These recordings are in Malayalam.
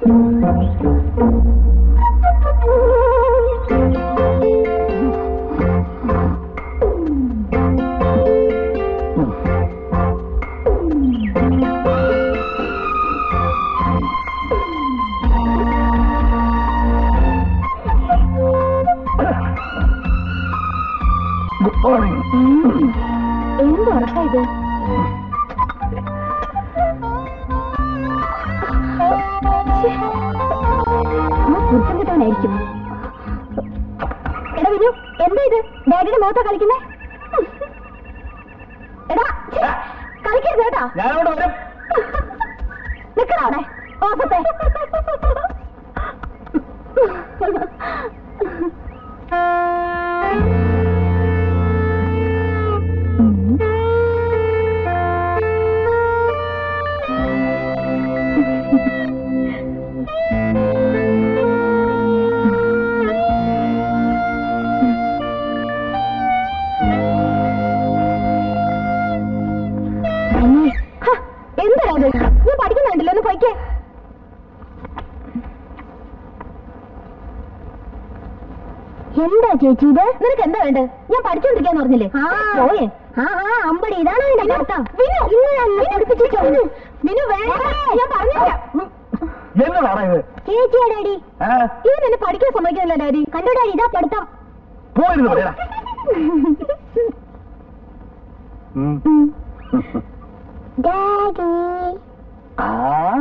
ഗുഡ് മോർണിംഗ് എന്ത് ഉറപ്പാ ഇത് ശ്ശേ. ആ പുരുത്തം കിട്ടാനായിരിക്കും എടാ വിനു എന്താ ഇത് ഡാഡിയുടെ മുഖത്താ കളിക്കുന്നേ എടാ ഛെ, കളിക്കരുത് കേട്ടാ ഞാനവിടെ വരും നിക്കടാ അവിടെ ഓസത്തെ ഹ, എന്താ ഇത് നീ പഠിക്കുന്നുണ്ടല്ലോ ഒന്ന് പോയിക്കേ എന്താ ചേച്ചി ഇത് നിനക്ക് എന്താ വേണ്ടത് ഞാൻ പഠിച്ചോണ്ടിരിക്കാന്ന് പറഞ്ഞില്ലേ പോയേ ആ ആ അമ്പടി ഇതാണ് അതിന്റെ അർത്ഥം വിനു വിനു വിനു വേണ്ട ഞാൻ പറഞ്ഞില്ല എന്നതാണ് ഇത് ചേച്ചിയാ ഡാഡി ആ, ഇവൻ എന്നെ പഠിക്കാൻ സമ്മതിക്കുന്നില്ല ഡാഡി കണ്ടോ ഡാഡി ഇതാ പഠിത്തം പോയിരുന്നു പറയടാ ഉം. ഡാഡി ആ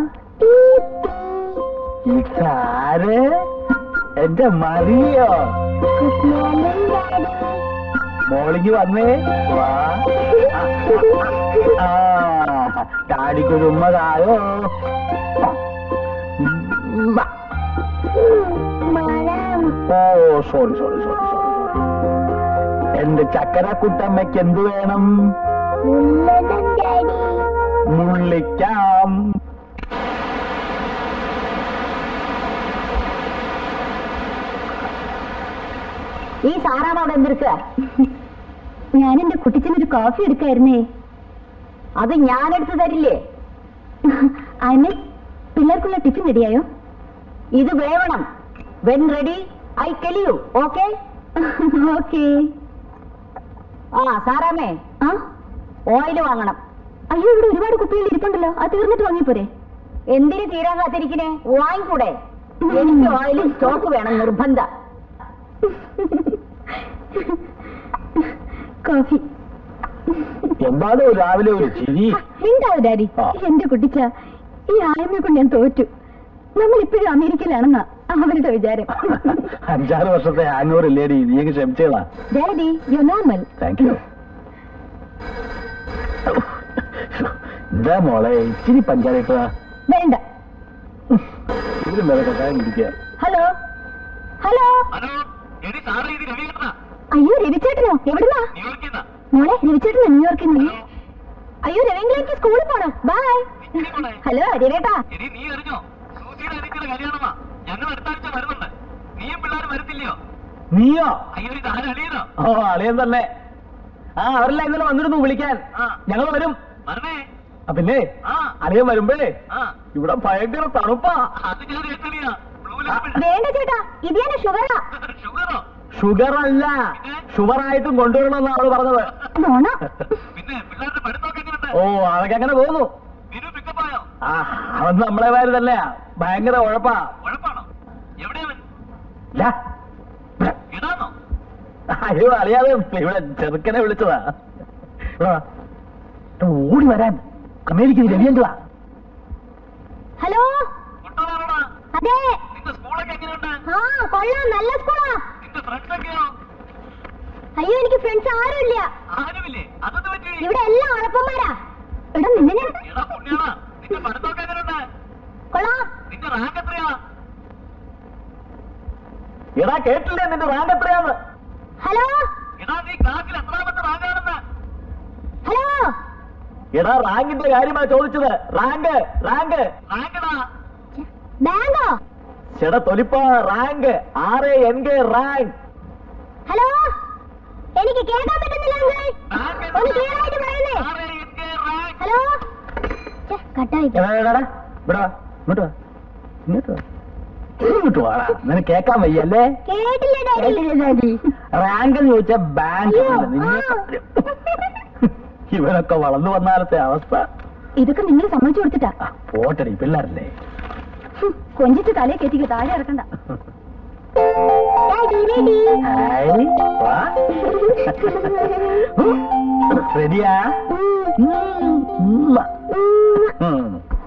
ഇതാര് എന്റെ മറിയോ ഗുഡ് മോർണിംഗ് ഡാഡി മോളിക്ക് വന്നേ വാ ആ കാടിക്കൊരു ഉമ്മതായോ ഉമ്മ. മരം oh sorry sorry sorry sorry എന്റെ ചക്കരക്കുട്ടമ്മയ്ക്ക് എന്ത് വേണം ഉള്ളതം ഡാഡി മുള്ളിക്കാം ഈ സാറാവ് അവിടെ എന്തെടുക്കുക ഞാൻ എന്റെ കുട്ടിച്ചനൊരു കോഫി എടുക്കായിരുന്നേ അത് ഞാൻ എടുത്തു തരില്ലേ അതിന് പിള്ളേർക്കുള്ള ടിഫിൻ റെഡിയായോ ഇത് വേവണം when ready I tell you okay okay ആ സാറാമേ ആ ഓയിൽ വാങ്ങണം അയ്യോ ഇവിടെ ഒരുപാട് കുപ്പികൾ ഇരിപ്പുണ്ടല്ലോ അത് തീർന്നിട്ട് വാങ്ങിപ്പോരെ എന്തിനു തീരാൻ കാത്തിരിക്കണേ വാങ്ങിക്കൂടെ എനിക്ക് ഓയിൽ സ്റ്റോക്ക് വേണം നിർബന്ധ കോഫി എന്താണ് രാവിലെ ഒരു ചിരി മിണ്ടാവ് ഡാഡി ആ. എന്റെ കുട്ടിച്ച ഈ ആയമ്മയെ കൊണ്ട് ഞാൻ തോറ്റു നമ്മൾ ഇപ്പോഴും അമേരിക്കയിലാണെന്നാ അവരുടെ വിചാരം അഞ്ചാറ് വർഷത്തെ ഹാങ് ഇല്ലേടി നീക്ക് ക്ഷമിച്ചേടാ daddy you normal thank you എന്താ മോളെ ഇച്ചിരി പഞ്ചായത്ത് വേണ്ട ഇതിലും വേറെ കഷായം കുടിക്കുക ഹലോ ഹലോ ഹലോ എടി സാറേ ഇത് രവികൃഷ്ണ അയ്യോ രവിചേട്ടനോ എവിടുന്നാ ന്യൂയോർക്കിൽ മോളെ രവിചേട്ടനോ ന്യൂയോർക്കിൽ നിന്ന് ഹലോ അയ്യോ രവീന്ദ്രനിക്ക് സ്കൂളിൽ പോണം ബൈ മോളെ ഹലോ രവേട്ടാ എടി നീ അറിഞ്ഞോ സൂചിയുടെ അനിയത്തിന്റെ കല്യാണമാ ഞങ്ങൾ അടുത്ത ആഴ്ച വരുന്നുണ്ട് നീയും പിള്ളേരും വരത്തില്ലയോ നീയോ അയ്യോ ഇത് ആരും അളിയനോ ഓ അളിയൻ തന്നെ ആ അവരെല്ലാം ഇന്നലെ വന്നിരുന്നു വിളിക്കാൻ ആ ഞങ്ങൾ വരും വരണേ ആ, പിന്നെ ആ അളിയൻ വരുമ്പേ ആ ഇവിടെ ഭയങ്കര തണുപ്പാ അത് ഞാൻ കേട്ടണിയാ ബ്ലൂ ലെവൽ വേണ്ട ചേട്ടാ ഇത് ഞാൻ ഷുഗറാ ഷുഗറോ ഷുഗർ അല്ല ഷുഗർ ആയിട്ടും കൊണ്ടുവരണമെന്നാണ് അവള് പറഞ്ഞത് നോണ പിന്നെ പിള്ളേരുടെ പഠിത്തമൊക്കെ എങ്ങനെയുണ്ട് ഓ അതൊക്കെ അങ്ങനെ പോകുന്നു വിനു പിക്കപ്പ് ആയോ ആ അവൻ നമ്മളെ പേര് തന്നെയാ ഭയങ്കര ഉഴപ്പാ കുഴപ്പമാണോ എവിടെയാവൻ ഇല്ല. ഇവിടെ. ഇടാന്നോ അയ്യോ അറിയാതെ ഇവിടെ ചെറുക്കനെ വിളിച്ചതാ ഇവിടെ വാ. ഇവിടെ ഓടി വരാൻ അമേരിക്ക രവിയന്റെതാ ഹലോ കുട്ടനാണോടാ അതെ നിന്റെ സ്കൂളൊക്കെ എങ്ങനെയുണ്ട് ആ കൊള്ളാം നല്ല സ്കൂളാ നിന്റെ ഫ്രണ്ട്സ് ഒക്കെയോ അയ്യോ എനിക്ക് ഫ്രണ്ട്സ് ആരുമില്ല ആരുമില്ലേ അതൊന്ന് പറ്റി ഇവിടെ എല്ലാം ഉഴപ്പന്മാരാ എടാ നിന്നെ ഞാൻ എടാ പുണ്യാളാ നിന്റെ പഠിത്തമൊക്കെ എങ്ങനെയുണ്ട് കൊള്ളാം നിന്റെ റാങ്ക് എത്രയാ എടാ കേട്ടില്ലേ നിന്റെ റാങ്ക് എത്രയാന്ന് ഹലോ എടാ നീ ക്ലാസ്സിൽ എത്രാമത്തെ റാങ്കാണെന്ന് ഹലോ എടാ റാങ്കിന്റെ കാര്യമാ ചോദിച്ചത് റാങ്ക് റാങ്ക് റാങ്കടാ ബാങ്കോ ചേട്ടാ തൊലിപ്പ റാങ്ക് ആറ് എൻ കെ റാങ്ക് ഹലോ എനിക്ക് കേൾക്കാൻ പറ്റുന്നില്ല അങ്കിൾ റാങ്ക് ഒന്ന് ക്ലിയർ ആയിട്ട് പറയുന്നേ ആറ് എൻ കെ റാങ്ക് ഹലോ ഛെ, കട്ടായി എടാ, എടാ, എടാ, ഇവിടെ വാ, ഇങ്ങോട്ട് വാ ഇങ്ങോട്ട് വാ. ഇങ്ങോട്ട് വാടാ നിനക്ക് കേക്കാൻ വയ്യല്ലേ കേട്ടില്ല കേട്ടില്ലേ ഡാഡി റാങ്ക് എന്ന് ചോദിച്ചാ ബാങ്ക് അയ്യോ, ആ. ഇവരൊക്കെ വളർന്നു വന്നാലത്തെ അവസ്ഥ ഇതൊക്കെ നിങ്ങൾ സമ്മതിച്ചു കൊടുത്തിട്ടാ ആ, പോട്ടെടി പിള്ളേരല്ലേ ഹും, കൊഞ്ചിച്ച് തലേ കെട്ടിക്ക് താഴെ ഇറക്കണ്ട ഹായ്, വാ. റെഡിയാ ഉമ്മ. ഉം.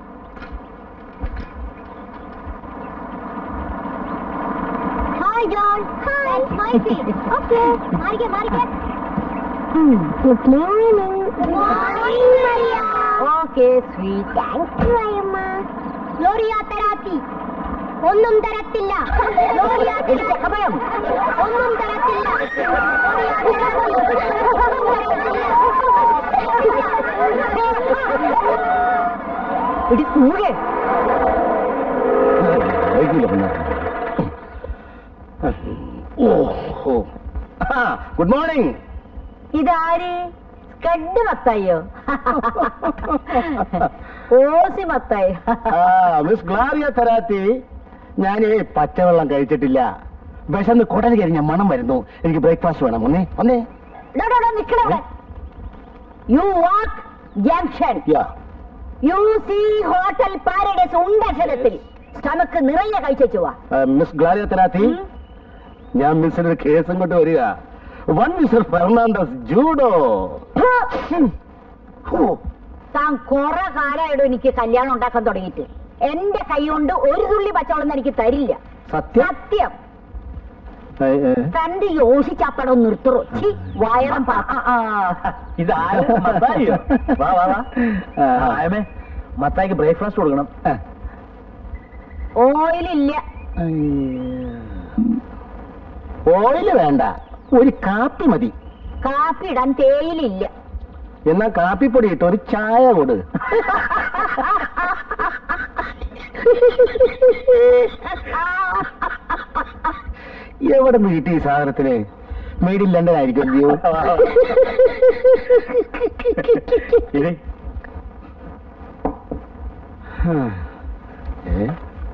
Hi John hi my seat okay മാറിക്കേ മാറിക്കേ good morning good morning Maria okay sweet thanks Mariamma ലോറിയ തരാത്തി ഒന്നും തരത്തില്ല ലോറിയ ചെക്കപ്പയം ഒന്നും തരത്തില്ല ലോറിയ തരാത്തി ഇടി കൂടെ വൈകില്ല പിന്നെ ഓ ഓ ഗുഡ് മോർണിംഗ് ഇതാര് സ്കഡ് മത്തായോ ഓസി മത്തായി മിസ് ഗ്ലാരിയ തരാത്തി ഞാനേ പച്ചവെള്ളം കഴിച്ചിട്ടില്ല വിശന്ന് കുടൽ കരിഞ്ഞ മണം വരുന്നു എനിക്ക് ബ്രേക്ക്ഫാസ്റ്റ് വേണം ഒന്നേ ഒന്നേ നിക്കണവിടെ you walk junction yeah you see hotel Paradise ഉണ്ടക്ഷരത്തിൽ സ്റ്റമക്ക് നിറയെ കഴിച്ചു വാ മിസ് ഗ്ലാരിയ തരാത്തി ഞാൻ മിസ്സിന് ഒരു കേസും കൊണ്ട് വരിക വൺ മിസ്റ്റർ ഫെർണാണ്ടസ് ജൂഡോ താൻ കുറെ കാലമായിട്ട് എനിക്ക് കല്യാണം ഉണ്ടാക്കാൻ തുടങ്ങിയിട്ട് എന്റെ കൈ കൊണ്ട് ഒരു തുള്ളി പച്ചവെള്ളം എനിക്ക് തരില്ല സത്യം സത്യം ഏ, ഏ. തന്റെ യോഷിച്ചപ്പടം നിർത്തുറോ ചി വയറും ആ, ആ, ഇതാര് മത്തായിയോ വാ വാ വാ ആ. ആ, ആയമേ മത്തായിക്ക് ബ്രേക്ക്ഫാസ്റ്റ് കൊടുക്കണം ആ. ഓയിലില്ല ഓയില് വേണ്ട ഒരു കാപ്പി മതി കാപ്പി ഇടാൻ തേയിലില്ല എന്നാ കാപ്പിപ്പൊടി ഇട്ട് ഒരു ചായ കൊട് എവിടെ നിന്ന് കിട്ടി ഈ സാധനത്തിന് മെയ്ഡ് ഇൻ ലണ്ടൻ ആയിരിക്കും അല്ലയോ ഇരി. ഏ?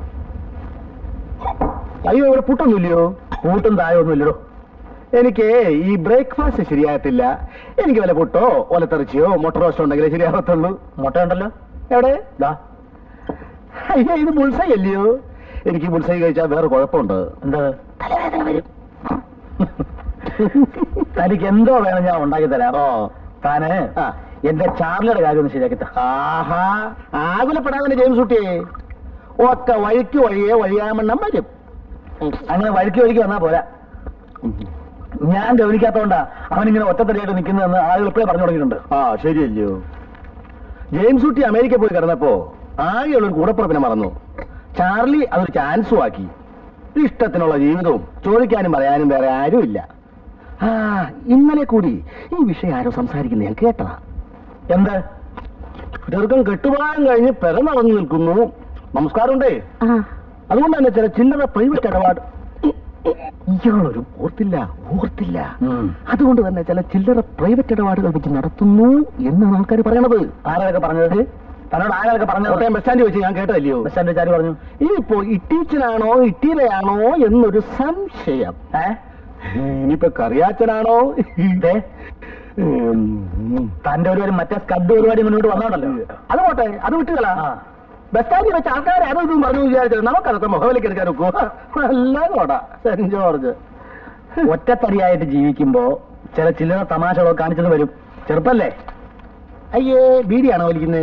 അയ്യോ ഇവിടെ പുട്ടൊന്നുമില്ലയോ കൂട്ടും താഴെ ഒന്നും ഇല്ലടോ എനിക്ക് ഈ ബ്രേക്ക്ഫാസ്റ്റ് ശരിയാകത്തില്ല എനിക്ക് വല്ല പുട്ടോ ഒലത്തെറിച്ചിയോ മുട്ട റോസ്റ്റോ ഉണ്ടെങ്കിലേ ശരിയാകത്തുള്ളൂ മുട്ട ഉണ്ടല്ലോ എവിടെ ദാ അയ്യോ ഇത് ബുൾസൈ അല്ലയോ എനിക്ക് ബുൾസൈ കഴിച്ചാൽ വേറെ കുഴപ്പമുണ്ട് എന്താ തലവേദന വരും തനിക്ക് എന്തോ വേണം ഞാൻ ഉണ്ടാക്കി തരാം ഓ താന് ആ. എന്റെ ചാർലിയുടെ കാര്യം ഒന്ന് ശരിയാക്കി താ ആഹാ ആകുലപ്പെടാതെ ജെയിംസ് കുട്ടിയെ ഒക്കെ വഴിക്ക് വഴിയെ വഴിയാമണ്ണം വരും അങ്ങനെ വഴുക്കി വഴുക്കി വന്നാ പോരാ ഞാൻ ഗവനിക്കാത്തോണ്ടാ അവനിങ്ങനെ ഒറ്റത്തടിയായിട്ട് നിൽക്കുന്നതെന്ന് ആളുകൾ ഇപ്പോഴേ പറഞ്ഞു തുടങ്ങിയിട്ടുണ്ട് ആ ശരിയല്ലയോ ജെയിംസ് കുട്ടി അമേരിക്ക പോയി കിടന്നപ്പോ ആകെയുള്ളൊരു കൂടപ്പുറപ്പിനെ മറന്നു ചാർലി അതൊരു ചാൻസും ആക്കി ഇഷ്ടത്തിനുള്ള ജീവിതവും ചോദിക്കാനും പറയാനും വേറെ ആരുമില്ല ആ ഇന്നലെ കൂടി ഈ വിഷയം ആരോ സംസാരിക്കുന്ന ഞാൻ കേട്ടതാ എന്ത് ചെറുക്കം കെട്ടുപാകം കഴിഞ്ഞ് പെര നടന്നു നിൽക്കുന്നു നമസ്കാരമുണ്ടേ അതുകൊണ്ട് തന്നെ ചില ചില്ലറ പ്രൈവറ്റ് ഇടപാട് ഇയാളൊരു ഓർത്തില്ല ഓർത്തില്ല ഉം. അതുകൊണ്ട് തന്നെ ചില ചില്ലറ പ്രൈവറ്റ് ഇടപാടുകൾ വെച്ച് നടത്തുന്നു എന്നാണ് ആൾക്കാർ പറയണത് ആരൊക്കെ പറഞ്ഞത് തന്നോട് ആരൊക്കെ പറഞ്ഞത് കോട്ടയം ബസ് സ്റ്റാൻഡിൽ വെച്ച് ഞാൻ കേട്ടതല്ലയോ ബസ് സ്റ്റാൻഡിൽ ചാരി പറഞ്ഞു ഇനിയിപ്പോ ഇട്ടീച്ചനാണോ ഇട്ടീലയാണോ എന്നൊരു സംശയം ഏ ഇനിയിപ്പോ കറിയാച്ചനാണോ ദേ, ഉം. തന്റെ ഒരു മറ്റേ സ്കഡ് പരിപാടി മുന്നോട്ട് വന്നോണ്ടല്ലോ അത് പോട്ടെ അത് വിട്ടുകളാ ആ ബസ് സ്റ്റാൻഡിൽ വെച്ച് ആൾക്കാരെ അതും ഇതും പറഞ്ഞു വിചാരിച്ചത് നമുക്കതൊക്കെ മുഖവിലേക്ക് എടുക്കാൻ ഒക്കുവോ നല്ല കോട സെന്റ് ജോർജ് ഒറ്റത്തടിയായിട്ട് ജീവിക്കുമ്പോ ചില ചില്ലറ തമാശകളൊക്കെ കാണിച്ചത് വരും ചെറുപ്പല്ലേ അയ്യേ ബീഡിയാണോ വലിക്കുന്നേ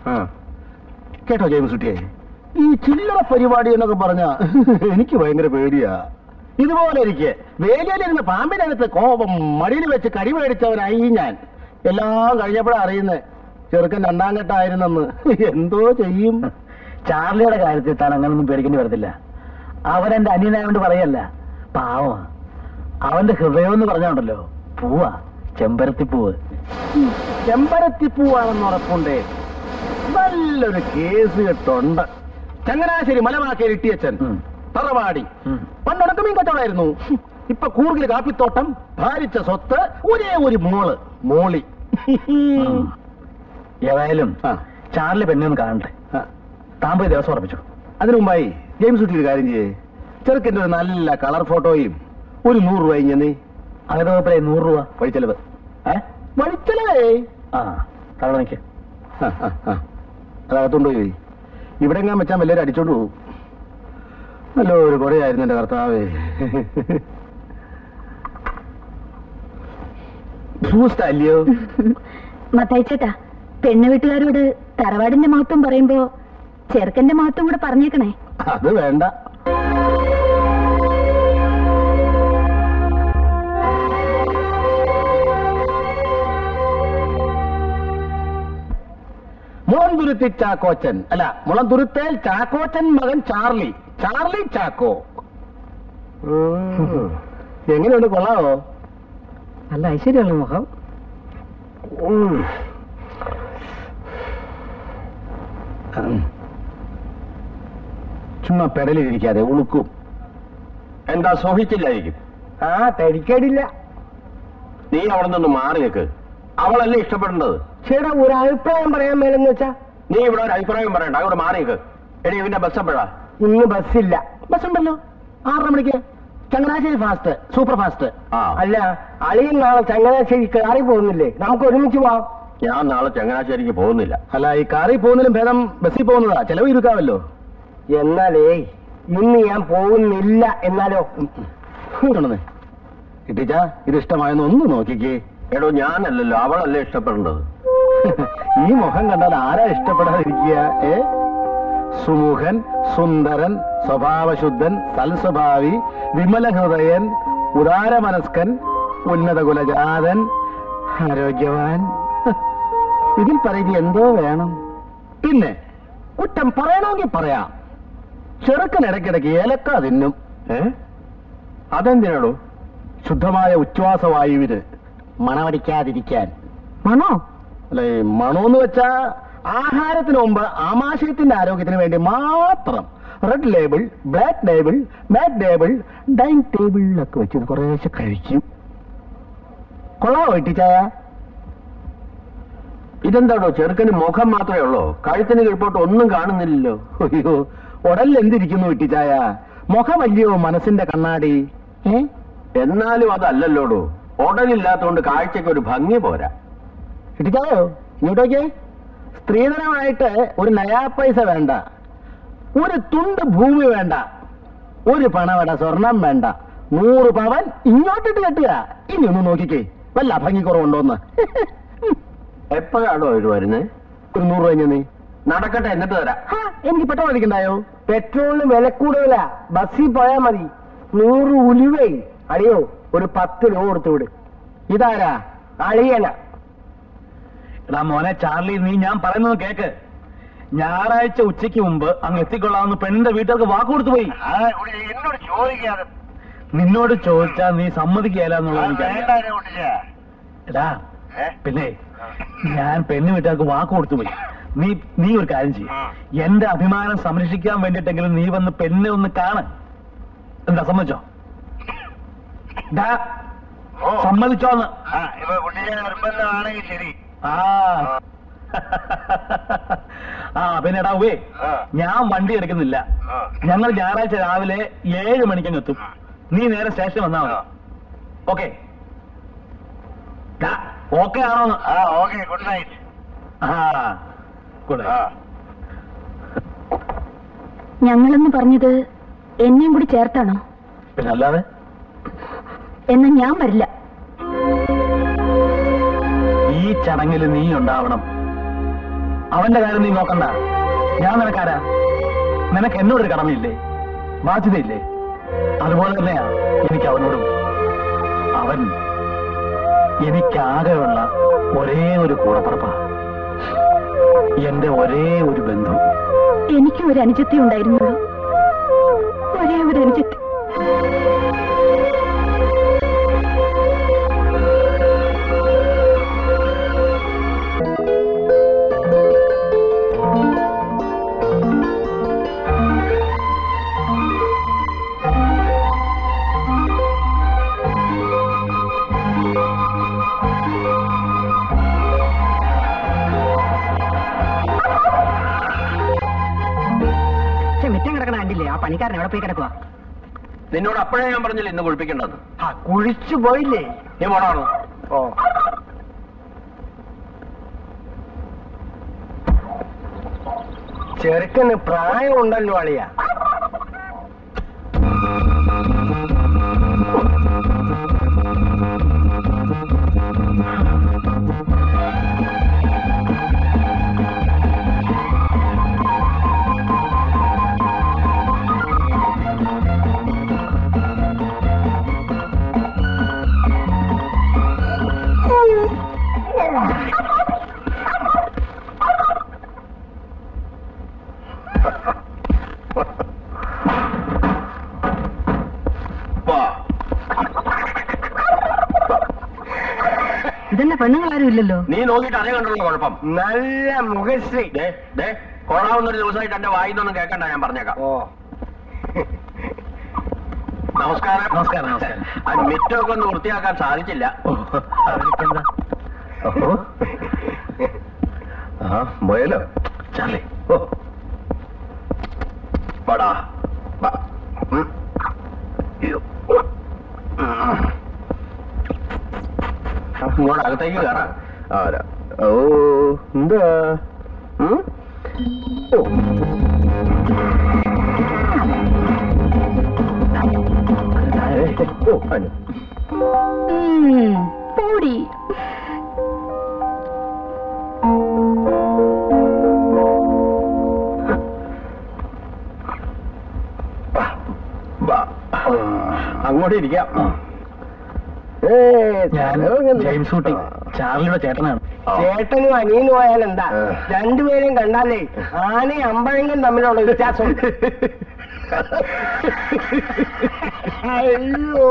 കേട്ടോ ജെയിംസ് കുട്ടിയെ ഈ ചില്ലറ പരിപാടി എന്നൊക്കെ പറഞ്ഞ എനിക്ക് ഭയങ്കര പേടിയാ ഇതുപോലെ ഇരിക്കെ വേലിയിലിരുന്ന് പാമ്പിനകത്ത് കോപം മടിയിൽ വെച്ച് കടി മേടിച്ചവനായി ഞാൻ എല്ലാം കഴിഞ്ഞപ്പോഴാ അറിയുന്നത് ചെറുക്കൻ രണ്ടാം ഘട്ടമായിരുന്നെന്ന് എന്തോ ചെയ്യും ചാർലിയുടെ കാര്യത്തിൽ താൻ അങ്ങനൊന്നും പേടിക്കേണ്ടി വരത്തില്ല അവനെന്റെ അനിയനായോണ്ട് പറയല്ല പാവമാ അവന്റെ ഹൃദയം എന്ന് പറഞ്ഞുണ്ടല്ലോ പൂവാ ചെമ്പരത്തി പൂവ് ചെമ്പരത്തിപ്പൂവാണെന്ന് ഉറപ്പുണ്ടേ നല്ലൊരു കേസ് കെട്ടുണ്ട് ചങ്ങനാശ്ശേരി മലമാക്കേരി ഇട്ടിയച്ചൻ ഉം. തറവാടി ഉം. പണ്ടൊടക്കം മീൻ കച്ചവടമായിരുന്നു ഇപ്പൊ കൂർഗിൽ കാപ്പിത്തോട്ടം ഭാരിച്ച സ്വത്ത് ഒരേ ഒരു മോള് മോളി ഉം. ഏതായാലും ആ, ചാർലി പെണ്ണൊന്ന് കാണട്ടെ ആ. താൻ പോയി ദിവസം ഉറപ്പിച്ചു അതിനു മുമ്പായി ജെയിംസ് കുട്ടി ഒരു കാര്യം ചെയ്യേ ചെറുക്കൻ്റെ ഒരു നല്ല കളർ ഫോട്ടോയും ഒരു നൂറ് രൂപ ഇങ്ങനെ അങ്ങനെ കുഴപ്പമില്ല നൂറ് രൂപ വഴിച്ചെലവ് ഏ വഴിച്ചെലവേ ആ തവണ നിൽക്ക് ആ, ആ, ആ. അതകത്തോണ്ട് പോയി ഇവിടെ എങ്ങാൻ വെച്ചാൽ വല്ലവരും അടിച്ചോണ്ട് പോകും നല്ലൊരു കുറയായിരുന്നു എന്റെ കർത്താവേ ബൂസ്റ്റ് അല്ലയോ മത്തായിച്ചേട്ടാ പെണ്ണു വീട്ടുകാരോട് തറവാടിന്റെ മഹത്വം പറയുമ്പോ ചെറുക്കന്റെ മഹത്വം കൂടെ പറഞ്ഞേക്കണേ അത് വേണ്ട മുളന്തുരുത്തി ചാക്കോച്ചൻ അല്ല മുളന്തുരുത്തേൽ ചാക്കോച്ചൻ മകൻ ചാർലി ചാർലി ചാക്കോ ഉം. എങ്ങനെയുണ്ട് കൊള്ളാവോ നല്ല ഐശ്വര്യമുള്ള മുഖം ഉം. ഉം. ചുമ്മാ പെടലിരിക്കാതെ ഉളുക്കും എന്താ സോഹിച്ചില്ലായിരിക്കും ആ തരിക്കേടില്ല നീ അവിടെ നിന്ന് മാറി നിൽക്ക് അവളല്ലേ ഇഷ്ടപ്പെടേണ്ടത് ചേട്ടാ ഒരു അഭിപ്രായം പറയാൻ മേലെന്ന് വെച്ചാ നീ ഇവിടെ ഒരു അഭിപ്രായം പറയണ്ട അങ്ങോട്ട് മാറി നിൽക്ക് എടി ഇവന്റെ ബസ് എപ്പോഴാ ഇന്ന് ബസ്സില്ല ബസ് ഉണ്ടല്ലോ ആറര മണിക്ക് ചങ്ങനാശ്ശേരി ഫാസ്റ്റ് സൂപ്പർ ഫാസ്റ്റ് ആ അല്ല അളിയൻ നാളെ ചങ്ങനാശ്ശേരി കാറി പോകുന്നില്ലേ നമുക്ക് ഒരുമിച്ച് പോവാം ഞാൻ നാളെ ചങ്ങനാശ്ശേരിക്ക് പോകുന്നില്ല അല്ല ഈ കാറിൽ പോകുന്നതിലും ഭേദം ബസ്സിൽ പോകുന്നതാ ചെലവ് ഇരുക്കാമല്ലോ എന്നാലേ ഇന്ന് ഞാൻ പോകുന്നില്ല എന്നാലോ കിട്ടിച്ചാ ഇത് ഇഷ്ടമായെന്ന് ഒന്ന് നോക്കിക്കേ എടോ ഞാനല്ലല്ലോ അവളല്ലേ ഇഷ്ടപ്പെടേണ്ടത് ഈ മുഖം കണ്ടാൽ ആരാ ഇഷ്ടപ്പെടാതിരിക്കുക ഏ സുമുഖൻ സുന്ദരൻ സ്വഭാവശുദ്ധൻ സൽസ്വഭാവി വിമല ഹൃദയൻ ഉദാരമനസ്കൻ ഉന്നത കുലജാതൻ ആരോഗ്യവാൻ ഇതിൽ പറയുക എന്തോ വേണം പിന്നെ കുറ്റം പറയണമെങ്കിൽ പറയാം ചെറുക്കൻ ഇടയ്ക്കിടയ്ക്ക് ഏലക്ക തിന്നും ഏ അതെന്തിനാടോ ശുദ്ധമായ ഉച്ഛ്വാസവായുവിന് മണമടിക്കാതിരിക്കാൻ മണോ അല്ല ഈ മണമെന്ന് വെച്ചാ ആഹാരത്തിന് മുമ്പ് ആമാശയത്തിന്റെ ആരോഗ്യത്തിന് വേണ്ടി മാത്രം red label black label matt label dining ടേബിളിലൊക്കെ വെച്ച് ഇത് കുറേശ്ശെ കഴിക്കും കൊള്ളാമോ ഇട്ടിച്ചായ ഇതെന്താടോ ചെറുക്കന് മുഖം മാത്രമേ ഉള്ളൂ കഴുത്തിന് കീഴ്പോട്ട് ഒന്നും കാണുന്നില്ലല്ലോ അയ്യോ ഉടലിൽ എന്തിരിക്കുന്നു ഇട്ടിച്ചായ മുഖമല്ലയോ മനസ്സിന്റെ കണ്ണാടി ഏ എന്നാലും അതല്ലല്ലോടോ ഉടലില്ലാത്തോണ്ട് കാഴ്ചക്ക് ഒരു ഭംഗി പോരാ ഇട്ടിച്ചായോ ഇങ്ങോട്ടേക്ക് സ്ത്രീധനമായിട്ട് ഒരു നയാ പൈസ വേണ്ട ഒരു തുണ്ട് ഭൂമി വേണ്ട ഒരു പണവട സ്വർണം വേണ്ട നൂറ് പവൻ ഇങ്ങോട്ടിട്ട് കെട്ടുക ഇനി ഒന്ന് നോക്കിക്കേ വല്ല ഭംഗിക്കുറവുണ്ടോന്ന് എപ്പോഴാണോ ഇത് വരുന്നത് ഒരു നൂറ് രൂപ നീ നടക്കട്ടെ എന്നിട്ട് തരാം എനിക്ക് പെട്രോൾ അടിക്കണ്ടായോ പെട്രോളിന് വില കൂടുതലാ ബസ്സിൽ പോയാ മതി നൂറ് ഉലുവേ അളിയോ ഒരു പത്ത് രൂപ കൊടുത്തു വിട് ഇതാരാ അളിയന എടാ മോനെ ചാർലി നീ ഞാൻ പറയുന്നത് കേക്ക് ഞായറാഴ്ച ഉച്ചയ്ക്ക് മുമ്പ് അങ്ങ് എത്തിക്കൊള്ളാമെന്ന് പെണ്ണിന്റെ വീട്ടുകാർക്ക് വാക്ക് കൊടുത്തു പോയി എന്നോട് ചോദിക്കാതെ നിന്നോട് ചോദിച്ചാ നീ സമ്മതിക്കുകയല്ല എന്നുള്ളത് എനിക്കറിയാം എടാ പിന്നെ ഞാൻ പെണ്ണ് വീട്ടുകാർക്ക് വാക്ക് കൊടുത്തു പോയി നീ നീ ഒരു കാര്യം ചെയ്യും എന്റെ അഭിമാനം സംരക്ഷിക്കാൻ വേണ്ടിട്ടെങ്കിലും നീ വന്ന് പെണ്ണെ ഒന്ന് കാണ് എന്താ സമ്മതിച്ചോ ഡാ, സമ്മതിച്ചോന്ന് നിർബന്ധമാണെങ്കിൽ ശരി ആ ആ പിന്നെ എടാ ഉവേ ഞാൻ വണ്ടി എടുക്കുന്നില്ല ഞങ്ങൾ ഞായറാഴ്ച രാവിലെ ഏഴ് മണിക്കങ്ങ് എത്തും നീ നേരെ സ്റ്റേഷനിൽ വന്നാ മതി ഓക്കെ ഓക്കെ ആണോന്ന് ആ ഓക്കെ ഗുഡ് നൈറ്റ് ആ കൂടെ ഞങ്ങളെന്ന് പറഞ്ഞത് എന്നെയും കൂടി ചേർത്താണോ പിന്നെ അല്ലാതെ എന്നാ ഞാൻ വരില്ല ഈ ചടങ്ങിൽ നീ ഉണ്ടാവണം അവന്റെ കാര്യം നീ നോക്കണ്ട ഞാൻ നിനക്കാരാ നിനക്ക് എന്നോടൊരു കടമയില്ലേ ബാധ്യതയില്ലേ അതുപോലെ തന്നെയാ എനിക്ക് അവനോടും അവൻ എനിക്കാകെയുള്ള ഒരേ ഒരു കൂടപ്പുറപ്പാ എന്റെ ഒരേ ഒരു ബന്ധു എനിക്കും ഒരു അനുജത്തി ഉണ്ടായിരുന്നുള്ളൂ ഒരേ ഒരു അനുജത്തി ക്ഷമിക്കണം കുപ്പി കിടക്കുക നിന്നോട് അപ്പോഴേ ഞാൻ പറഞ്ഞില്ല ഇന്ന് കുളിപ്പിക്കേണ്ടത് ആ കുഴിച്ചു പോയില്ലേ നീ പോടാണോ ഓ ചെറുക്കന് പ്രായമുണ്ടല്ലോ അളിയ ഇതന്നെ പെണ്ണുങ്ങളാരും ഇല്ലല്ലോ നീ നോക്കിയിട്ട് അതേ കണ്ടുള്ള കുഴപ്പം നല്ല മുഖശ്രീ ദേ ദേ കൊള്ളാവുന്നൊരു ദിവസമായിട്ട് എന്റെ വായിന്നൊന്നും കേൾക്കണ്ട ഞാൻ പറഞ്ഞേക്കാം ഓ നമസ്കാരം നമസ്കാരം, നമസ്കാരം. ആ മിറ്റമൊക്കെ ഒന്ന് വൃത്തിയാക്കാൻ സാധിച്ചില്ല ഓ, അതിനിപ്പെന്താ? ആ മുയലോ ചാർലി ഓ വാടാ വാ. ഉം. അയ്യോ. ഉം. ഇങ്ങോട്ട് അകത്തേക്ക് കയറാം ആരാ ഓ എന്താ ഉം? ഓ ഓ അനു പൂടി വാ. വാ. അങ്ങോട്ട് ഇരിക്കാം ഞാൻ ജെയിംസ് ഊട്ടി ചാർലിയുടെ ചേട്ടനാണ് ചേട്ടനും അനിയനും പോയാൽ എന്താ ആ. രണ്ടുപേരെയും കണ്ടാലേ ആനയും അമ്പഴങ്ങും തമ്മിലുള്ള വ്യത്യാസമുണ്ട് അയ്യോ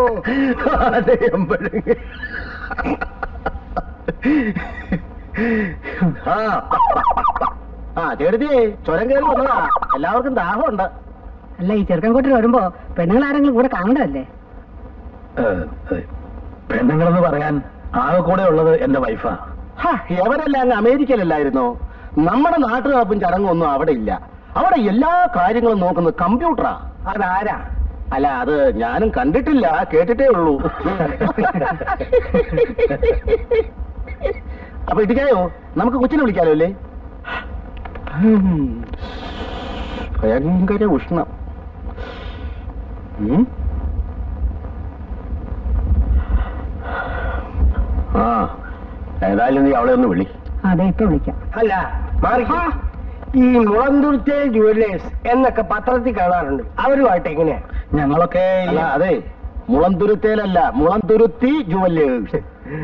ആ ആ ചേട്ടത്തി ചുരം കയറി വന്നതാ എല്ലാവർക്കും ദാഹമുണ്ട് അല്ല ഈ ചെറുക്കൻകോട്ടിൽ വരുമ്പോ പെണ്ണുങ്ങൾ ആരെങ്കിലും കൂടെ കാണണ്ടല്ലേ ഏ, ഏ, പെണ്ണുങ്ങളെന്ന് പറയാൻ ആകെ കൂടെ ഉള്ളത് എന്റെ വൈഫാ ഹാ, എവരെല്ലാം അങ്ങ് അമേരിക്കയിലല്ലായിരുന്നോ നമ്മുടെ നാട്ടുകാപ്പും ചടങ്ങും ഒന്നും അവിടെ ഇല്ല അവിടെ എല്ലാ കാര്യങ്ങളും നോക്കുന്നത് കമ്പ്യൂട്ടറാ അതാരാ അല്ല അത് ഞാനും കണ്ടിട്ടില്ല കേട്ടിട്ടേ ഉള്ളൂ അപ്പൊ ഇടിക്കായോ നമുക്ക് കൊച്ചിനെ വിളിക്കാലോ അല്ലേ ഹും. ഭയങ്കര ഉഷ്ണം ഉം? ആ ഏതായാലും നീ അവളെ ഒന്ന് വിളി അതെ ഇപ്പൊ വിളിക്കാം അല്ല മാറി ഈ മുളന്തുരുത്തെ ജുവല്ലേഴ്സ് എന്നൊക്കെ പത്രത്തിൽ കാണാറുണ്ട് അവരുമായിട്ട് എങ്ങനെയാ ഞങ്ങളൊക്കെ ഈ- അല്ല അതെ മുളന്തുരുത്തേലല്ല മുളന്തുരുത്തി ജുവല്ലേഴ്സ്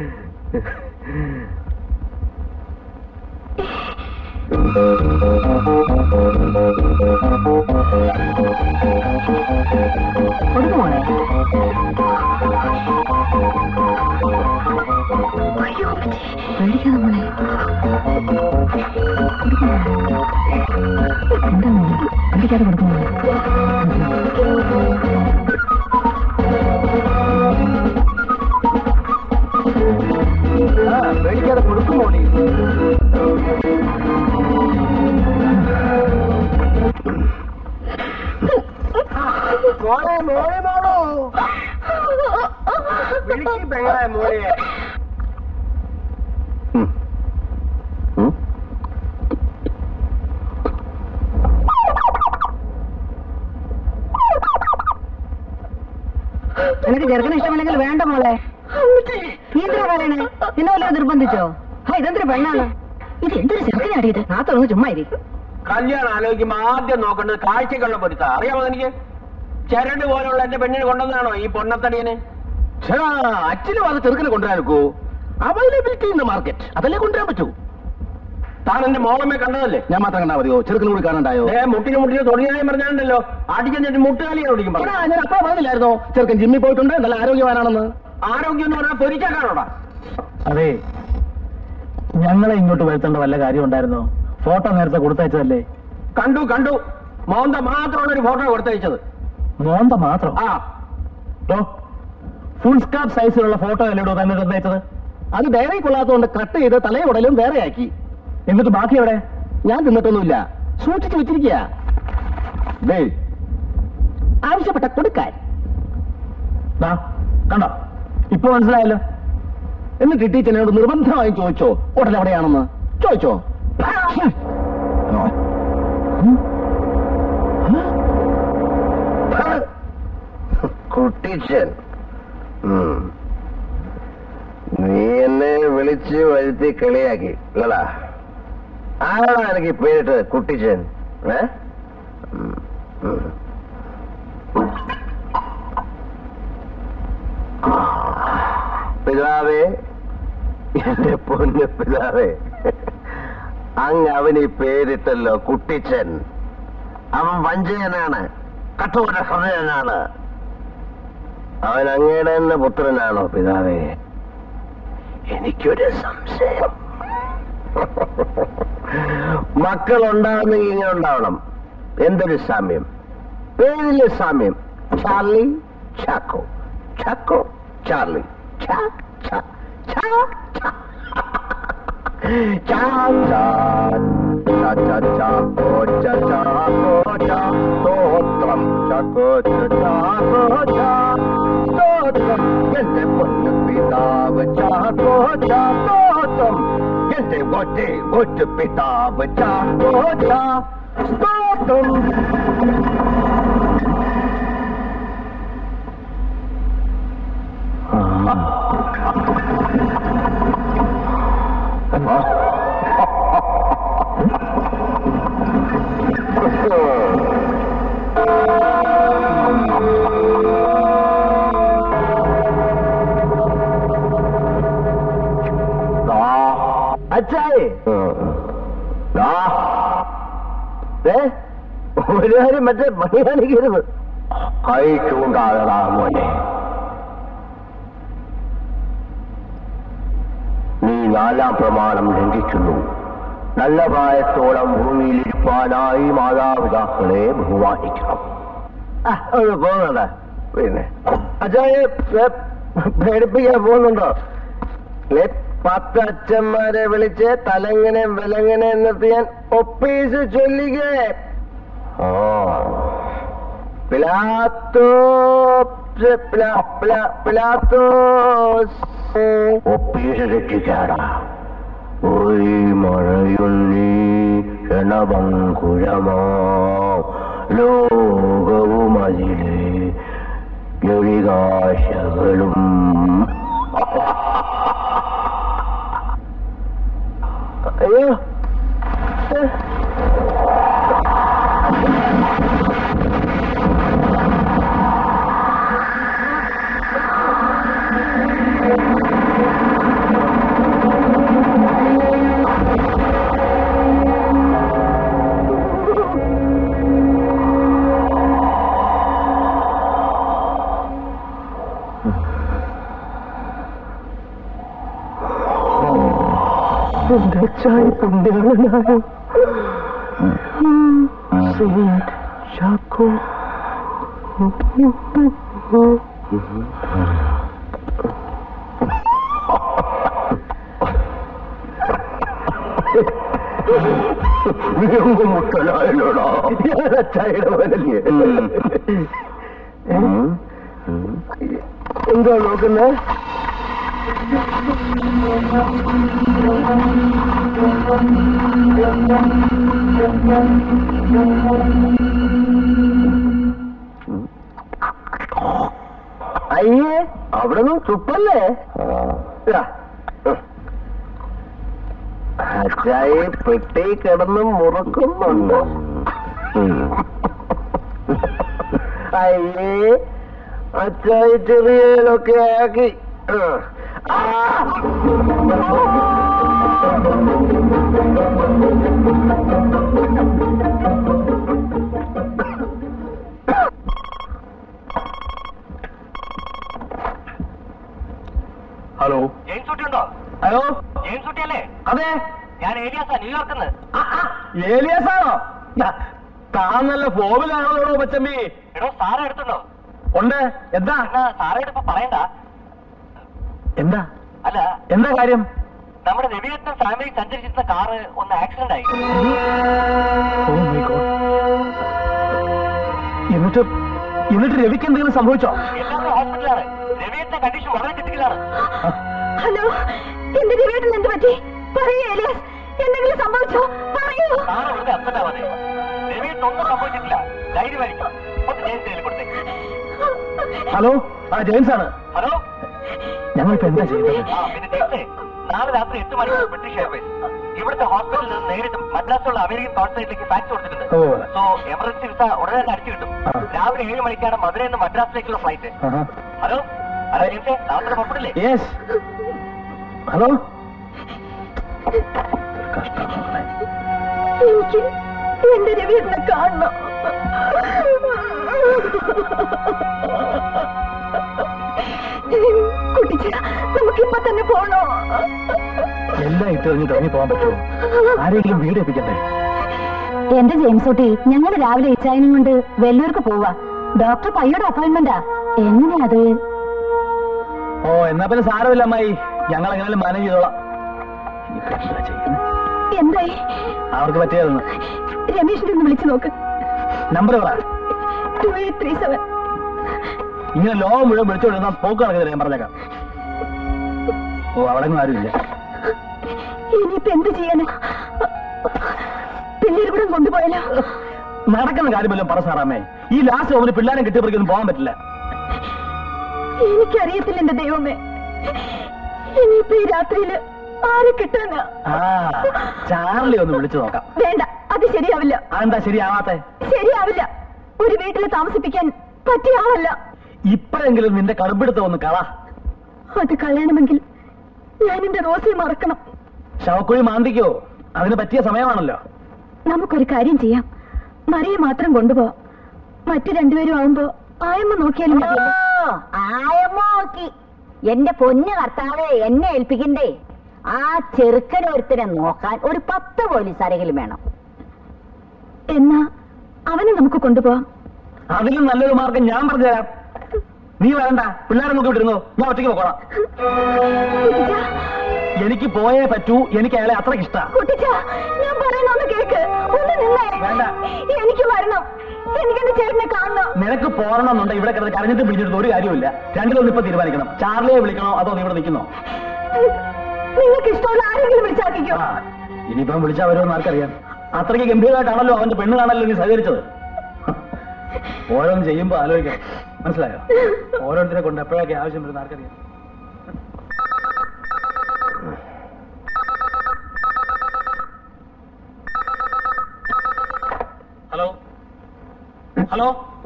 കൊടുക്കുമോളെ പേടിക്കാതെ മോളെ എന്താ മോളെ പേടിക്കാതെ കൊടുക്കുമോളെ ആ പേടിക്കാതെ കൊടുക്കുമോടി മോളെ മോളെ മോളോ വിളിക്ക് പെങ്ങളെ മോളെ ഉം. ഉം. നിനക്ക് ചെറുക്കന് ഇഷ്ടമല്ലെങ്കിൽ വേണ്ട മോളെ നീ എന്തിനാ പറയണേ നിന്നെ വല്ലതും നിർബന്ധിച്ചോ ആ ഇതെന്തൊരു പെണ്ണാണ് ഇത് എന്തൊരു ചെറുക്കനാടിയത് ആ തുടങ്ങി ചുമ്മാ ഇരി കല്യാണം ആലോചിക്കുമ്പോ ആദ്യം നോക്കേണ്ടത് കാഴ്ചക്കുള്ള പൊരുത്ത അറിയാമോ എനിക്ക് ചരട് പോലുള്ള എന്റെ പെണ്ണിന് കൊണ്ടുവന്നാണോ ഈ പൊണ്ണത്തടിയന് അച്ഛനും അത് ചെറുക്കിനെ കൊണ്ടുവരാനൊക്കോ അവൈലബിലിറ്റി ഇൻ ദ മാർക്കറ്റ് അതല്ലേ കൊണ്ടുവരാൻ പറ്റൂ താൻ എന്റെ മോളമ്മെ കണ്ടതല്ലേ ഞാൻ മാത്രം കണ്ടാ മതിയോ ചെറുക്കിനും കൂടി കാണണ്ടായോ ഏ മുട്ടിന് മുട്ടിന് തൊഴിലായി പറഞ്ഞാണ്ടല്ലോ അടിച്ചിട്ട് മുട്ടുകാലിയെ ഓടിക്കും എടാ, ഞാൻ അപ്പോ പറഞ്ഞില്ലായിരുന്നോ ചെറുക്കൻ ജിമ്മിൽ പോയിട്ടുണ്ട് നല്ല ആരോഗ്യവാനാണെന്ന് ആരോഗ്യം എന്ന് പറഞ്ഞാൽ പൊരിച്ചാക്കാണോടാ അതെ ഞങ്ങളെ ഇങ്ങോട്ട് വരുത്തേണ്ട വല്ല കാര്യം ഉണ്ടായിരുന്നോ ഫോട്ടോ നേരത്തെ കൊടുത്തയച്ചതല്ലേ കണ്ടു കണ്ടു മോന്ത മാത്രമുള്ള ഒരു ഫോട്ടോ കൊടുത്തയച്ചത് മോന്ത മാത്രം ആ ഫുൾ സ്കാർഫ് സൈസിലുള്ള ഫോട്ടോ അല്ലേടോ തന്നെ തന്നയച്ചത് അത് ഡയറി കൊള്ളാത്തതുകൊണ്ട് കട്ട് ചെയ്ത് തലയുടലും വേറെയാക്കി എന്നിട്ട് ബാക്കി എവിടെ ഞാൻ തിന്നിട്ടൊന്നുമില്ല സൂക്ഷിച്ചു വെച്ചിരിക്കുക ദേ ആവശ്യപ്പെട്ട കൊടുക്കാൻ ദാ, കണ്ടോ ഇപ്പൊ മനസ്സിലായല്ലോ എന്നിട്ട് ടീച്ചറിനോട് നിർബന്ധമായും ചോദിച്ചോ ഹോട്ടൽ എവിടെയാണെന്ന് ചോദിച്ചോ കുട്ടിച്ചൻ ഉം. നീ എന്നെ വിളിച്ച് വരുത്തി കളിയാക്കി അല്ലടാ ആരാടാ എനിക്ക് പേരിട്ട് കുട്ടിച്ചൻ ഏ ഉം. ഉം. ആ. പിതാവേ എന്റെ പൊന്ന് പിതാവേ അങ്ങ് അവന് ഈ പേരിട്ടല്ലോ കുട്ടിച്ചൻ അവൻ വഞ്ചകനാണ് കഠോര ഹൃദയനാണ് അവൻ അങ്ങയുടെ തന്നെ പുത്രനാണോ പിതാവേ എനിക്കൊരു സംശയം മക്കൾ ഉണ്ടാകുന്നെങ്കിൽ ഇങ്ങനെ ഉണ്ടാവണം എന്തൊരു സാമ്യം പേരിലെ സാമ്യം ചാർലി ചാക്കോ ചാക്കോ ചാർലി ചാ ചാ ചാ ചാ ചാ ചാ ചാ ചാ ചാക്കോ ചാ ചാക്കോ ചാ സ്തോത്രം ചാക്കോ ചാ ചാക്കോ ചാ സ്തോത്രം എന്റെ പൊന്നു പിതാവ് ചാക്കോ ചാ സ്തോത്രം എന്റെ ഒറ്റ ഒറ്റ പിതാവ് ചാക്കോ ചാ സ്തോത്രം അച്ചായി ഒരു കാര്യം മറ്റേ പണി കാണിക്കരുത് കൈ ചൂണ്ടാകടാ മോനെ നീ നാലാം പ്രമാണം ലംഘിക്കുന്നു നല്ല പ്രായത്തോളം ഭൂമിയിലിരിപ്പാനായി മാതാപിതാക്കളെ ബഹുമാനിക്കണം പോകുന്നുണ്ട പിന്നെ അച്ഛായെ പേടിപ്പിക്കാൻ പോകുന്നുണ്ടോ ലേ, പത്ത് അച്ഛന്മാരെ വിളിച്ച് തലങ്ങനെ വിലങ്ങനെ എന്നിട്ട് ഞാൻ ഒപ്പീസ് ചൊല്ലിക്കേ ഓ പിലാത്തോ പിലാ- പിലാ- പിലാത്തോസ് ഒപ്പീസ് രക്ഷിക്കാടാ ഒരു മഴയുള്ളി ക്ഷണഭങ്കുരമോ ലോകവും അതിലെ ഗളികാശകളും അയ്യോ ഏ. മുട്ടലായല്ലോടാ ചായയുടെ പോലല്ലേ എന്താ നോക്കുന്നത് അയ്യേ അവിടെ നിന്ന് തുപ്പല്ലേ ഇതാ. അച്ചായി പെട്ടി കിടന്ന് മുറക്കുന്നുണ്ട് അയ്യേ അച്ചായി ചെറിയതൊക്കെ ആക്കി ആ. ഹലോ ജെയിംസ് കുട്ടി ഉണ്ടോ ഹലോ ജെയിംസ് കുട്ടിയല്ലേ അതെ ഞാൻ ഏലിയാസാ ന്യൂയോർക്കിന്ന് ആ, ആ, ഏലിയാസാണോ യാ, താൻ നല്ല ഫോമിലാണല്ലോ പച്ചമ്പി എടോ സാറ് എടുത്തുണ്ടോ ഉണ്ട് എന്താ എന്നാ സാറേ ഇപ്പൊ പറയണ്ട എന്താ അല്ല എന്താ കാര്യം നമ്മുടെ രവിയത്നം ഫാമിലി സഞ്ചരിച്ചിരുന്ന കാറ് ഒന്ന് ആക്സിഡന്റ് ആയി ഓ മൈ ഗോഡ് എന്നിട്ട് എന്നിട്ട് രവിക്ക് എന്തെങ്കിലും സംഭവിച്ചോ എല്ലാവരും ഹോസ്പിറ്റലാണ് രവിയുടെ കണ്ടീഷൻ വളരെ ക്രിട്ടിക്കലാണ് ഹലോ എന്റെ രവിയേട്ടൻ എന്ത് പറ്റി പറയൂ ഏലിയാസ് എന്തെങ്കിലും സംഭവിച്ചോ പറയൂ സാറ് വെറുതെ അപ്സെറ്റ് ആവാതെ രവിയുടെ ഒന്നും സംഭവിച്ചിട്ടില്ല ധൈര്യമായിരിക്കും ഒന്ന് ജയിൻ ചെയ്ത് കൊടുത്തേ ഹലോ ആ ജെയിംസ് ആണ് ഹലോ ഞങ്ങളിപ്പോ എന്താ ചെയ്യുന്നത് ആ പിന്നെ ജെയിംസേ നാളെ രാത്രി എട്ട് മണിക്ക് ബ്രിട്ടീഷ് എയർവേസ് ഇവിടുത്തെ ഹോസ്പിറ്റലിൽ നിന്ന് നേരിട്ട് മദ്രാസിലുള്ള അമേരിക്കൻ കോൺസുലേറ്റിലേക്ക് ഫാക്സ് കൊടുത്തിട്ടുണ്ട് ഓ. സോ എമർജൻസി വിസ ഉടനെ തന്നെ അടിച്ചു കിട്ടും ആ. രാവിലെ ഏഴ് മണിക്കാണ് മധുരയിൽ നിന്ന് മദ്രാസിലേക്കുള്ള ഫ്ലൈറ്റ് ഹലോ ഹലോ ജെയിംസേ നാളെ പുറപ്പെടില്ലേ യെസ് ഹലോ കഷ്ടം നോക്കണേ എനിക്ക് എന്റെ രവിയേട്ടനെ കാണണം കുട്ടിച്ചേട്ടാ നമുക്കിപ്പൊ തന്നെ പോണോ എല്ലാം ഇട്ടെറിഞ്ഞിട്ട് ഇറങ്ങി പോകാൻ പറ്റുമോ ആരെങ്കിലും വീട് എത്തിക്കണ്ടേ എന്റെ ജെയിംസ് കുട്ടി ഞങ്ങൾ രാവിലെ ഇച്ചായനും കൊണ്ട് വെല്ലൂർക്ക് പോവാ ഡോക്ടർ പയ്യോടെ അപ്പോയിന്റ്മെന്റാ എങ്ങനെയാ അത് ഓ എന്നാ പിന്നെ സാരമില്ല അമ്മായി ഞങ്ങൾ എങ്ങനെയാലും മാനേജ് ചെയ്തോളാം ഇനിയിപ്പോ എന്താ ചെയ്യുന്നത് എന്തായി അവർക്ക് പറ്റിയതെന്ന് രമേശിനെ ഒന്ന് വിളിച്ചു നോക്ക് നമ്പർ പറ ടു എയ്റ്റ് ത്രീ സെവൻ ഇങ്ങനെ ലോകം മുഴുവൻ വിളിച്ചോണ്ടിരുന്ന പോക്ക് നടക്കുന്നില്ല ഞാൻ പറഞ്ഞേക്കാം ഓ അവിടെ ഒന്നും ആരുമില്ല ഇനിയിപ്പോ എന്ത് ചെയ്യാനാ പിള്ളേർ കൊണ്ടുപോയാലോ നടക്കുന്ന കാര്യമല്ലോ പറ സാറാമേ ഈ ലാസ്റ്റ് ഓവന് പിള്ളേരെ കിട്ടിയവർക്കൊന്നും പോകാൻ പറ്റില്ല എനിക്കറിയത്തില്ല എന്റെ ദൈവമേ ഇനിയിപ്പോ ഈ രാത്രിയില് ആരെ കിട്ടാനാ ആ ചാർലി ഒന്ന് വിളിച്ചു നോക്കാം വേണ്ട അത് ശരിയാവില്ല അതെന്താ ശരിയാവാത്തെ ശരിയാവില്ല ഒരു വീട്ടിൽ താമസിപ്പിക്കാൻ പറ്റിയ ആളല്ല ഇപ്പോഴെങ്കിലും നിന്റെ കടുപ്പിടുത്തം ഒന്ന് കള അത് കളയണമെങ്കിൽ ഞാൻ എന്റെ റോസയെ മറക്കണം ശവക്കുഴി മാന്തിക്കോ അതിന് പറ്റിയ സമയമാണല്ലോ നമുക്കൊരു കാര്യം ചെയ്യാം മറിയെ മാത്രം കൊണ്ടുപോവാം മറ്റു രണ്ടുപേരും ആവുമ്പോ ആയമ്മ നോക്കിയാലും മതിയല്ലോ. ആയമ്മോ നോക്കി എന്റെ പൊന്ന് കർത്താവെ എന്നെ ഏൽപ്പിക്കണ്ടേ ആ ചെറുക്കൻ ഒരുത്തനെ നോക്കാൻ ഒരു പത്ത് പോലീസുകാരെങ്കിലും വേണം എന്നാ അവനെ നമുക്ക് കൊണ്ടുപോവാം അതിലും നല്ലൊരു മാർഗം ഞാൻ പറഞ്ഞുതരാം നീ വേണ്ട പിള്ളേരെ നോക്കി വിട്ടിരുന്നു ഞാൻ ഒറ്റയ്ക്ക് പോക്കോളാം കുട്ടിച്ച എനിക്ക് പോയേ പറ്റൂ എനിക്ക് അയാളെ അത്രയ്ക്ക് ഇഷ്ടാ കുട്ടിച്ച ഞാൻ പറയുന്ന ഒന്ന് കേക്ക് ഒന്ന് നിന്നേ വേണ്ട. എനിക്ക് വരണം എനിക്ക് എന്റെ ചേട്ടനെ കാണണം നിനക്ക് പോരണമെന്നുണ്ട് ഇവിടെ കിടന്ന് കരഞ്ഞിട്ട് പിടിച്ചിട്ട് ഒരു കാര്യമില്ല രണ്ടിലൊന്നും ഇപ്പൊ തീരുമാനിക്കണം ചാർലിയെ വിളിക്കണോ അതോ നീ ഇവിടെ നിൽക്കുന്നോ നിങ്ങൾക്ക് ഇഷ്ടമുള്ള ആരെങ്കിലും വിളിച്ചാക്കിക്കോ ആ ഇനിയിപ്പം വിളിച്ചാ വരുമെന്ന് ആർക്കറിയാം അത്രയ്ക്ക് ഗംഭീരമായിട്ടാണല്ലോ അവന്റെ പെണ്ണ് കാണല്ലോ നീ സഹകരിച്ചത് ഓരോന്ന് ചെയ്യുമ്പോ ആലോചിക്കണം മനസ്സിലായോ ഓരോരുത്തരെ കൊണ്ട് എപ്പോഴൊക്കെ ആവശ്യം വരുന്ന ആർക്കറിയാം ഹലോ ഹലോ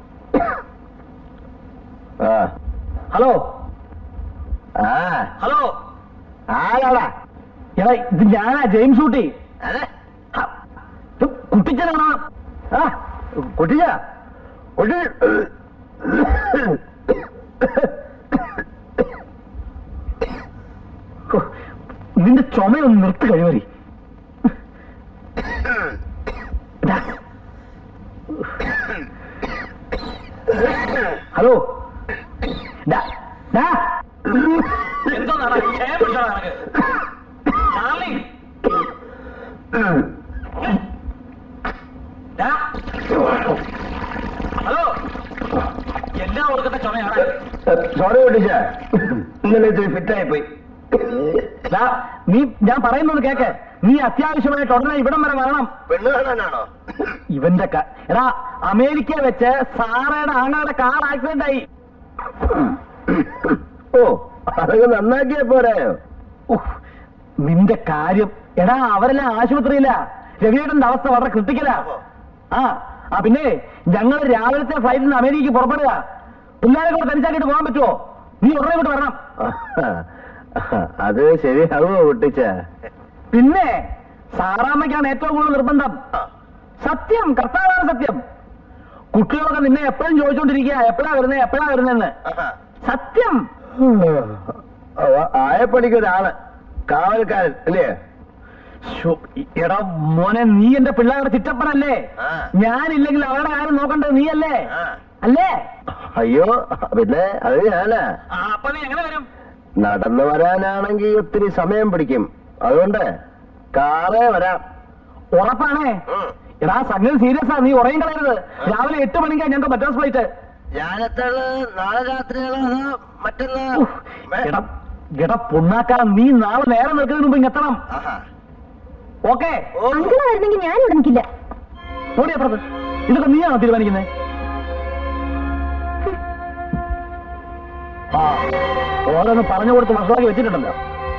ആ ഹലോ ആ ഹലോ ആരാടാ എടാ ഇത് ഞാനാ ജെയിംസ് ഊട്ടി അതെ ഹ, ഇത് കുട്ടിച്ചനാണോ ആ കുട്ടിച്ച കുട്ടി ഹോ, നിന്റെ ചുമയൊന്ന് നിർത്ത് കഴിവറി ഹലോ ഡാ, ഡാ. എന്തോന്നാടാ ക്ഷയം പിടിച്ചോടാ നിനക്ക്? ചാർലി. ഡാ. ഹലോ എല്ലാം കൊടുക്കുന്ന ചുമയാണ് സോറി കുട്ടിച്ച ഇന്നലെ ഇത്തിരി ഫിറ്റായി പോയി ദാ, നീ ഞാൻ പറയുന്നത് കേക്ക് നീ അത്യാവശ്യമായിട്ട് ഉടനെ ഇവിടം വരെ വരണം പെണ്ണ് കാണാനാണോ ഇവന്റെ ക- എടാ അമേരിക്ക വെച്ച് സാറയുടെ ആങ്ങളുടെ കാർ ആക്സിഡന്റ് ആയി ഓ അതൊക്കെ നന്നാക്കിയാ പോരായോ ഉഫ്, നിന്റെ കാര്യം എടാ അവരെല്ലാം ആശുപത്രിയില്ല രവിയേട്ടന്റെ അവസ്ഥ വളരെ ക്രിട്ടിക്കലാ ആ ആ പിന്നെ ഞങ്ങൾ രാവിലത്തെ ഫ്ലൈറ്റിൽ നിന്ന് അമേരിക്കക്ക് പുറപ്പെടുക പിള്ളേരെ കൂടെ തനിച്ചാക്കിയിട്ട് പോകാൻ പറ്റുമോ നീ ഉടനെ ഇങ്ങോട്ട് വരണം അത് ശരിയാവോ കുട്ടിച്ച പിന്നെ സാറാമ്മയ്ക്കാണ് ഏറ്റവും കൂടുതൽ നിർബന്ധം സത്യം കർത്താവാണ് സത്യം കുട്ടികളൊക്കെ നിന്നെ എപ്പോഴും ചോദിച്ചോണ്ടിരിക്കുക എപ്പോഴാ വരുന്നത് എപ്പോഴാ വരുന്നതെന്ന് സത്യം ആയപ്പണിക്ക് ഒരാള് കാവൽക്കാരൻ അല്ലേ ശ്ശോ, ഇ- എടാ മോനെ നീ എന്റെ പിള്ളേരുടെ ചിറ്റപ്പനല്ലേ ആ. ഞാനില്ലെങ്കിൽ അവരുടെ കാര്യം നോക്കേണ്ടത് നീയല്ലേ ആ. അല്ലേ അയ്യോ പിന്നെ അത് ഞാനാ അപ്പൊ നീ എങ്ങനെ വരും നടന്നു വരാനാണെങ്കിൽ ഒത്തിരി സമയം പിടിക്കും അതുകൊണ്ട് കാറേ വരാം ഉറപ്പാണേ എടാ സംഗതി സീരിയസ് ആ നീ ഉറയും കളയരുത് രാവിലെ എട്ട് മണിക്കാ ഞങ്ങൾക്ക് മദ്രാസ് ഫ്ലൈറ്റ് ഞാനെത്തുള്ളൂ നാളെ രാത്രിയാണോ അതോ മറ്റന്നാ എടാ എടാ പൊണ്ണാക്കാ നീ നാളെ നേരം നിൽക്കുന്നതിന് മുമ്പ് ഇങ്ങെത്തണം ആഹാ. ഓക്കേ അങ്കിള് വരുന്നെങ്കിൽ ഞാൻ ഇവിടെ നിൽക്കില്ല ഓടി അപ്പുറത്ത് ഇതൊക്കെ നീയാണോ തീരുമാനിക്കുന്നത് ആ ഓരോന്ന് പറഞ്ഞു കൊടുത്ത് മനസ്സിലാക്കി വെച്ചിട്ടുണ്ടല്ലോ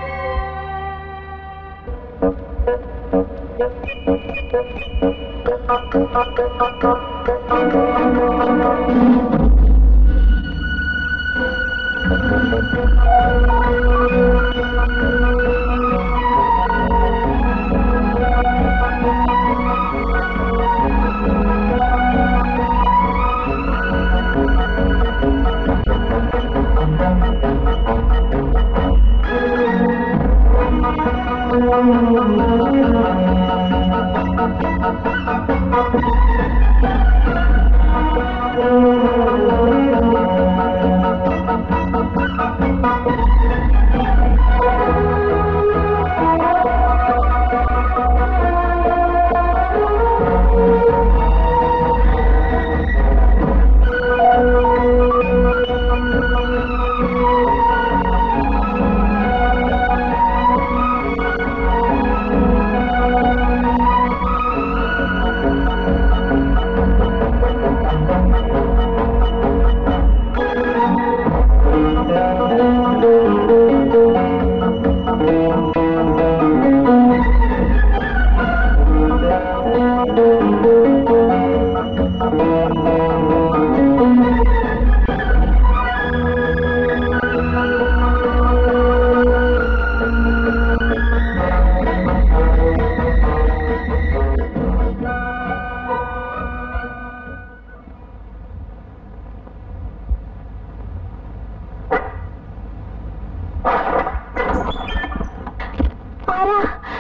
ആരാ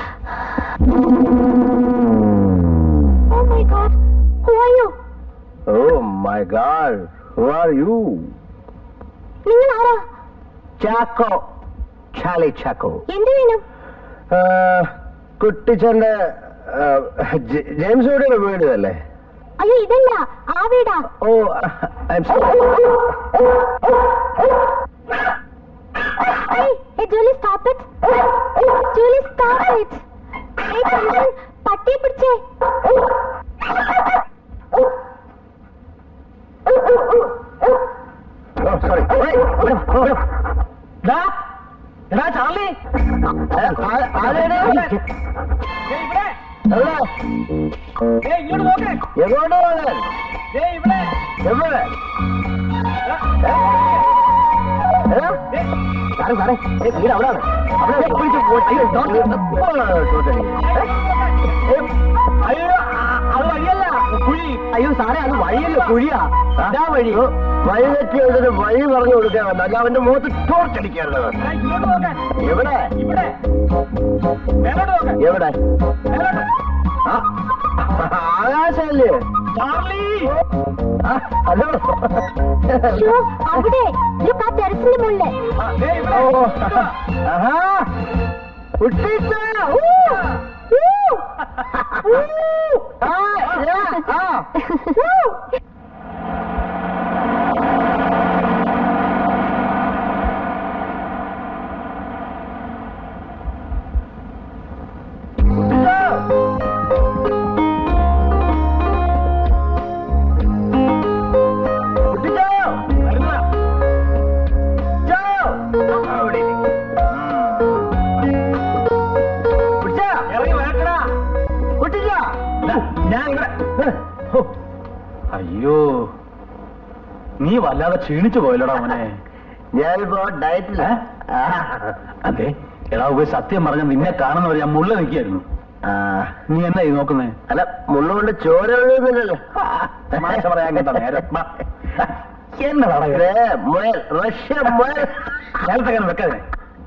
oh my god who are you oh my god who are you നിങ്ങൾ ആരാ ചാക്കോ ചാലി ചാക്കോ എന്ത് വേണം കുട്ടിച്ചന്റെ ജെയിംസ് ഓടിയുടെ വീട് അല്ലേ അയ്യോ ഇതല്ല ആ വീടാ oh I'm sorry Hey, hey, Julie, stop it. Julie, stop it. Hey, Thompson, പട്ടിയെ പിടിച്ചേ സോറി ഡാ, എടാ ചാർലി ദേ ഇവിടെ. ദേ ഇങ്ങോട്ട് നോക്ക്. എങ്ങോട്ട് പോകാൻ ദേ ഇവിടെ. എവിടെ എടാ, ഏ? ദേ. സാറേ സാറേ ഏ, വീട് അവിടാണ് അവിടെ പിടിച്ച് പോ- അയ്യോ, don't- ഇപ്പോഴാണ് ചോദിച്ചത്. ഏ? അയ്യോ ആ- അത് വഴിയല്ല കുഴി അയ്യോ സാറേ അത് വഴിയല്ല കുഴിയാ അതാ വഴി വഴി തെറ്റി എഴുതിട്ട് വഴി പറഞ്ഞു കൊടുക്കാൻ വന്ന അല്ല അവന്റെ മുഖത്ത് ടോർച്ചടിക്കാറുള്ളത് എടാ, ഇങ്ങോട്ട് നോക്ക്. എവിടെ ഇവിടെ മേലോട്ട് നോക്ക് എവിടെ മേലോട്ട് ആ, ആകാശല്ലേ ചാർലി ആ, ഹലോ ഷോ അവിടെ ലുക്ക് ആ ടെറസിന്റെ മുകളില് ആ, ദേ ഇവിടെ. ഓ, ആഹാ. കുട്ടിച്ച, ഊ, ഊ, ഊ, ആ, യാ, ആ, ഊ. കുട്ടിച്ചോ, വരുന്നതാ. ചോ. അവിടെ ഇരിക്ക്. കുട്ടിച്ചാ, ഇറങ്ങി വരട്ടടാ. കുട്ടിച്ചാ. ഇതാ, ഞാൻ ഇവിടെ ഹോ. അയ്യോ നീ വല്ലാതെ ക്ഷീണിച്ചു പോയല്ലോടാ മോനെ ഞാനിപ്പോ ഡയറ്റില ഏ? അതെ എടാ ഉപ സത്യം പറഞ്ഞ നിന്നെ കാണുന്നവർ ഞാൻ മുള്ള നിൽക്കായിരുന്നു നീ എന്നാ ഈ നോക്കുന്നേ അല്ല മുള്ളുകൊണ്ട് ചോര ഒഴുകുന്നില്ലല്ലോ തമാശ പറയാൻ കേട്ടോ നേരം വാ. എന്നടാ ഇത്? ദേ, മുയൽ റഷ്യ മുയൽ നേരത്തെ അങ്ങനെ വെക്കാതെ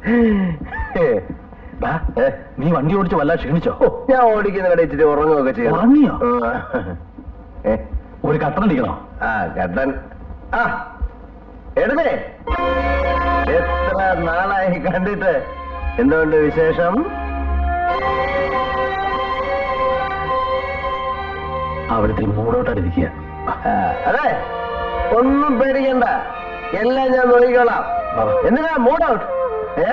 ഡാ, ഏ, നീ വണ്ടി ഓടിച്ച് വല്ല ക്ഷീണിച്ചോ ഞാൻ ഓടിക്കുന്ന ഇച്ചിരി ഉറങ്ങുകയൊക്കെ ചെയ്യും ഉറങ്ങിയോ? ഏ, ഒരു കട്ടൻ അടിക്കണോ ആ കട്ടൻ ആ എടുത്തേ എത്ര നാളായി കണ്ടിട്ട് എന്തുകൊണ്ട് വിശേഷം അവിടുത്തെ മൂടോട്ടടിക്കുക ആ, അതെ ഒന്നും പേടിക്കണ്ട എല്ലാം ഞാൻ നോക്കിക്കോളാം എന്തിനാ മൂഡ് ഔട്ട് ഏ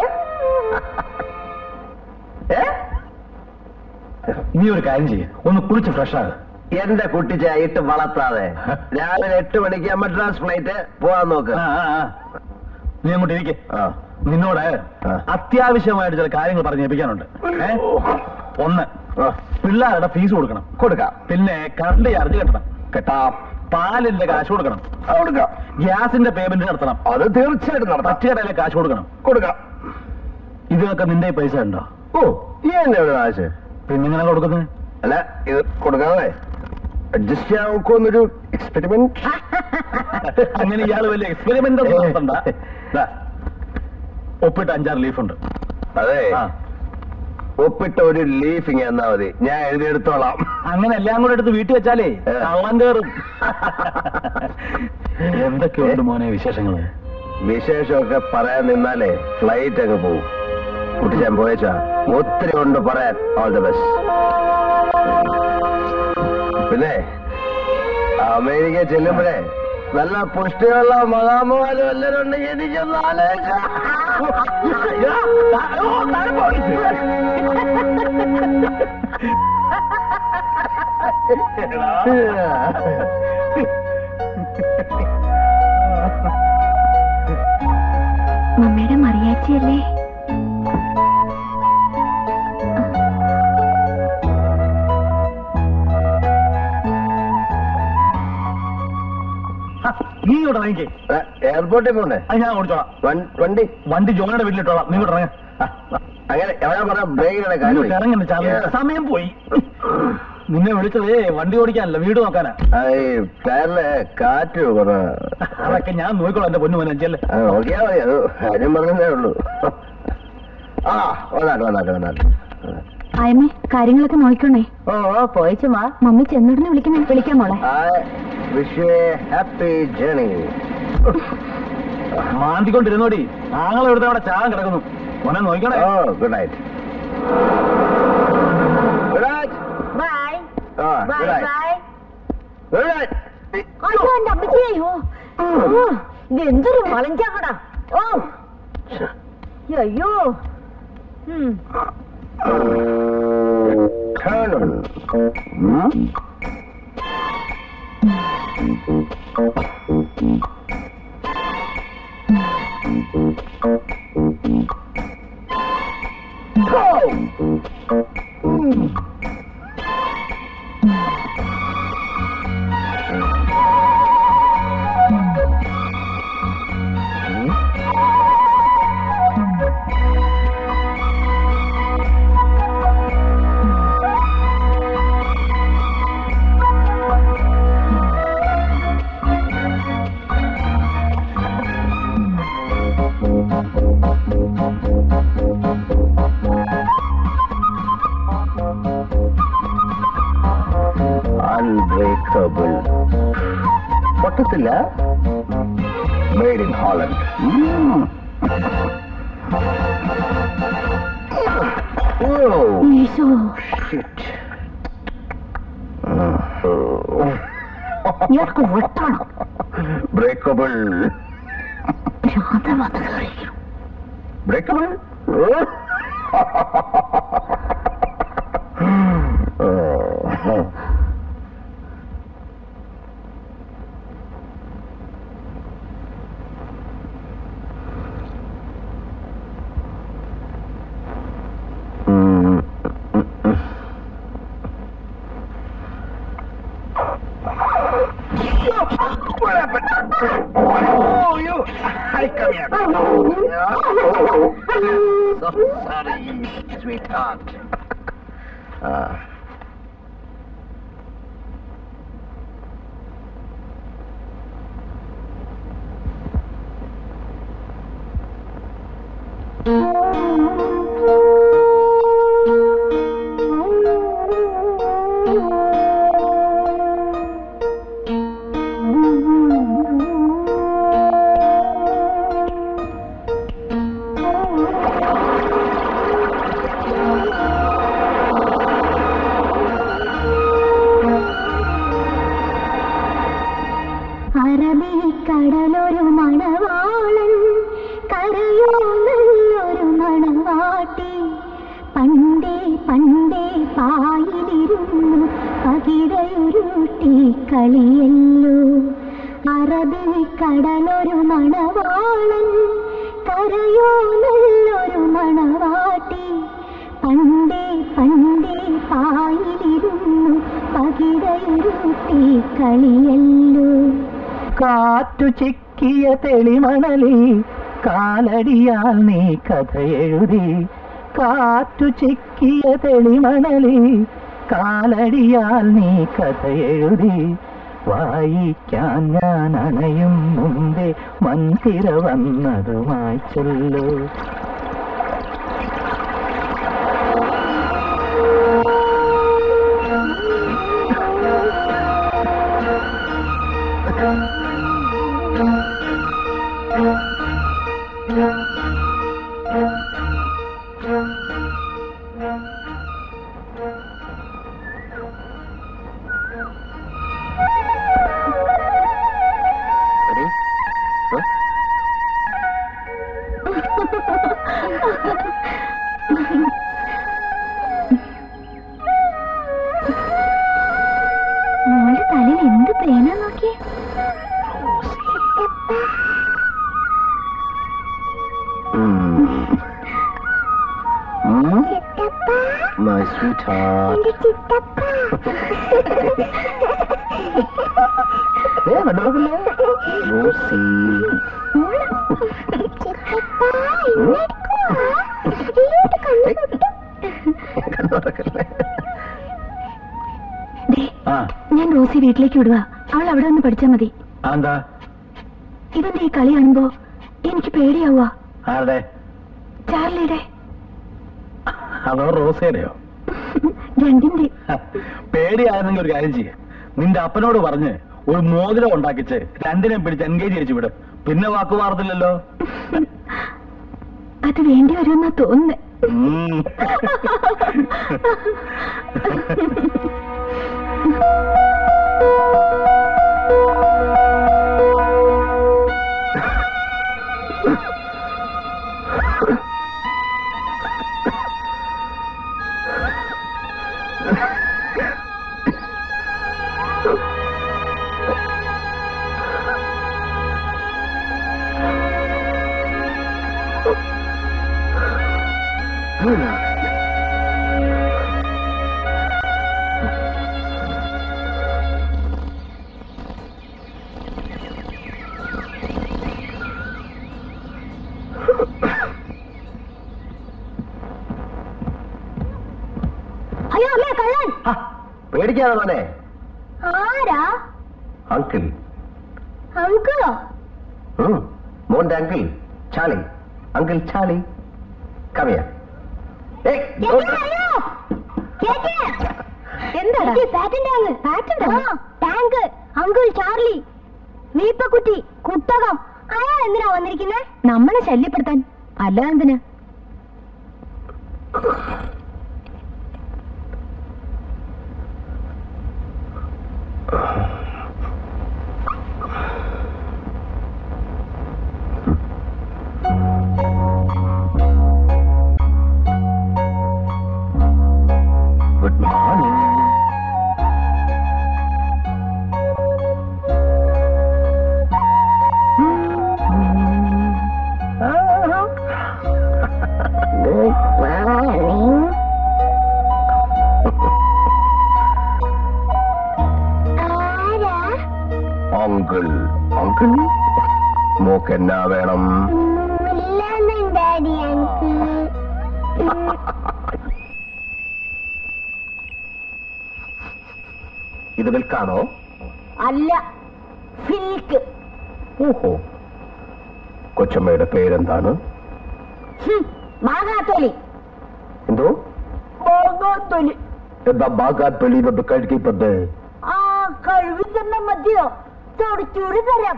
ഏ നീ ഒരു കാര്യം ചെയ്യ ഒന്ന് കുളിച്ച് ഫ്രഷ് ആകുക എന്റെ കുട്ടിച്ച ഇട്ട് വളർത്താതെ രാവിലെ എട്ട് മണിക്ക് മദ്രാസ് ഫ്ലൈറ്റ് പോവാൻ നോക്ക് ആ, ആ, ആ. നീ അങ്ങോട്ട് ഇരിക്കെ ആ. നിന്നോട് ആ. അത്യാവശ്യമായിട്ട് ചില കാര്യങ്ങൾ പറഞ്ഞേൽപ്പിക്കാനുണ്ട് ഏ? ഒന്ന് ആ, പിള്ളേരുടെ ഫീസ് കൊടുക്കണം കൊടുക്കാം പിന്നെ കറണ്ട് ചാർജ് കെട്ടണം കേട്ടാം പാലിന്റെ കാശ് കൊടുക്കണം ആ, കൊടുക്കാം ഗ്യാസിന്റെ പേയ്മെന്റ് നടത്തണം അത് തീർച്ചയായിട്ടും നടത്താം പറ്റുകടയിലെ കാശ് കൊടുക്കണം കൊടുക്കാം ഇതിനൊക്കെ നിന്റെ പൈസ ഉണ്ടോ ഓ ഈ എന്നെ ഒരു ആശ പിന്നെ ഇങ്ങനെ കൊടുക്കുന്നത് അല്ല ഇത് കൊടുക്കാതെ അഡ്ജസ്റ്റ് ചെയ്യാൻ നോക്കുമെന്നൊരു എക്സ്പെരിമെന്റ് അങ്ങനെ ഇയാള് വലിയ എക്സ്പെരിമെന്റ് ഒന്നും നടത്തണ്ട ദാ, ഒപ്പിട്ട് അഞ്ചാറ് ലീഫുണ്ട് അതെ ആ. ഒപ്പിട്ട ഒരു ലീഫിങ് എന്നാ മതി ഞാൻ എഴുതിയെടുത്തോളാം അങ്ങനെ എല്ലാം കൂടെ എടുത്ത് വീട്ടിൽ വെച്ചാലേ ഏ. കള്ളം കയറും എന്തൊക്കെയുണ്ട് മോനെ വിശേഷങ്ങള് വിശേഷമൊക്കെ പറയാൻ നിന്നാലേ ഫ്ലൈറ്റ് അങ്ങ് പോവും കുട്ടിച്ചാൻ പോയച്ചാ ഒത്തിരി ഉണ്ട് പറയാൻ ഓൾ ദ ബെസ്റ്റ് പിന്നെ അമേരിക്ക ചെല്ലുമ്പോഴേ നല്ല പുഷ്ടിയുള്ള മഹാമോഹനും എല്ലാവരും ഉണ്ടെങ്കിൽ എനിക്കൊന്ന് ആലോചിക്കാം മമ്മിയുടെ മറിയാച്ചിയല്ലേ ആ, നീ ഇങ്ങോട്ട് ഇറങ്ങിക്കേ എയർപോർട്ടിൽ പോണ്ടേ അത് ഞാൻ ഓടിച്ചോളാം വൺ- വണ്ടി വണ്ടി ജോണിയുടെ വീട്ടിലിട്ടോളാം നീ ഇങ്ങോട്ട് ഇറങ്ങ ആ, അങ്ങനെ എവിടെ പറഞ്ഞ ബ്രേക്കിയുടെ ഇങ്ങോട്ട് ഇറങ്ങണ്ട ചാർലി. കാര്യം സമയം പോയി നിന്നെ വിളിച്ചതേ വണ്ടി ഓടിക്കാനല്ല വീട് നോക്കാനാ ടയറില് കാറ്റ് കുറവ് അതൊക്കെ ഞാൻ നോക്കിക്കോളാം എന്റെ പൊന്നു മനഞ്ചല്ലേ ആ, നോക്കിയാ മതി അത് കാര്യം പറഞ്ഞതേ ഉള്ളൂ ആ വന്നാട്ടെ വന്നാട്ടെ വന്നാട്ടെ ആയമ്മേ കാര്യങ്ങളൊക്കെ നോക്കണേ ഓ പോയിച്ചുമാ മമ്മി ചെന്നുടനെ വിളിക്കണേ വിളിക്കാം മോളെ I wish you happy journey മാന്തിക്കൊണ്ടിരുന്നോടി ആങ്ങളെ ഇവിടുത്തെ അവിടെ ചാകം കിടക്കുന്നു മോനെ നോക്കണേ oh good night good night bye ആ bye good night bye good night അയ്യോ എന്റെ അമ്മച്ചിയോ ഓ ഇത് എന്തൊരു വളഞ്ചാങ്ങടാ ഓ അയ്യോ ഉം Turn on. Hmm? അൺബ്രേക്കബിൾ പൊട്ടത്തില്ല മെയ്ഡ് ഇൻ ഹോളണ്ട് ഈശോ ഇയാൾക്ക് വട്ടാണോ ബ്രേക്കബിൾ ഭ്രാന്തം വന്ന് കയറി breakable What happened? Oh, you! I come here. so sorry, sweetheart. Uh. കളിയല്ലോ അറബിക്കടലൊരു മണവാളൻ കരയോ നല്ലൊരു മണവാട്ടി പണ്ടേ പണ്ടേ പായിലിരുന്നു പകിടയുരുട്ടി കളിയല്ലോ കാറ്റു ചിക്കിയ തെളിമണലി കാലടിയാൽ നീ കഥ എഴുതി കാറ്റു ചിക്കിയ തെളിമണലി കാലടിയാൽ നീ കഥ എഴുതി വായിക്കാൻ ഞാൻ അണയും മുമ്പേ മന്ദിര വന്നതുമായി ചൊല്ലു മോളുടെ തലയിൽ എന്ത് പേന നോക്കിയേ മൈ സ്വീറ്റ് ഹാർട്ട് റോസി കണ്ണോടക്കല്ലേ ആ ഞാൻ റോസി വീട്ടിലേക്ക് വിടുക അവൾ അവിടെ നിന്ന് പഠിച്ചാ മതി എന്താ ഇവന്റെ ഈ കളി കാണുമ്പോ എനിക്ക് പേടിയാവുക ആരുടെ ചാർലിയുടെ അതോ റോസേടെയോ രണ്ടിന്റെ പേടിയായിരുന്നെങ്കിൽ ഒരു കാര്യം ചെയ്യ നിന്റെ അപ്പനോട് പറഞ്ഞ് ഒരു മോതിരം ഉണ്ടാക്കിച്ച് രണ്ടിനെ പിടിച്ച് എൻഗേജ് ചെയ്യിച്ചു വിട് പിന്നെ വാക്ക് മാറത്തില്ലല്ലോ അത് വേണ്ടി വരുമെന്നാ തോന്നുന്നേ ഉം. അയ്യോ അമ്മേ കള്ളൻ ആ, പേടിക്കാതെ മോനെ ആരാ അങ്കിൾ അങ്കിളോ ഉം, മോന്റെ അങ്കിൾ ചാളി അങ്കിൾ ചാളി കവിയ എന്താടാ ടാങ്ക് അങ്കിൾ ചാർലി വീപ്പക്കുറ്റി കുട്ടകം അയാൾ എന്തിനാ വന്നിരിക്കുന്നത് നമ്മളെ ശല്യപ്പെടുത്താൻ അല്ല എന്തിനാ ഗുഡ് മോർണിംഗ് അങ്കിൾ അങ്കിൾ മോക്ക് എന്നാ വേണം ഡാഡി അങ്കിൾ ഇത് വിൽക്കാണോ അല്ല ഫിൽക്ക് ഓഹോ കൊച്ചമ്മയുടെ പേരെന്താണ് മാങ്ങാത്തൊലി എന്തോ മാങ്ങാത്തൊലി എന്താ ബാഗാൻ വെളിയിലോട്ട് കഴിക്കപ്പെട്ടത് ആ കഴിവ് തന്നെ മതിയോ തുടച്ചൂടി തരാം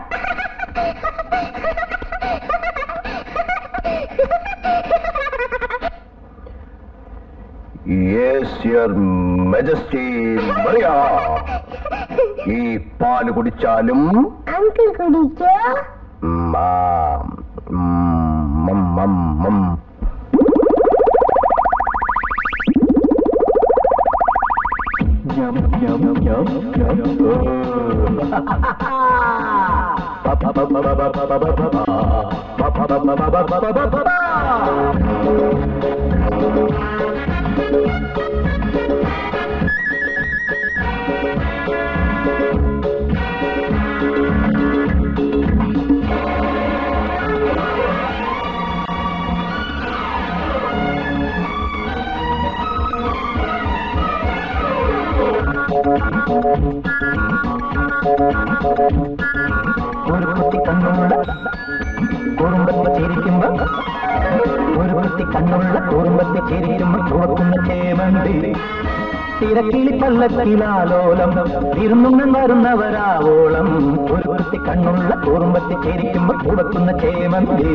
യെസ് യുവർ മെജസ്റ്റി മറിയ ഈ പാല് കുടിച്ചാലും അങ്കിൾ കുടിക്കോ ഉം, ആ, ഉം, മം, മം, മം. ഒരു കുട്ടി കണ്ണുള്ള കുറുമ്പത്തെ ചിരിക്കുമ്പോ ഒരു കുട്ടി കണ്ണുള്ള കുറുമ്പത്തെ ചിരിക്കുമ്പോ ചുവക്കുന്ന ചേമന്തി തിരക്കിളി പല്ലക്കിലാലോലം ഇരുന്നുണ്ണൻ വരുന്നവരാവോളം ഒരു കുട്ടി കണ്ണുള്ള കുറുമ്പത്തെ ചിരിക്കുമ്പോ ചുവക്കുന്ന ചേമന്തി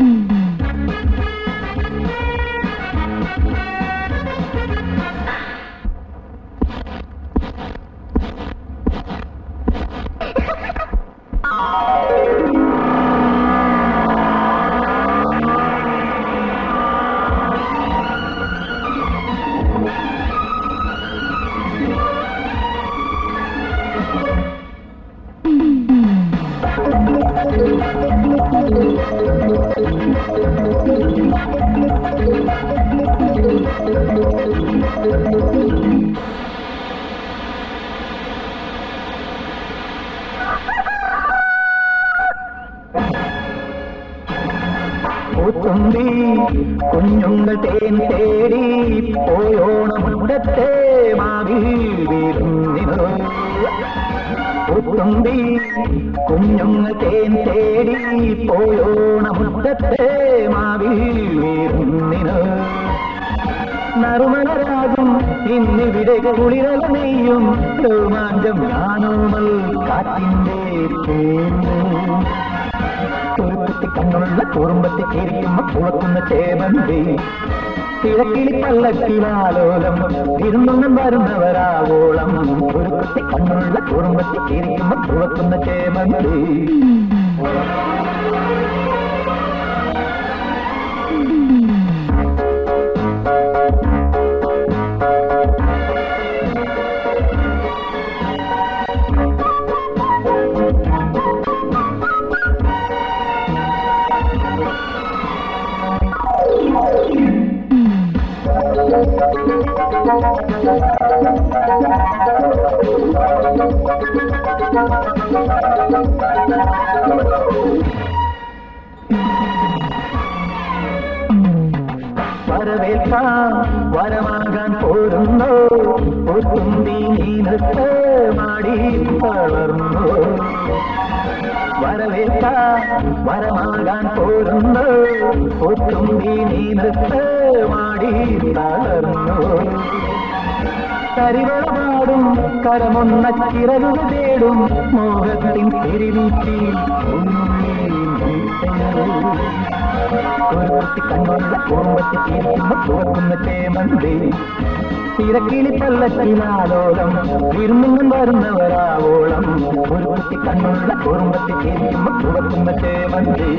പൂത്തുമ്പി കുഞ്ഞുങ്ങൾ തേൻ തേടി പോയോണമുണ്ടത്തെ മാവി വീരുന്നിനു പൂത്തുമ്പി കുഞ്ഞുങ്ങൾ തേൻ തേടി പോയോണമുണ്ടത്തെ മാവി വീരുന്നിനു നറുമലരാകും ഇന്നിവിടെ കുളിരല നെയ്യും രോമാഞ്ചം ഞാനോമൽ കാറ്റിന്റെ തേന്നു ഒരു കുട്ടി കണ്ണുള്ള കുറുമ്പത്തെ ചിരിക്കുമ്പോ കുളക്കുന്ന ചേമന്തി കിഴക്കിളി പല്ലക്കിലാലോലം ഇരുന്നൊന്നും വരുന്നവരാവോളം ഒരു കുട്ടി കണ്ണുള്ള കുറുമ്പത്തെ ചിരിക്കുമ്പോ കുളക്കുന്ന ചേമന്തി വരവേൽക്കാൻ വരമാകാൻ പോരുന്നു ഒത്തുമ്പി നീനത്ത് മാടി വളർന്നു വരവേൽക്കാൻ വരമാകാൻ പോരുന്നു ഒത്തുമ്പി നീനത്ത് മാടി തളർന്നു കരിവളപാടും കരമൊന്ന ചിറകുക തേടും മോഹത്തിൻ തിരിനീട്ടി ഒരു കുട്ടി കണ്ണുള്ള കുടുംബത്തെ ചിരിക്കുമ്പോ ചുവക്കുന്ന ചേമന്തി തിരക്കിളി പല്ലക്കിലാലോലം വിരുന്നും വരുന്നവരാവോളം ഒരു കുട്ടി കണ്ണുള്ള കുടുംബത്തെ ചിരിക്കുമ്പോ ചുവക്കുന്ന ചേമന്തി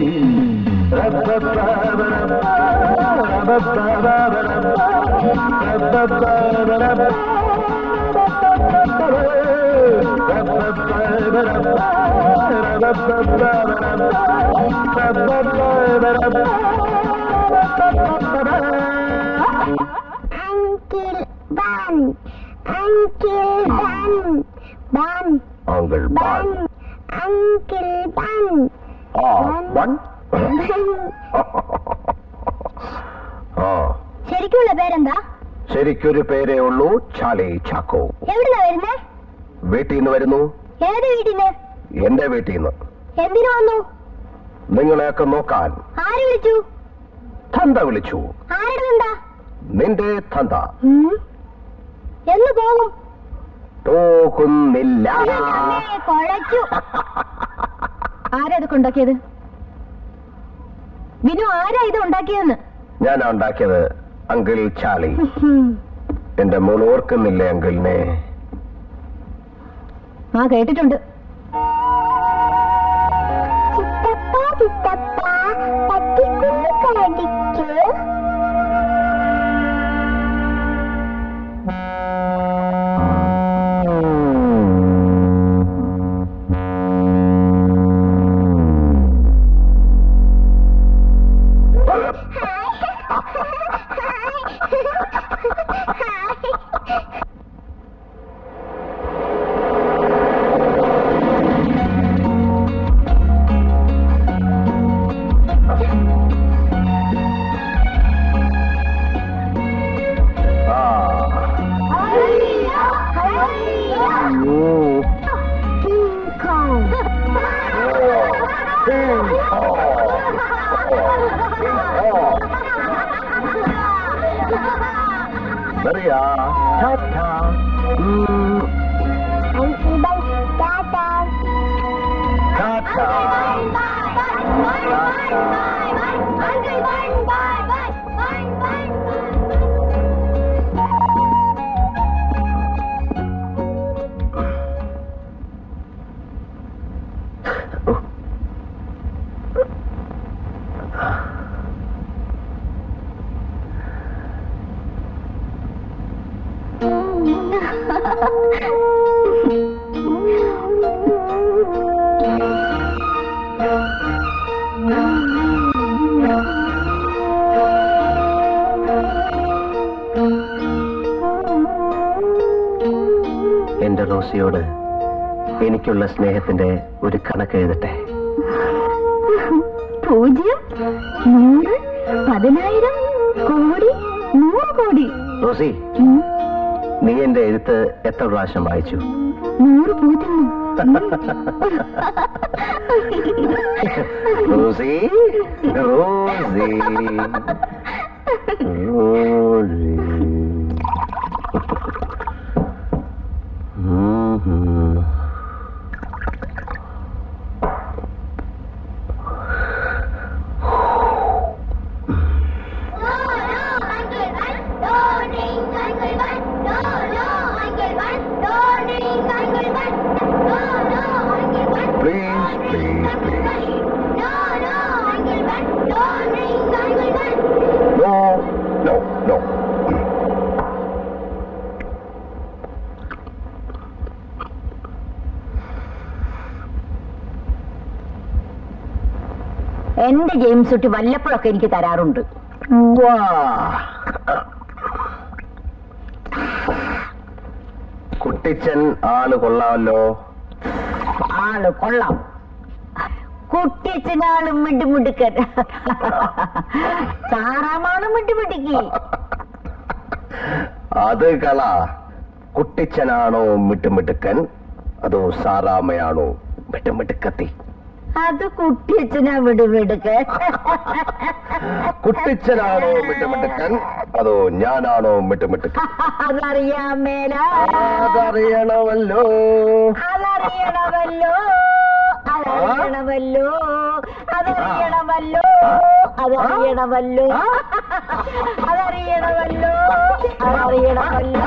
Uncle Bun. Uncle Bun. Bun. Uncle bun Bun. Uncle Bun. ആ വൺ Bun. ആ ശരിക്കുള്ള പേരെന്താ ശരിക്കൊരു പേരേ ഉള്ളൂ ചാലി ചാക്കോ എവിടുന്നാ വരുന്നേ വീട്ടിൽ നിന്ന് വരുന്നു ഏത് വീട്ടിന്ന് എന്റെ വീട്ടിൽ നിന്ന് എന്തിനു വന്നു നിങ്ങളെയൊക്കെ നോക്കാൻ ആര് വിളിച്ചു തന്ത വിളിച്ചു ആരുടെ എന്താ നിന്റെ തന്ത എന്ന് പോകും പോകുന്നില്ല അമ്മേ, കുഴച്ചു ആരാ ഇതൊക്കെ ഉണ്ടാക്കിയത് വിനു ആരാ ഇത് ഉണ്ടാക്കിയതെന്ന് ഞാൻ ഉണ്ടാക്കിയത് അങ്കിൾ ചാലി എന്റെ മോൾ ഓർക്കുന്നില്ലേ അങ്കിളിനെ ആ കേട്ടിട്ടുണ്ട് ചിത്തപ്പ ചിത്തപ്പ പട്ടിക്കുന്ന് കടിച്ചു മറിയ ടാറ്റ ഉം, അങ്കിൾ ബൈ ടാറ്റ ടാറ്റ എന്റെ റോസിയോട് എനിക്കുള്ള സ്നേഹത്തിന്റെ ഒരു കണക്ക് എഴുതട്ടെ പൂജ്യം നൂറ് പതിനായിരം കോടി നൂറ് കോടി റോസി ഉം, നീ എന്റെ എഴുത്ത് എത്ര പ്രാവശ്യം വായിച്ചു നൂറ് പൂജ്യം റോസി റോസി റോസി ഉം ഹും. Please, please, please. No, no, no. എന്റെ ജെയിംസ് കുട്ടി വല്ലപ്പോഴൊക്കെ എനിക്ക് തരാറുണ്ട് വാ. കുട്ടിച്ചൻ ആള് കൊള്ളാമല്ലോ ആള് കൊള്ളാം കുട്ടിച്ചനാണ് മിണ്ടുമിടുക്കൻ സാറാമാണ് മിണ്ടുമിടുക്കി അത് കള കുട്ടിച്ചനാണോ മിട്ടുമിട്ടുക്കൻ അതോ സാറാമയാണോ മിട്ടുമിട്ടുക്കത്തി അത് കുട്ടിയച്ഛനാ മിടുമിടുക്കൻ കുട്ടിച്ചനാണോ മിട്ടുമിട്ടുക്കൻ അതോ ഞാനാണോ മിട്ടുമിട്ടുക്കൻ അതറിയാൻ മേല അതറിയണമല്ലോ അതറിയണമല്ലോ അതറിയണമല്ലോ അതറിയണമല്ലോ അതറിയണമല്ലോ അതറിയണമല്ലോ അതറിയണമല്ലോ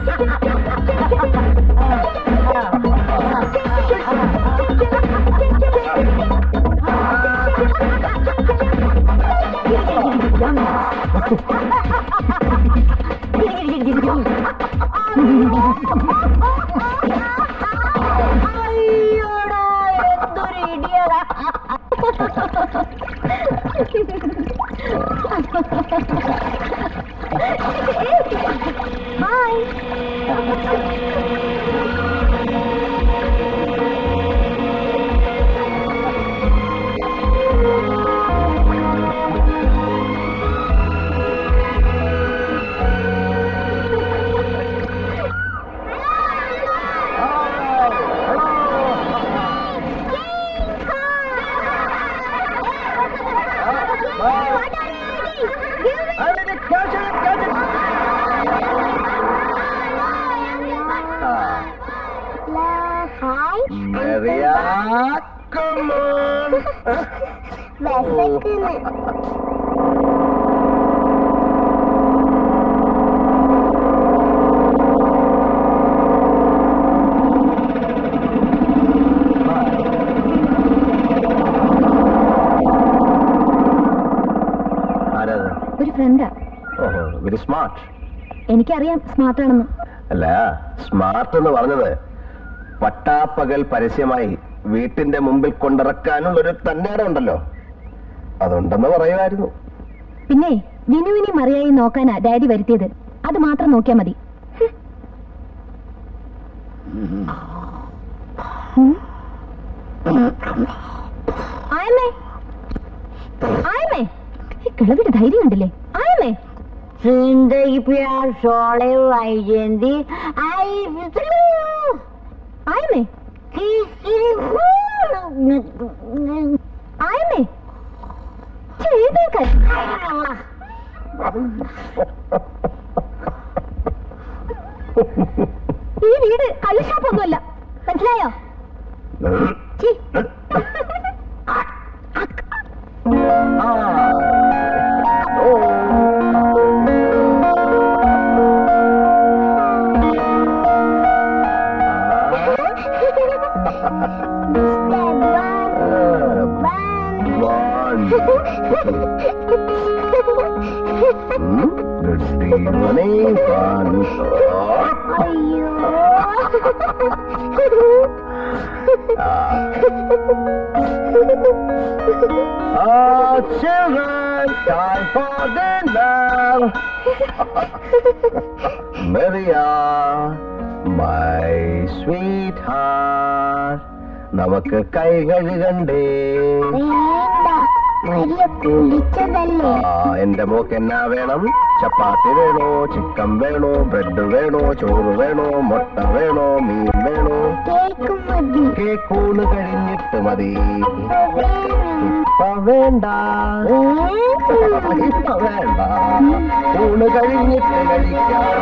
അയ്യോടാ എന്തൊരു ഇടിയടാ hi hi Maria come on. വിശക്കുന്നു ആരാത് ഒരു ഫ്രണ്ടാ ഓഹോ വെരി സ്മാർട്ട് എനിക്കറിയാം സ്മാർട്ടാണെന്ന് അല്ല സ്മാർട്ട് എന്ന് പറഞ്ഞത് പട്ടാപ്പകൽ പരസ്യമായി വീട്ടിന്റെ മുമ്പിൽ കൊണ്ടിറക്കാനുള്ള ഒരു തന്നേടം ഉണ്ടല്ലോ അതുണ്ടെന്ന് പറയുമായിരുന്നു പിന്നെ വിനുവിനെ മറിയായി നോക്കാനാ ഡാഡി വരുത്തിയത് അത് മാത്രം നോക്കിയാ മതി ഉം. ആയമ്മേ ആയമ്മേ ഈ കിളവിയുടെ ധൈര്യം കണ്ടില്ലേ ആയമ്മേ जिंदगी प्यार सोले आई जेंदी आई ആയമ്മേ ആയമ്മേ ചെയ്തേക്കാൻ ഉം. Good evening, friends. അയ്യോ Ah, children, time for dinner. Maria, my sweetheart. നമുക്ക് കൈ കഴുകണ്ടേ വേണ്ട മരിയ കുളിച്ചതല്ലേ ആ എന്റെ മോക്ക് എന്നാ വേണം ചപ്പാത്തി വേണോ ചിക്കൻ വേണോ ബ്രെഡ് വേണോ ചോറ് വേണോ മുട്ട വേണോ മീൻ വേണോ കേക്ക് മതി കേക്കൂണ് കഴിഞ്ഞിട്ട് മതി വേണം. ഇപ്പൊ വേണ്ട ഉം. ഇപ്പൊ വേണ്ട ഊണ് കഴിഞ്ഞിട്ട് കഴിക്കാം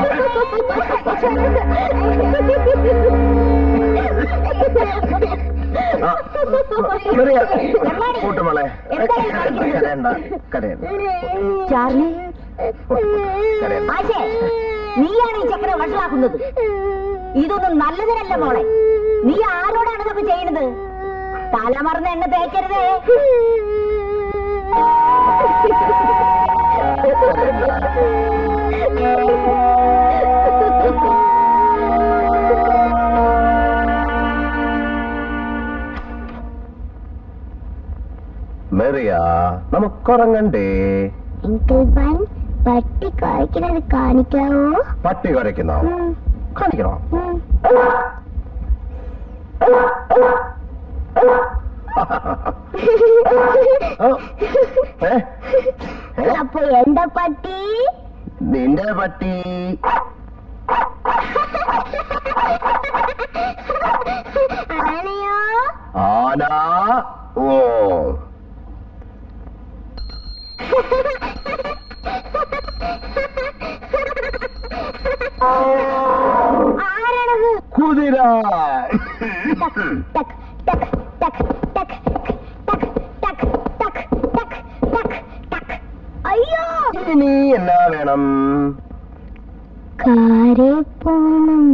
ആ, മറിയ, കൂട്ടുമോളെ കരയണ്ട കരയണ്ട ചാർലി കരയണ്ട ആശേ നീയാണ് ഈ ചക്കര വഷളാക്കുന്നത് ഇതൊന്നും നല്ലതിനല്ല മോളെ നീ ആരോടാണ് ഇതൊക്കെ ചെയ്യുന്നത് തലമറന്ന് എണ്ണ തേക്കരുതേ മെറിയ നമുക്കുറങ്ങണ്ടേ അങ്കിൾ ബൻ പട്ടി കഴിക്കുന്നത് കാണിക്കാവോ പട്ടി കരയ്ക്കുന്നോ ഉം. കാണിക്കണോ ഉം. ഓ, ഏ? ഏ? അപ്പൊ എന്റെ പട്ടി നിന്റെ പട്ടി ആനയോ ആന ഓ ആരാണത് കുതിര ടക് ടക് ടക് ടക് ടക് ടക് ടക് ടക് ടക് ടക് അയ്യോ ഇനി എന്നാ വേണം കാരെ പോണം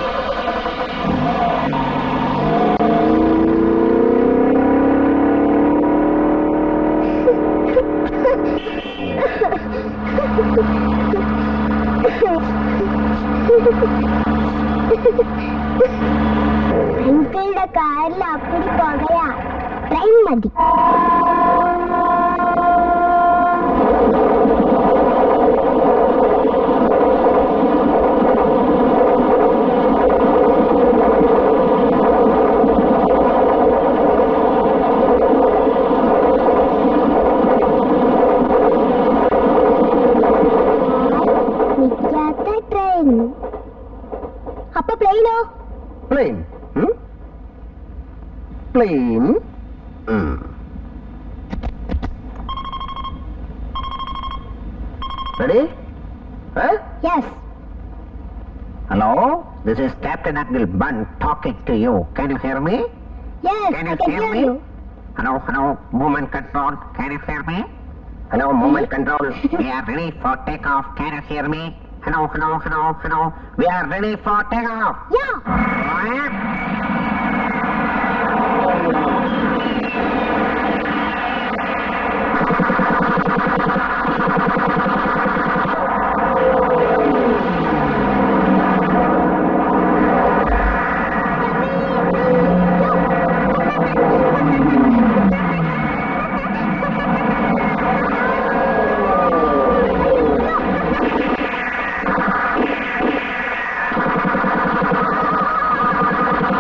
അങ്കിളുടെ കാറിൽ അപ്പടി പുകയാ ട്രെയിൻ മതി നിൽക്കാത്ത ട്രെയിൻ അപ്പൊ പ്ലെയിനോ plane plane ready yes hello this is captain അഗ്നിൽ bun talking to you can you hear me yes Can I you can hear hear me? You Hello, hello, movement control. Can you hear me? Hello, movement control. We are ready for takeoff. Can you hear me? Hello, hello, hello, hello. We are ready for takeoff. Yeah ആ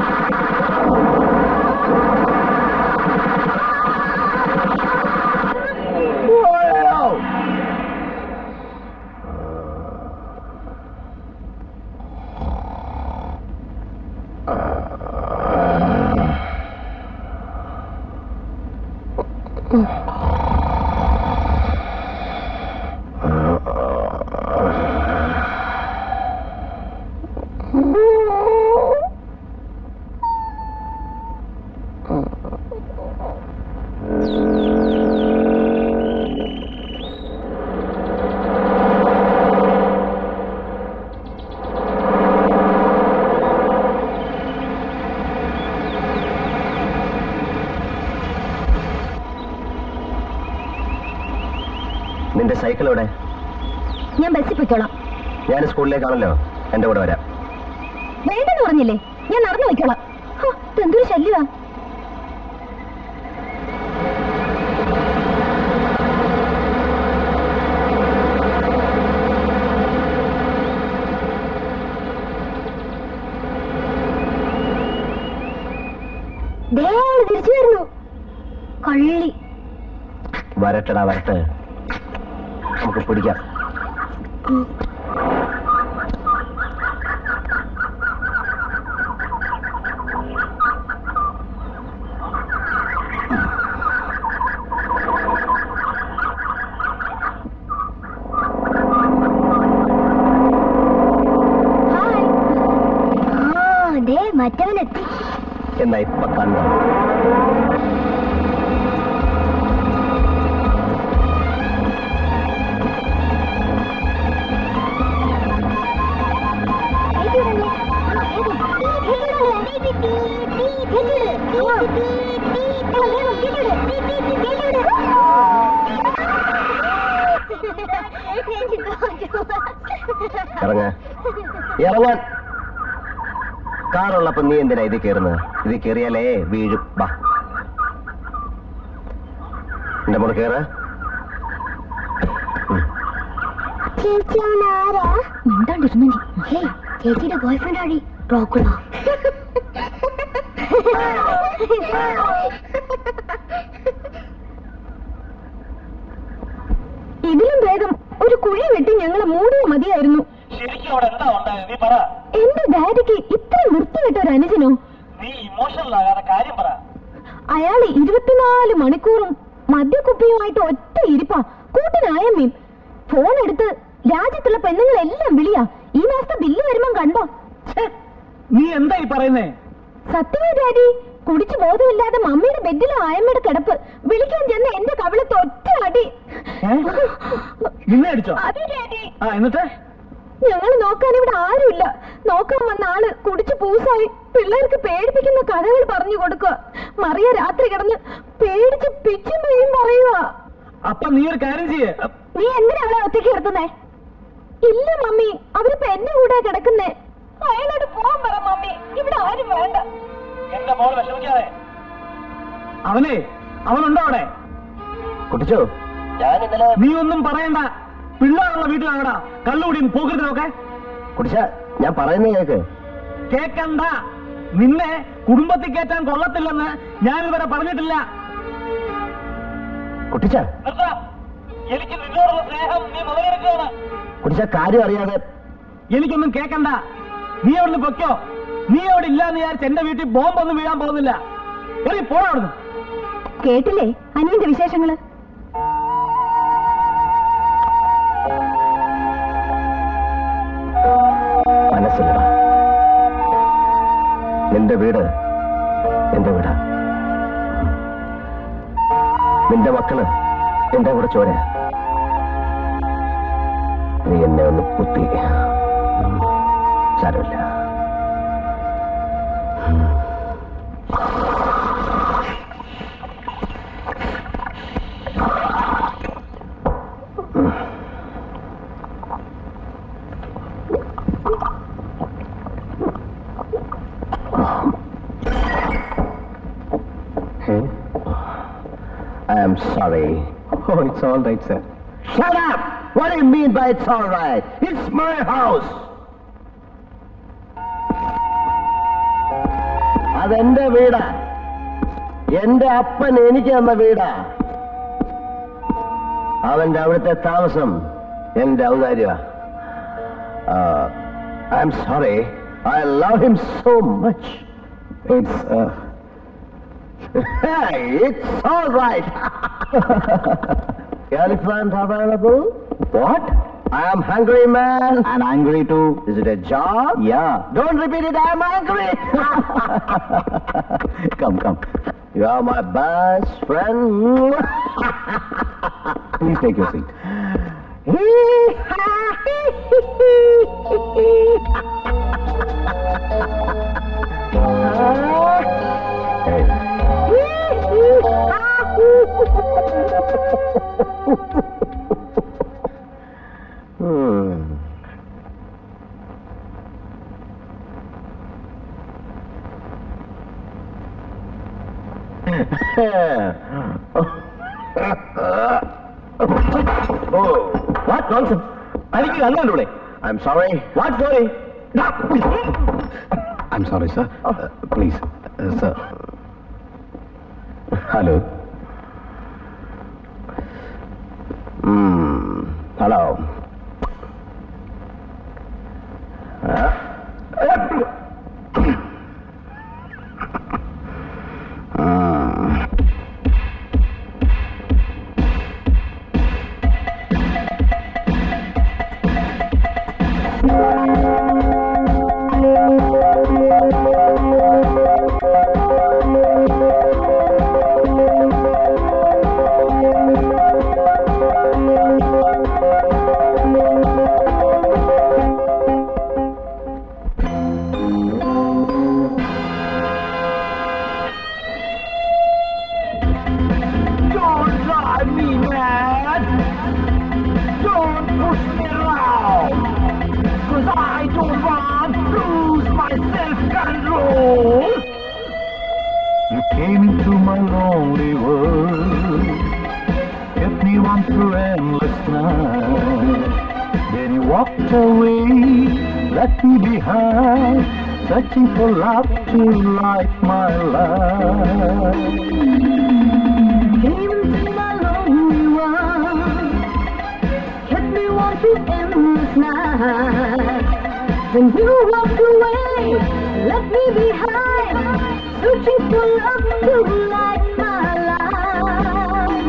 നിന്റെ സൈക്കിൾ എവിടെ ഞാൻ ബസ്സിൽ പൊയ്ക്കോളാം ഞാൻ സ്കൂളിലേക്കാണല്ലോ എന്റെ കൂടെ വരാം വേണ്ടെന്ന് പറഞ്ഞില്ലേ ഞാൻ നടന്നു വയ്ക്കോളാം ഹോ, ഇതെന്തൊരു ശല്യമാ ദേ, ആള് തിരിച്ചു വരുന്നു കള്ളി വരട്ടടാ വരട്ടെ നമുക്ക് പിടിക്കാം ഹായ് ആ ദേ മറ്റവനെത്തി എന്നാ ഇപ്പൊ കണ്ടോ ഇറങ്ങ ഇറങ്ങാൻ കാറുള്ളപ്പോ നീ എന്തിനാ ഇത് കയറുന്നത് ഇത് കയറിയാലേ വീഴും വാ എന്റെ മോള് കയറ ചേച്ചി അവൻ ആരാ മിണ്ടാണ്ടിരുന്നു നീ. ഹേയ് ചേച്ചിയുടെ ബോയ്ഫ്രണ്ട് ആടി റോക്കുളോ ഇതിലും ഭേദം ഒരു കുഴി വെട്ടി ഞങ്ങളെ മൂടിയ മതിയായിരുന്നു ശരിക്കും അവിടെ എന്താ ഉണ്ടായത് നീ പറ എന്റെ ഡാഡിക്ക് ഇത്ര വൃത്തികെട്ട ഒരു അനുജനോ നീ ഇമോഷണൽ ആകാതെ കാര്യം പറ അയാൾ ഇരുപത്തിനാല് മണിക്കൂറും മദ്യക്കുപ്പിയുമായിട്ട് ഒറ്റ ഇരിപ്പാ കൂട്ടിനായമ്മയും ഫോൺ എടുത്ത് രാജ്യത്തുള്ള പെണ്ണുങ്ങളെല്ലാം വിളിയാ ഈ മാസത്തെ ബില്ല് വരുമ്പം കണ്ടോ ഛേ, നീ എന്താ ഈ പറയുന്നേ സത്യമാ ഡാഡി കുടിച്ചു ബോധമില്ലാതെ മമ്മിയുടെ ബെഡിലെ ആയമ്മയുടെ കിടപ്പ് വിളിക്കാൻ ചെന്ന എന്റെ കവിളത്ത് ഒറ്റ അടി ഏ? നിന്നെ അടിച്ചോ അതെ ഡാഡി ആ എന്നിട്ട് ഞങ്ങൾ നോക്കാൻ ഇവിടെ ആരുമില്ല നോക്കാൻ വന്ന ആള് കുടിച്ചു പൂസായി പിള്ളേർക്ക് പേടിപ്പിക്കുന്ന കഥകൾ പറഞ്ഞു കൊടുക്കുക മറിയ രാത്രി കിടന്ന് പേടിച്ച് പിച്ചും പെയ്യും പറയുക അപ്പൊ നീ ഒരു കാര്യം ചെയ്യേ നീ എന്തിനാ അവളെ ഒറ്റയ്ക്ക് കിടത്തുന്നേ ഇല്ല മമ്മി അവരിപ്പോ എന്റെ കൂടെ കിടക്കുന്നേ അയാളോട് പോവാൻ പറ മമ്മി ഇവിടെ ആരും വേണ്ട എന്റെ മോൾ വിഷമിക്കാതെ അവനെ അവനുണ്ടോ അവിടെ കുട്ടിച്ചോ ഞാൻ ഇന്നലെ നീ ഒന്നും പറയണ്ട പിള്ളേരുള്ള വീട്ടിലാകടാ കള്ളുകൂടിയും പോകരുതിനൊക്കെ കുടിച്ച ഞാൻ പറയുന്ന കേക്ക് കേക്കണ്ട നിന്നെ കുടുംബത്തിൽ കയറ്റാൻ കൊള്ളത്തില്ലെന്ന് ഞാൻ ഇതുവരെ പറഞ്ഞിട്ടില്ല കുട്ടിച്ച നിർത്ത എനിക്ക് നിന്നോടുള്ള സ്നേഹം നീ മുതലെടുക്കുകയാണ് കുടിച്ച കാര്യം അറിയാതെ എനിക്കൊന്നും കേക്കണ്ട നീ അവിടുന്ന് പൊയ്ക്കോ നീ അവിടെ ഇല്ലാന്ന് വിചാരിച്ച് എന്റെ വീട്ടിൽ ബോംബൊന്നും വീഴാൻ പോകുന്നില്ല എറി പോടാ അവിടുന്ന് കേട്ടില്ലേ അനുവിന്റെ വിശേഷങ്ങള് മനസ്സിലടാ നിന്റെ വീട് എന്റെ വീടാ നിന്റെ മക്കള് എന്റെ കൂടെ ചോര നീ എന്നെ ഒന്ന് കുത്തി സാരമില്ല I am sorry. Oh, it's all right, sir. Shut up! What do you mean by it's all right? It's my house! അതെന്റെ വീടാ എന്റെ അപ്പൻ എനിക്ക് തന്ന വീടാ അവന്റെ അവിടുത്തെ താമസം എന്റെ ഔദാര്യ I'm sorry I love him so much it's Hey, it's all right. Elephant available? What? I am hungry, man. I'm angry too. Is it a job? Yeah. Don't repeat it. I am angry. come, come. You are my best friend. Please take your seat. hey. What nonsense എനിക്ക് കണ്ടുകൂടെ I'm sorry what sorry I'm sorry sir please sir hello hello Don't drive me mad! Don't push me around! Cause I don't want to lose my self-control! You came into my lonely world Kept me warm through endless night Then you walked away, left me behind Searching for love to light my life Came into my lonely world, kept me warm through endless night. Then you walked away, left me behind, searching for love to light my life.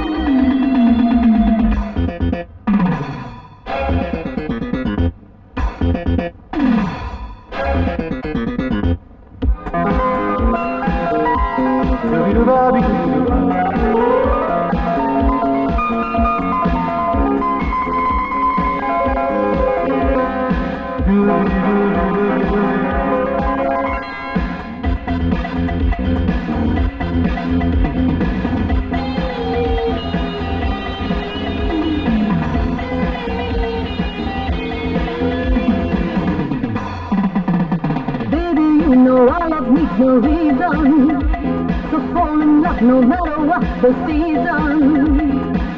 Baby, you know our love needs no reason. So fall in love no matter what the season.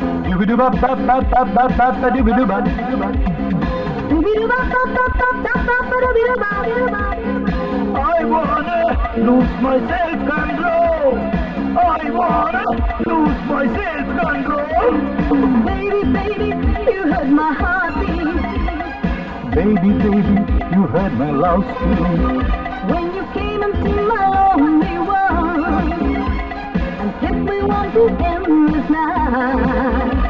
I wanna lose my self-control. I wanna lose my self-control. Baby, baby, you hurt my heartbeat. Baby, baby, you heard my love speak. When you came into my lonely world and kept me warm through endless night.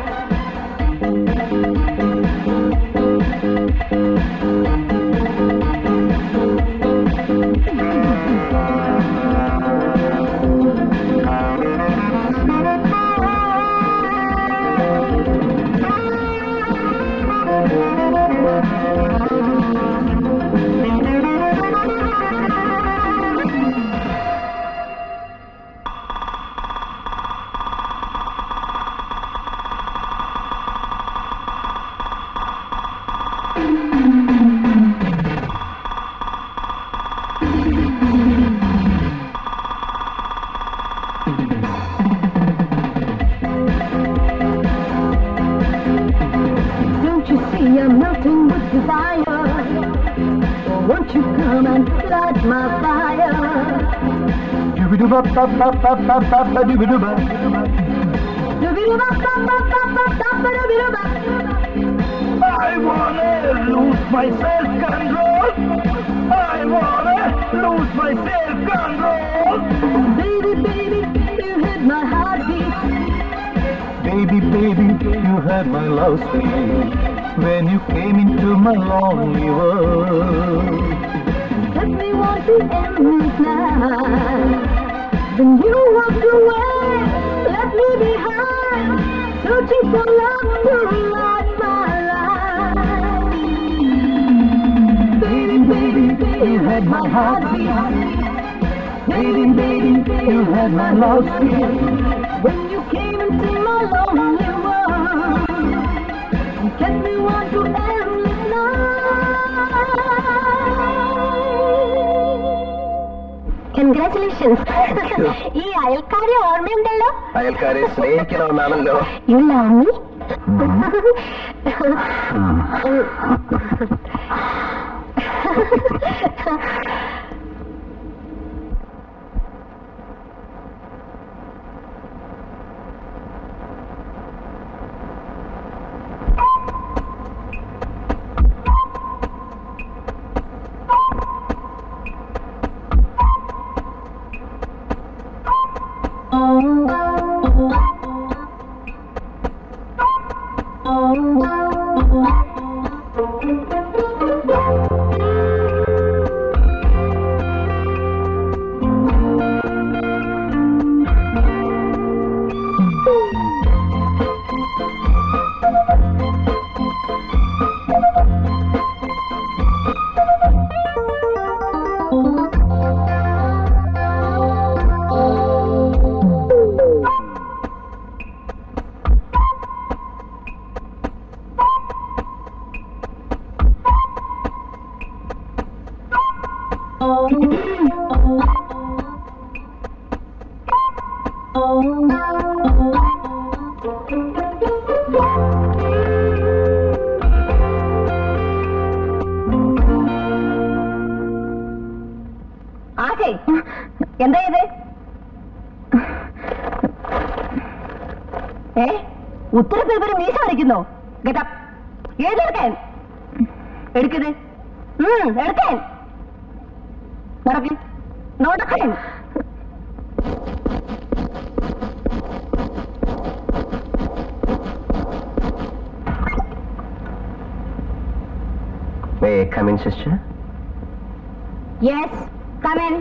Don't you see I'm melting with desire? Oh, won't you come and light my fire? I wanna lose my self-control. I wanna lose my self-control. Baby, baby, you hit my heartbeat. Baby, baby, you heard my love speak when you came into my lonely world. Let me want to endless night. Then you walked away, left me behind, searching for love to light my life. Baby, baby, you had my heartbeat. Baby, baby, you heard my love speak. When you came into my lonely world and kept me warm to endless night. Can congratulations ഈ അയൽക്കാരെ ഓർമ്മയുണ്ടല്ലോ അയൽക്കാരെ സ്നേഹിക്കണമെന്നാണല്ലോ യു ലവ് മീ ആശേ എന്താ ഇത് ഏ ഉത്തരപ്പേപ്പർ മീശ വരയ്ക്കുന്നോ ഗെറ്റപ്പ് ഏതെടുക്കാൻ എടുക്കത് എടുക്കാൻ നടക്ക് നടക്കാൻ May I come in, sister? Yes come in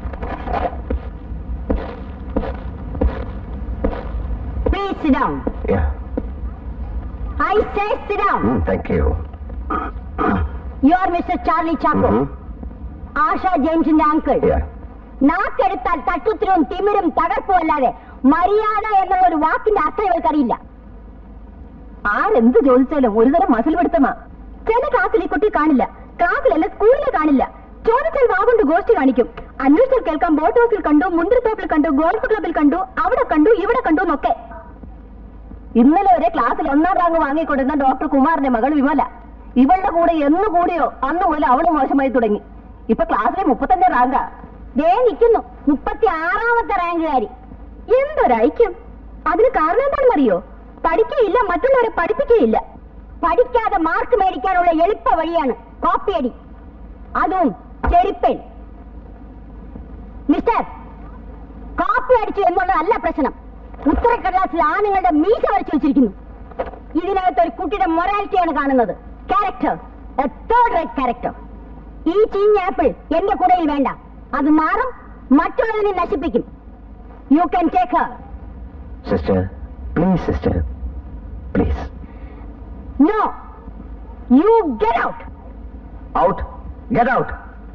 please sit down Yeah. I say sit down Mm, thank you. You are mister Charlie Chacko Mhm. Asha ജെയിംസിന്റെ അങ്കിൾ Yeah. നാക്കെടുത്താൽ തട്ടുത്തിരും തിമിരും തകർപ്പും അല്ലാതെ മര്യാദ എന്നുള്ള ഒരു വാക്കിന്റെ അർത്ഥം ഇവർക്കറിയില്ല ആരെന്ത് ചോദിച്ചാലും ഒരുതരം മസിൽ പിടുത്തമാ ചില ക്ലാസ്സിൽ ഈ കുട്ടി കാണില്ല ക്ലാസ്സിലല്ല സ്കൂളിൽ കാണില്ല ചോദിച്ചാൽ വാഗൊണ്ട് ഗോഷ്ടി കാണിക്കും അന്വേഷിച്ചാൽ കേൾക്കാം ബോട്ട് ഹൗസിൽ കണ്ടു മുന്തിരിത്തോപ്പിൽ കണ്ടു ഗോൾഫ് ക്ലബിൽ കണ്ടു അവിടെ കണ്ടു ഇവിടെ കണ്ടു എന്നൊക്കെ ഇന്നലെ വരെ ക്ലാസ്സിൽ ഒന്നാം റാങ്ക് വാങ്ങിക്കൊണ്ടിരുന്ന ഡോക്ടർ കുമാറിന്റെ മകൾ വിമല ഇവളുടെ കൂടെ എന്ന് കൂടിയോ അന്ന് മുതൽ അവള് മോശമായി തുടങ്ങി ഇപ്പൊ ക്ലാസ്സിലെ മുപ്പത്തഞ്ച് റാങ്കാ ദേ നിൽക്കുന്നു മുപ്പത്തി ആറാമത്തെ റാങ്കുകാരി എന്തൊരൈക്യം അതിന് കാരണം എന്താണെന്നറിയോ പഠിക്കുകയില്ല മറ്റുള്ളവരെ പഠിപ്പിക്കുകയില്ല പഠിക്കാതെ മാർക്ക് മേടിക്കാനുള്ള എളുപ്പ വഴിയാണ് കോപ്പിയടി അതും ചെരുപ്പൻ മിസ്റ്റർ കോപ്പി അടിച്ചു എന്നുള്ളതല്ല പ്രശ്നം ഉത്തരക്കടലാസിൽ ആണുങ്ങളുടെ മീശ വരച്ചു വെച്ചിരിക്കുന്നു ഇതിനകത്ത് ഒരു കുട്ടിയുടെ മൊറാലിറ്റിയാണ് കാണുന്നത് ക്യാരക്ടർ തേർഡ് റേറ്റ് ക്യാരക്ടർ ഈ ചീഞ്ഞ ആപ്പിൾ എന്റെ കൂടെയിൽ വേണ്ട അത് മാറും മറ്റുള്ളതിനെ നശിപ്പിക്കും you can take her Sister, please, sister. Please. No you get out Out. Get out.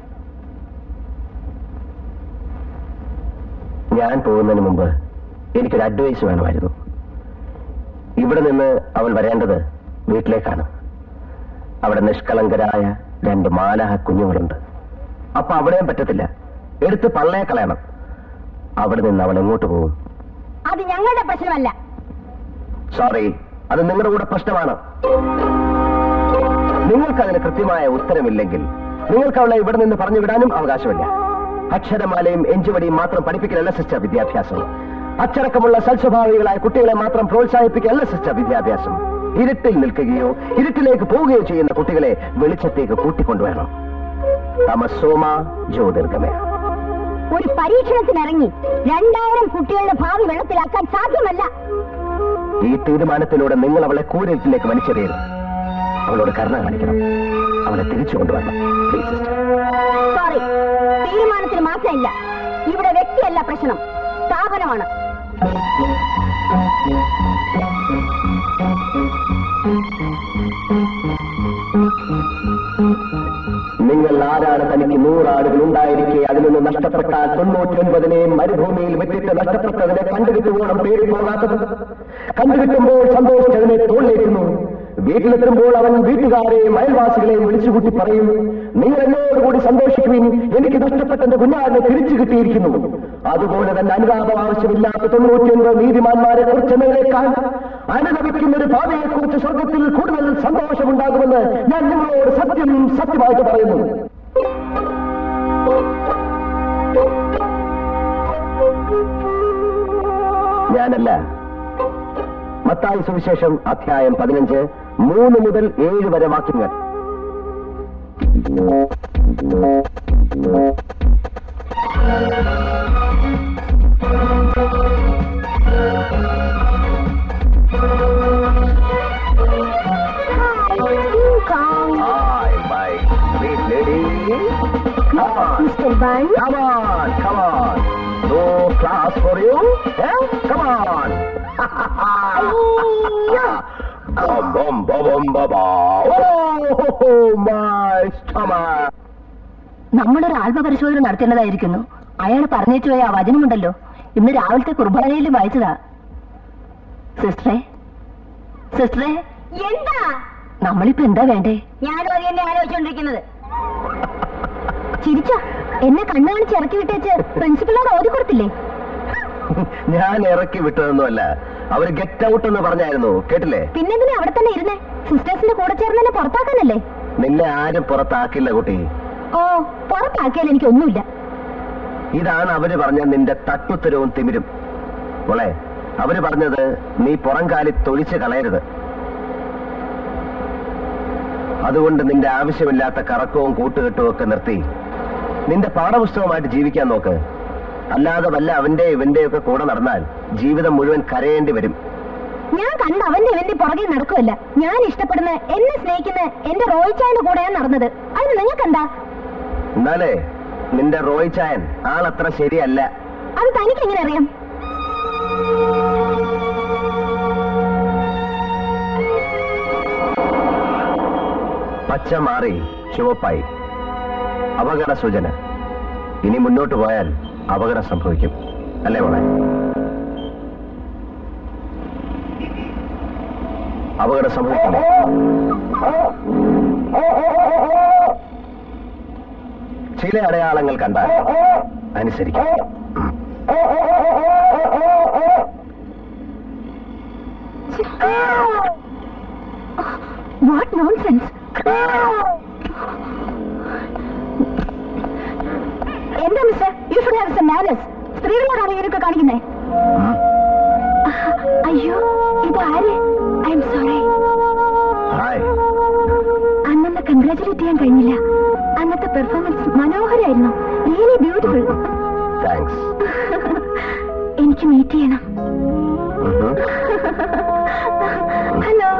ഞാൻ പോകുന്നതിന് മുമ്പ് എനിക്കൊരു അഡ്വൈസ് വേണമായിരുന്നു ഇവിടെ നിന്ന് അവൾ വരേണ്ടത് വീട്ടിലേക്കാണ് അവിടെ നിഷ്കളങ്കരായ രണ്ട് മാലാഹ കുഞ്ഞുങ്ങളുണ്ട് അപ്പൊ അവിടെയും പറ്റത്തില്ല എടുത്ത് പള്ളയെ കളയണം അവിടെ നിന്ന് അവൾ എങ്ങോട്ട് പോകും അത് ഞങ്ങളുടെ പ്രശ്നമല്ല സോറി അത് നിങ്ങളുടെ കൂടെ പ്രശ്നമാണ് നിങ്ങൾക്ക് അതിന് കൃത്യമായ ഉത്തരമില്ലെങ്കിൽ നിങ്ങൾക്ക് അവളെ ഇവിടെ നിന്ന് പറഞ്ഞു വിടാനും അവകാശമില്ല അക്ഷരമാലയും എഞ്ചുവടിയും മാത്രം പഠിപ്പിക്കലല്ല സിസ്റ്റർ വിദ്യാഭ്യാസം അച്ചടക്കമുള്ള സൽസ്വഭാവികളായ കുട്ടികളെ മാത്രം പ്രോത്സാഹിപ്പിക്കലല്ല സിസ്റ്റർ വിദ്യാഭ്യാസം ഇരുട്ടിൽ നിൽക്കുകയോ ഇരുട്ടിലേക്ക് പോവുകയോ ചെയ്യുന്ന കുട്ടികളെ വെളിച്ചത്തേക്ക് കൂട്ടിക്കൊണ്ടുവരണം തമസോമ ജ്യോതിർഗമയ ഒരു പരീക്ഷണത്തിനിറങ്ങി രണ്ടായിരം കുട്ടികളുടെ ഭാവി വെള്ളത്തിലാക്കാൻ സാധ്യമല്ല ഈ തീരുമാനത്തിലൂടെ നിങ്ങൾ അവളെ കൂരിട്ടിലേക്ക് വലിച്ചെറിയരുത് അവളോട് കരുണ കാണിക്കണം അവളെ തിരിച്ചു കൊണ്ടുവരണം പ്ലീസ് സിസ്റ്റർ സോറി തീരുമാനത്തിന് മാത്രമില്ല ഇവിടെ വ്യക്തിയല്ല പ്രശ്നം സ്ഥാപനമാണ് നിങ്ങൾ ആരാണ് തനിക്ക് നൂറാടുകൾ ഉണ്ടായിരിക്കെ അതിൽ നിന്ന് നഷ്ടപ്പെട്ടാൽ തൊണ്ണൂറ്റൊൻപതിനെ മരുഭൂമിയിൽ വിട്ടിട്ട് നഷ്ടപ്പെട്ടതിനെ കണ്ടുകിട്ടുവോളം പേടി പോകാത്തത് കണ്ടുകിട്ടുമ്പോൾ സന്തോഷിച്ചതിനെ തോളിലേക്കുന്നു വീട്ടിലെത്തുമ്പോൾ അവൻ വീട്ടുകാരെയും അയൽവാസികളെയും വിളിച്ചുകൂട്ടി പറയും നിങ്ങൾ എന്നോട് കൂടി സന്തോഷിക്കുവിൻ എനിക്ക് നഷ്ടപ്പെട്ട എന്റെ കുഞ്ഞാടിനെ തിരിച്ചു കിട്ടിയിരിക്കുന്നു അതുപോലെ തന്നെ അനുതാപം ആവശ്യമില്ലാത്ത തൊണ്ണൂറ്റിയൊൻപത് നീതിമാന്മാരെ കുറിച്ച് എന്നതിനേക്കാൾ അനുഭവിക്കുന്ന ഒരു ഭാവിയെ കുറിച്ച് സ്വർഗത്തിൽ കൂടുതൽ സന്തോഷമുണ്ടാകുമെന്ന് ഞാൻ നിങ്ങളോട് സത്യം സത്യമായിട്ട് പറയുന്നു ഞാനല്ല മത്തായി സുവിശേഷം അധ്യായം പതിനഞ്ച് മൂന്ന് മുതൽ ഏഴ് വരെ വാക്യങ്ങൾ Hi, my sweet lady. Come on. Mr. Bun, Come on, come on. No class for you? Eh? Come on. Bum, bum, bum, bum, bum, bum. Oh, my stomach. നമ്മളൊരു ആത്മപരിശോധന നടത്തേണ്ടതായിരിക്കുന്നു അയാൾ പറഞ്ഞേച്ചു പോയ ആ വചനമുണ്ടല്ലോ ഇന്ന് രാവിലത്തെ കുർബാനയിൽ വായിച്ചതാ സിസ്റ്ററെ സിസ്റ്ററെ എന്താ നമ്മളിപ്പോ എന്താ വേണ്ടേ ഞാനും അത് തന്നെ ആലോചിച്ചോണ്ടിരിക്കുന്നത് ചിരിച്ച എന്നെ കണ്ണു കാണിച്ച് ഇറക്കി വിട്ടേച്ച് പ്രിൻസിപ്പളോട് ഓതി കൊടുത്തില്ലേ ഞാൻ ഇറക്കി വിട്ടതൊന്നുമല്ല അവര് ഗെറ്റ് ഔട്ട് എന്ന് പറഞ്ഞായിരുന്നു കേട്ടില്ലേ പിന്നെന്തിനാ അവിടെ തന്നെ ഇരുന്നേ സിസ്റ്റേഴ്സിന്റെ കൂടെ ചേർന്ന് എന്നെ പുറത്താക്കാനല്ലേ നിന്നെ ആരും പുറത്താക്കില്ല കുട്ടി ഓ പുറത്താക്കിയാൽ എനിക്കൊന്നുമില്ല ഇതാണ് അവര് പറഞ്ഞ നിന്റെ തട്ടുത്തരവും തിമിരും മോളെ അവര് പറഞ്ഞത് നീ പുറം കാലി തൊഴിച്ച് കളയരുത് അതുകൊണ്ട് നിന്റെ ആവശ്യമില്ലാത്ത കറക്കവും കൂട്ടുകെട്ടും ഒക്കെ നിർത്തി നിന്റെ പാഠപുസ്തകമായിട്ട് ജീവിക്കാൻ നോക്ക് അല്ലാതെ വല്ല അവന്റെ ഇവന്റെ ഒക്കെ കൂടെ നടന്നാൽ ജീവിതം മുഴുവൻ കരയേണ്ടി വരും ഞാൻ കണ്ട അവന്റെ ഇവന്റെ പുറകെ നടക്കുമല്ല ഞാൻ ഇഷ്ടപ്പെടുന്ന എന്നെ സ്നേഹിക്കുന്ന എന്റെ റോയിച്ചായന്റെ കൂടെയാണ് നടന്നത് അതിന് നിങ്ങൾക്കെന്താ എന്നാലേ നിന്റെ റോയ് ചായൻ ആളത്ര ശരിയല്ല അത് തനിക്ക് എങ്ങനെ അറിയാം പച്ച മാറി ചുവപ്പായി അപകട സൂചന ഇനി മുന്നോട്ട് പോയാൽ അപകടം സംഭവിക്കും അല്ലേ മോളെ അപകടം സംഭവിക്കില്ലേ ചില അടയാളങ്ങൾ കണ്ടാൽ അനുസരിക്കും ഉം. വാട്ട് നോൺസെൻസ് എന്താ mister you should have some manners സ്ത്രീകളോടാണ് ഇവരൊക്കെ കാണിക്കുന്നേ ഉം. അയ്യോ ഇതാര് ഐ എം സോറി ഹായ് അന്നെന്നെ കൺഗ്രാചുലേറ്റ് ചെയ്യാൻ കഴിഞ്ഞില്ല അന്നത്തെ പെർഫോമൻസ് മനോഹരമായിരുന്നു റിയലി ബ്യൂട്ടിഫുൾ താങ്ക്സ് എനിക്ക് മീറ്റ് ചെയ്യണം ഹലോ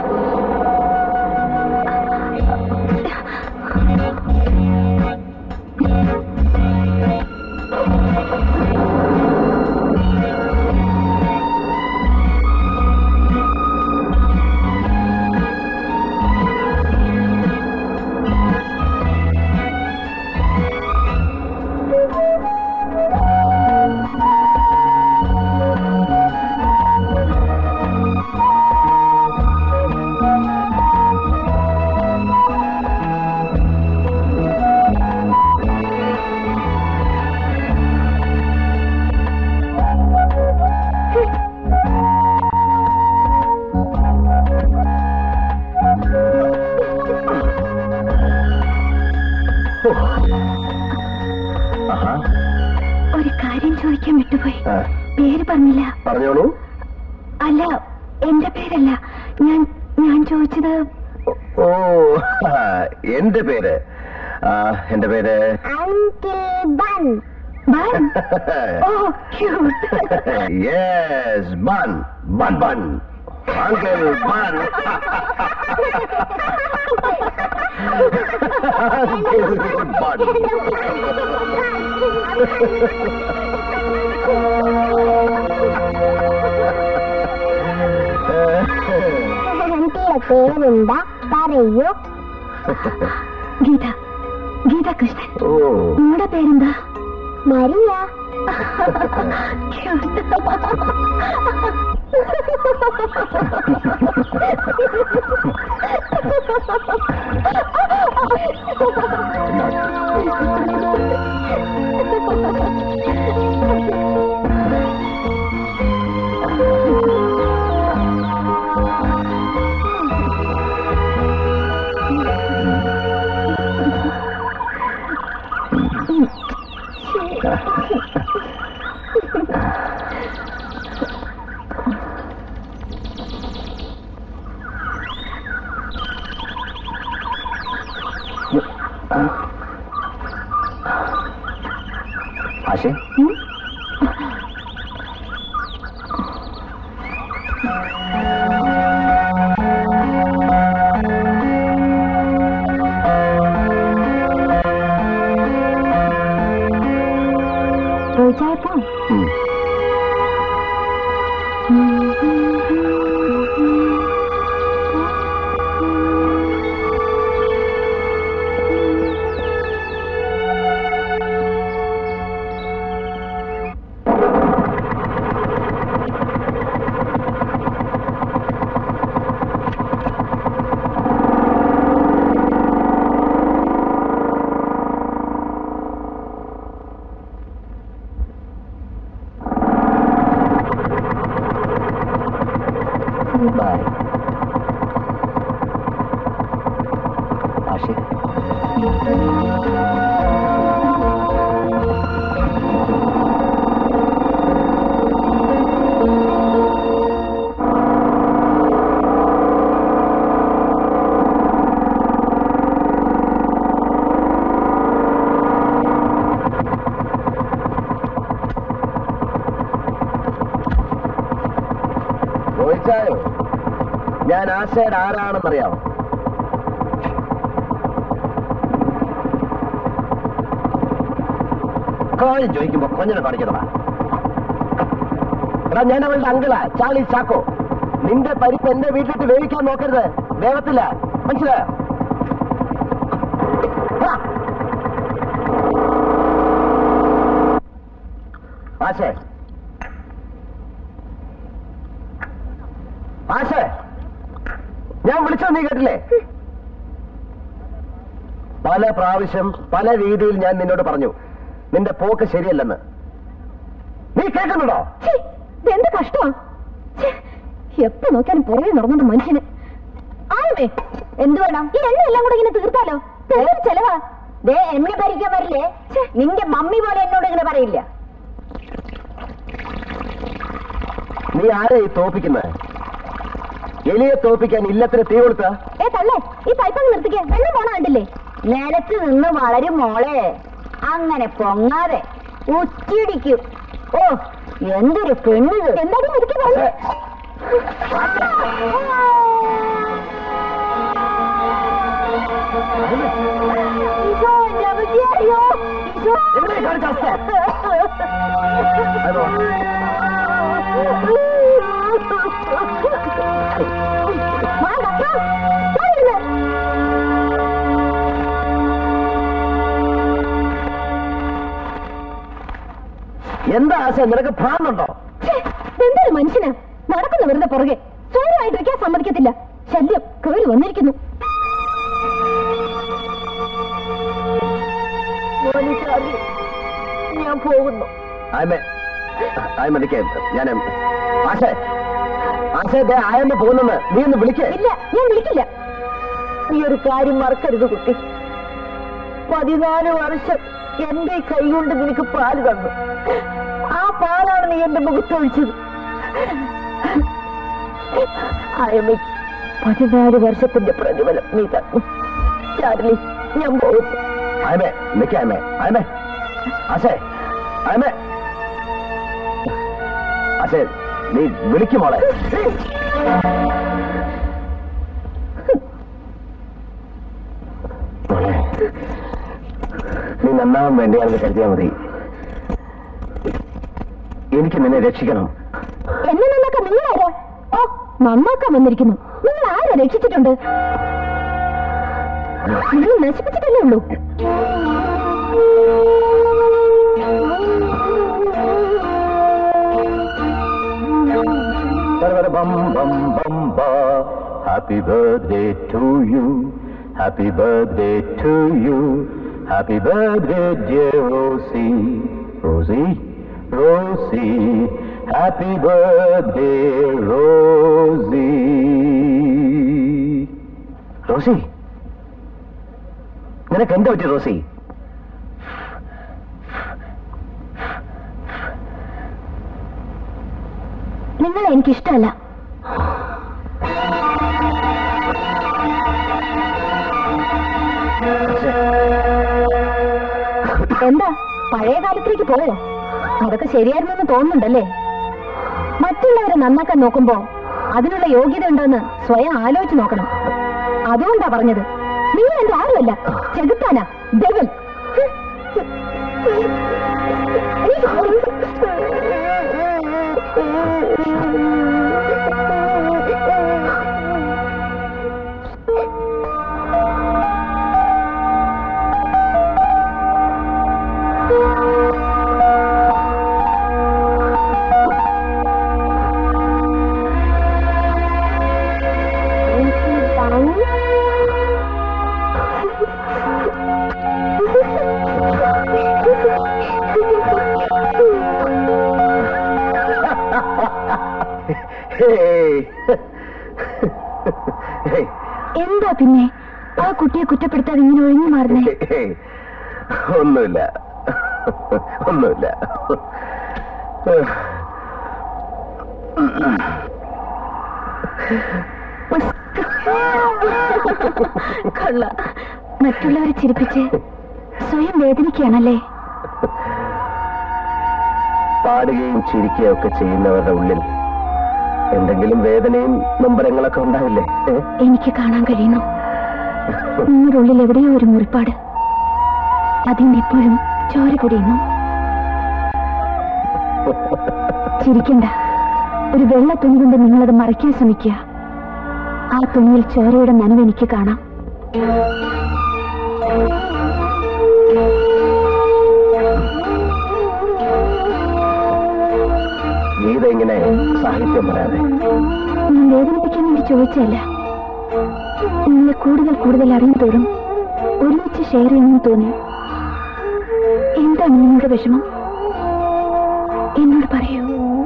ആഹാ ഒരു കാര്യം ചോദിക്കാൻ വിട്ടുപോയി ആ, പേര് പറഞ്ഞില്ല പറഞ്ഞോളൂ അല്ല എന്റെ പേരല്ല ഞാൻ ഞാൻ ചോദിച്ചത് ഓ ആ, എന്റെ പേര് ആ, എന്റെ പേര് Uncle Bun. Bun oh cute yes bun bun bun uncle bun uncle bun ആന്റിയുടെ പേരെന്താ പറയൂ ഗീത ഗീത കൃഷ്ണൻ ഓ നിങ്ങളുടെ പേരെന്താ മരിയ ആശേ ചോദിച്ചായപ്പോ ഉം. ബൈ ആശേ ചോദിച്ചായോ ഞാൻ ആശയുടെ ആരാണെന്നറിയാമോ കാര്യം ചോദിക്കുമ്പോ കൊഞ്ഞനെ കാണിക്കുന്നതാ എടാ ഞാൻ അവളുടെ അങ്കിളാ ചാളി ചാക്കോ നിന്റെ പരിപ്പ് എന്റെ വീട്ടിലിട്ട് വേവിക്കാൻ നോക്കരുത് വേഗത്തില്ല മനസ്സിലായോ ആ. ആശേ ആശേ ഞാൻ വിളിച്ചത് നീ കേട്ടില്ലേ പല പ്രാവശ്യം പല രീതിയിൽ ഞാൻ നിന്നോട് പറഞ്ഞു നിന്റെ പോക്ക് ശരിയല്ലെന്ന് നീ കേൾക്കുന്നുണ്ടോ ഛീ, ഇതെന്ത് കഷ്ടമാ ഛേ, എപ്പോ നോക്കിയാലും പുറകെ നടന്നുണ്ട് മനുഷ്യന് ആയമേ എന്ത് വേണം ഈ എണ്ണ എല്ലാം കൂടെ ഇങ്ങനെ തീർത്താലോ എന്തൊരു ചെലവാ ദേ എന്നെ ഭരിക്കാൻ വരില്ലേ നിന്റെ മമ്മി പോലെ എന്നോട് ഇങ്ങനെ പറയില്ല നീ ആരെ ഈ തോപ്പിക്കുന്നത് എലിയെ തോപ്പിക്കാൻ ഇല്ലത്തിന് തീ കൊടുത്ത ഏ തള്ളേ ഈ പൈപ്പങ്ങ് നിർത്തിക്കേ വെള്ളം പോണ കണ്ടില്ലേ നിലത്ത് നിന്ന് വളരും മോളെ അങ്ങനെ പൊങ്ങാതെ ഉച്ചിടിക്കും ഓ എന്തൊരു പെണ്ണിത് എന്തായാലും മുതുക്കി പറഞ്ഞു ഈശോ, എന്റെ അമ്മച്ചി, അയ്യോ, ഈശോ. എവിടെ കാണിച്ച അവസ്ഥ? അതോ? വാ, ഡോക്ടർ, വാ ഇവിടുന്ന്. എന്താ ആശ നിനക്ക് ഭ്രാന്തുണ്ടോ ഛേ, ഇതെന്തൊരു മനുഷ്യനാ നടക്കുന്ന വെറുതെ പുറകെ സ്വയമായിട്ടിരിക്കാൻ സമ്മതിക്കത്തില്ല ശല്യം കേറി വന്നിരിക്കുന്നു ഞാൻ പോകുന്നു ആയമേ ആയമതിക്ക് ഞാൻ ആശേ ആശേ ദേ ആയമ്മ പോകുന്നെന്ന് നീ ഒന്ന് വിളിക്കേ ഇല്ല ഞാൻ വിളിക്കില്ല നീ ഒരു കാര്യം മറക്കരുത് കുട്ടി പതിനാല് വർഷം എന്റെ കൈ കൊണ്ട് നിനക്ക് പാല് തന്നു ആ പാലാണ് നീ എന്റെ മുഖത്തൊഴിച്ചത് അയമ്മ പതിനാല് വർഷത്തിന്റെ പ്രതിഫലം നീ തന്നു ചാർലി ഞാൻ പോകുന്നു ആയമേ നിൽക്കേ ആയമേ ആയമേ ആശേ ആയമേ ആശേ നീ വിളിക്കും മോളെ മോളെ നീ നന്നാവാൻ വേണ്ടിയാണെന്ന് കരുതിയാൽ മതി എനിക്ക് നിന്നെ രക്ഷിക്കണം എന്നെ നന്നാക്കാൻ നിങ്ങളാരാ ഓ നന്നാക്കാൻ വന്നിരിക്കുന്നു നിങ്ങൾ ആരാ രക്ഷിച്ചിട്ടുണ്ട് നിങ്ങൾ നശിപ്പിച്ചിട്ടല്ലേ ഉള്ളൂ bum bum bum ba. Happy birthday to you. Happy birthday to you. Happy birthday, dear Rosie. Rosie, Rosie. Happy birthday, Rosie. Rosie നിനക്ക് എന്താ പറ്റി റോസി നിങ്ങളെ എനിക്കിഷ്ടമല്ല എന്താ പഴയ കാലത്തിലേക്ക് പോയോ അതൊക്കെ ശരിയായിരുന്നെന്ന് തോന്നുന്നുണ്ടല്ലേ മറ്റുള്ളവരെ നന്നാക്കാൻ നോക്കുമ്പോ അതിനുള്ള യോഗ്യത ഉണ്ടോന്ന് സ്വയം ആലോചിച്ച് നോക്കണം അതുകൊണ്ടാ പറഞ്ഞത് നിങ്ങൾ എന്റെ ആരുമല്ല ചെകുത്താനാ ഡെവൽ എന്താ പിന്നെ ആ കുട്ടിയെ കുറ്റപ്പെടുത്താതെ ഇങ്ങനെ ഒഴിഞ്ഞു മാറുന്നേ ഒന്നുമില്ല ഒന്നുമില്ല കള്ള മറ്റുള്ളവരെ ചിരിപ്പിച്ച് സ്വയം വേദനിക്കുകയാണല്ലേ പാടുകയും ചിരിക്കുകയും ഒക്കെ ചെയ്യുന്നവരുടെ ഉള്ളിൽ എന്തെങ്കിലും വേദനയും നൊമ്പരങ്ങളൊക്കെ ഉണ്ടാവില്ലേ ഏ? എനിക്ക് കാണാൻ കഴിയുന്നു നിങ്ങളുടെ ഉള്ളിൽ എവിടെയോ ഒരു മുറിപ്പാട് അതിന് ഇപ്പോഴും ചോര പൊടിയുന്നു ചിരിക്കണ്ട ഒരു വെള്ള തുണി കൊണ്ട് നിങ്ങളത് മറയ്ക്കാൻ ശ്രമിക്കുക ആ തുണിയിൽ ചോരയുടെ നനവ് എനിക്ക് കാണാം ഗീത ഇങ്ങനെ സാഹിത്യം പറയാതെ ഞാൻ വേദനിപ്പിക്കാൻ വേണ്ടി ചോദിച്ചല്ല നിങ്ങളെ കൂടുതൽ കൂടുതൽ അറിഞ്ഞു തോറും ഒരുമിച്ച് ഷെയർ ചെയ്യണമെന്ന് തോന്നി എന്താണ് നിങ്ങളുടെ വിഷമം എന്നോട് പറയൂ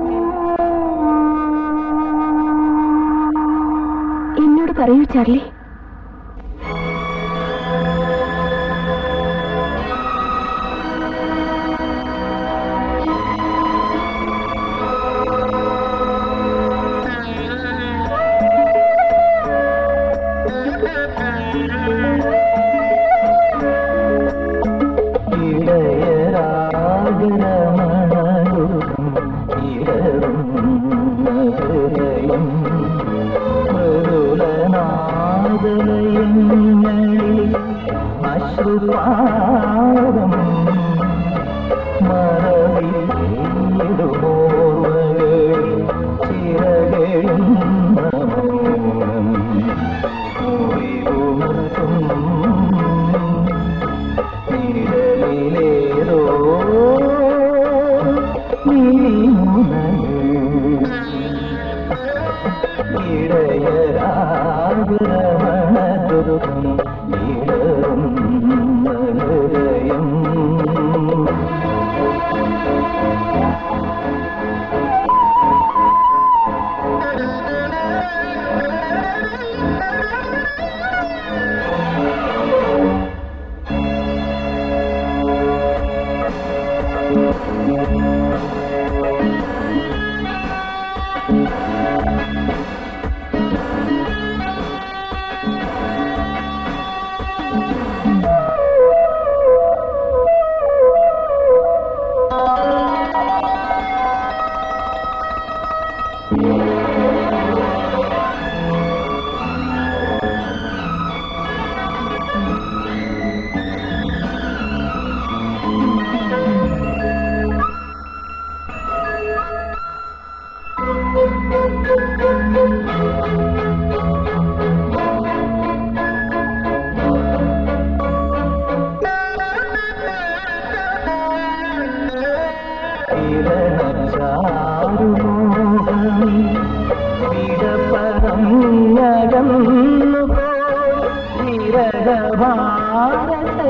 എന്നോട് പറയൂ ചാർലി അശ്രുപാദം മറവിടുമോർവകൾ ചിറകെഴുന്ന മൗനം ഉണർത്തും നിഴലിലേതോ ഇടയരാഗമണതും ഇടറും ഹൃദയം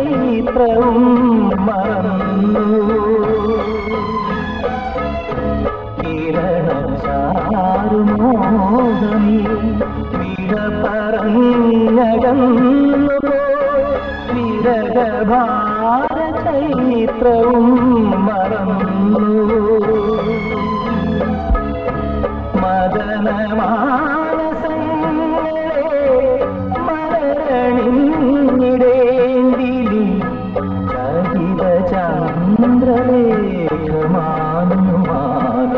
ചൈത്രവും മറന്നു കിരണചാരുമോഹമീ വിട പറഞ്ഞകന്നു വിരകഭാര ചൈത്രവും മറന്നു മദനമാനസങ്ങളെ മലരണിഞ്ഞിടേന്തിലി ചകിത ചന്ദ്രലേഖമാനുമാൻ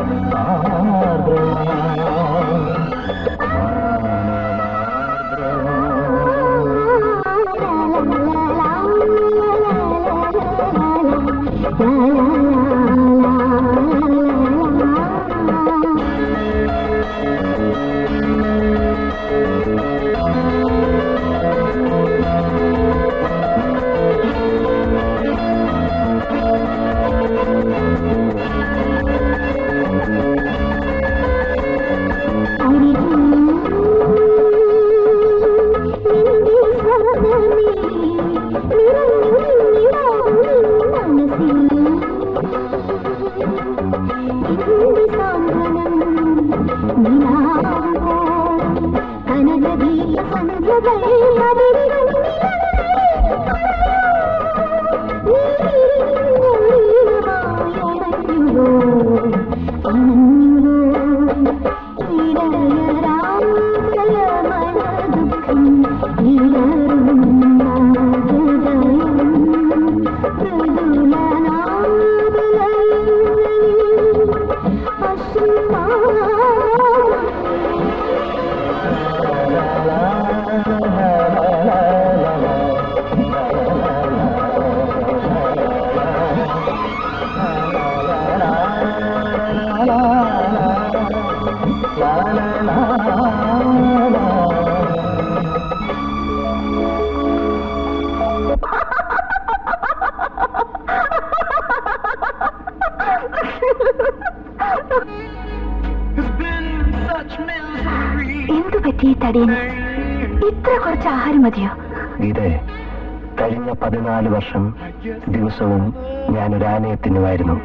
എന്തു പറ്റി ഈ തടിയന് ഇത്ര കുറച്ച് ആഹാരം മതിയോ ഗീതേ കഴിഞ്ഞ പതിനാല് വർഷം ദിവസവും ഞാനൊരു ആനയെ തിന്നുമായിരുന്നു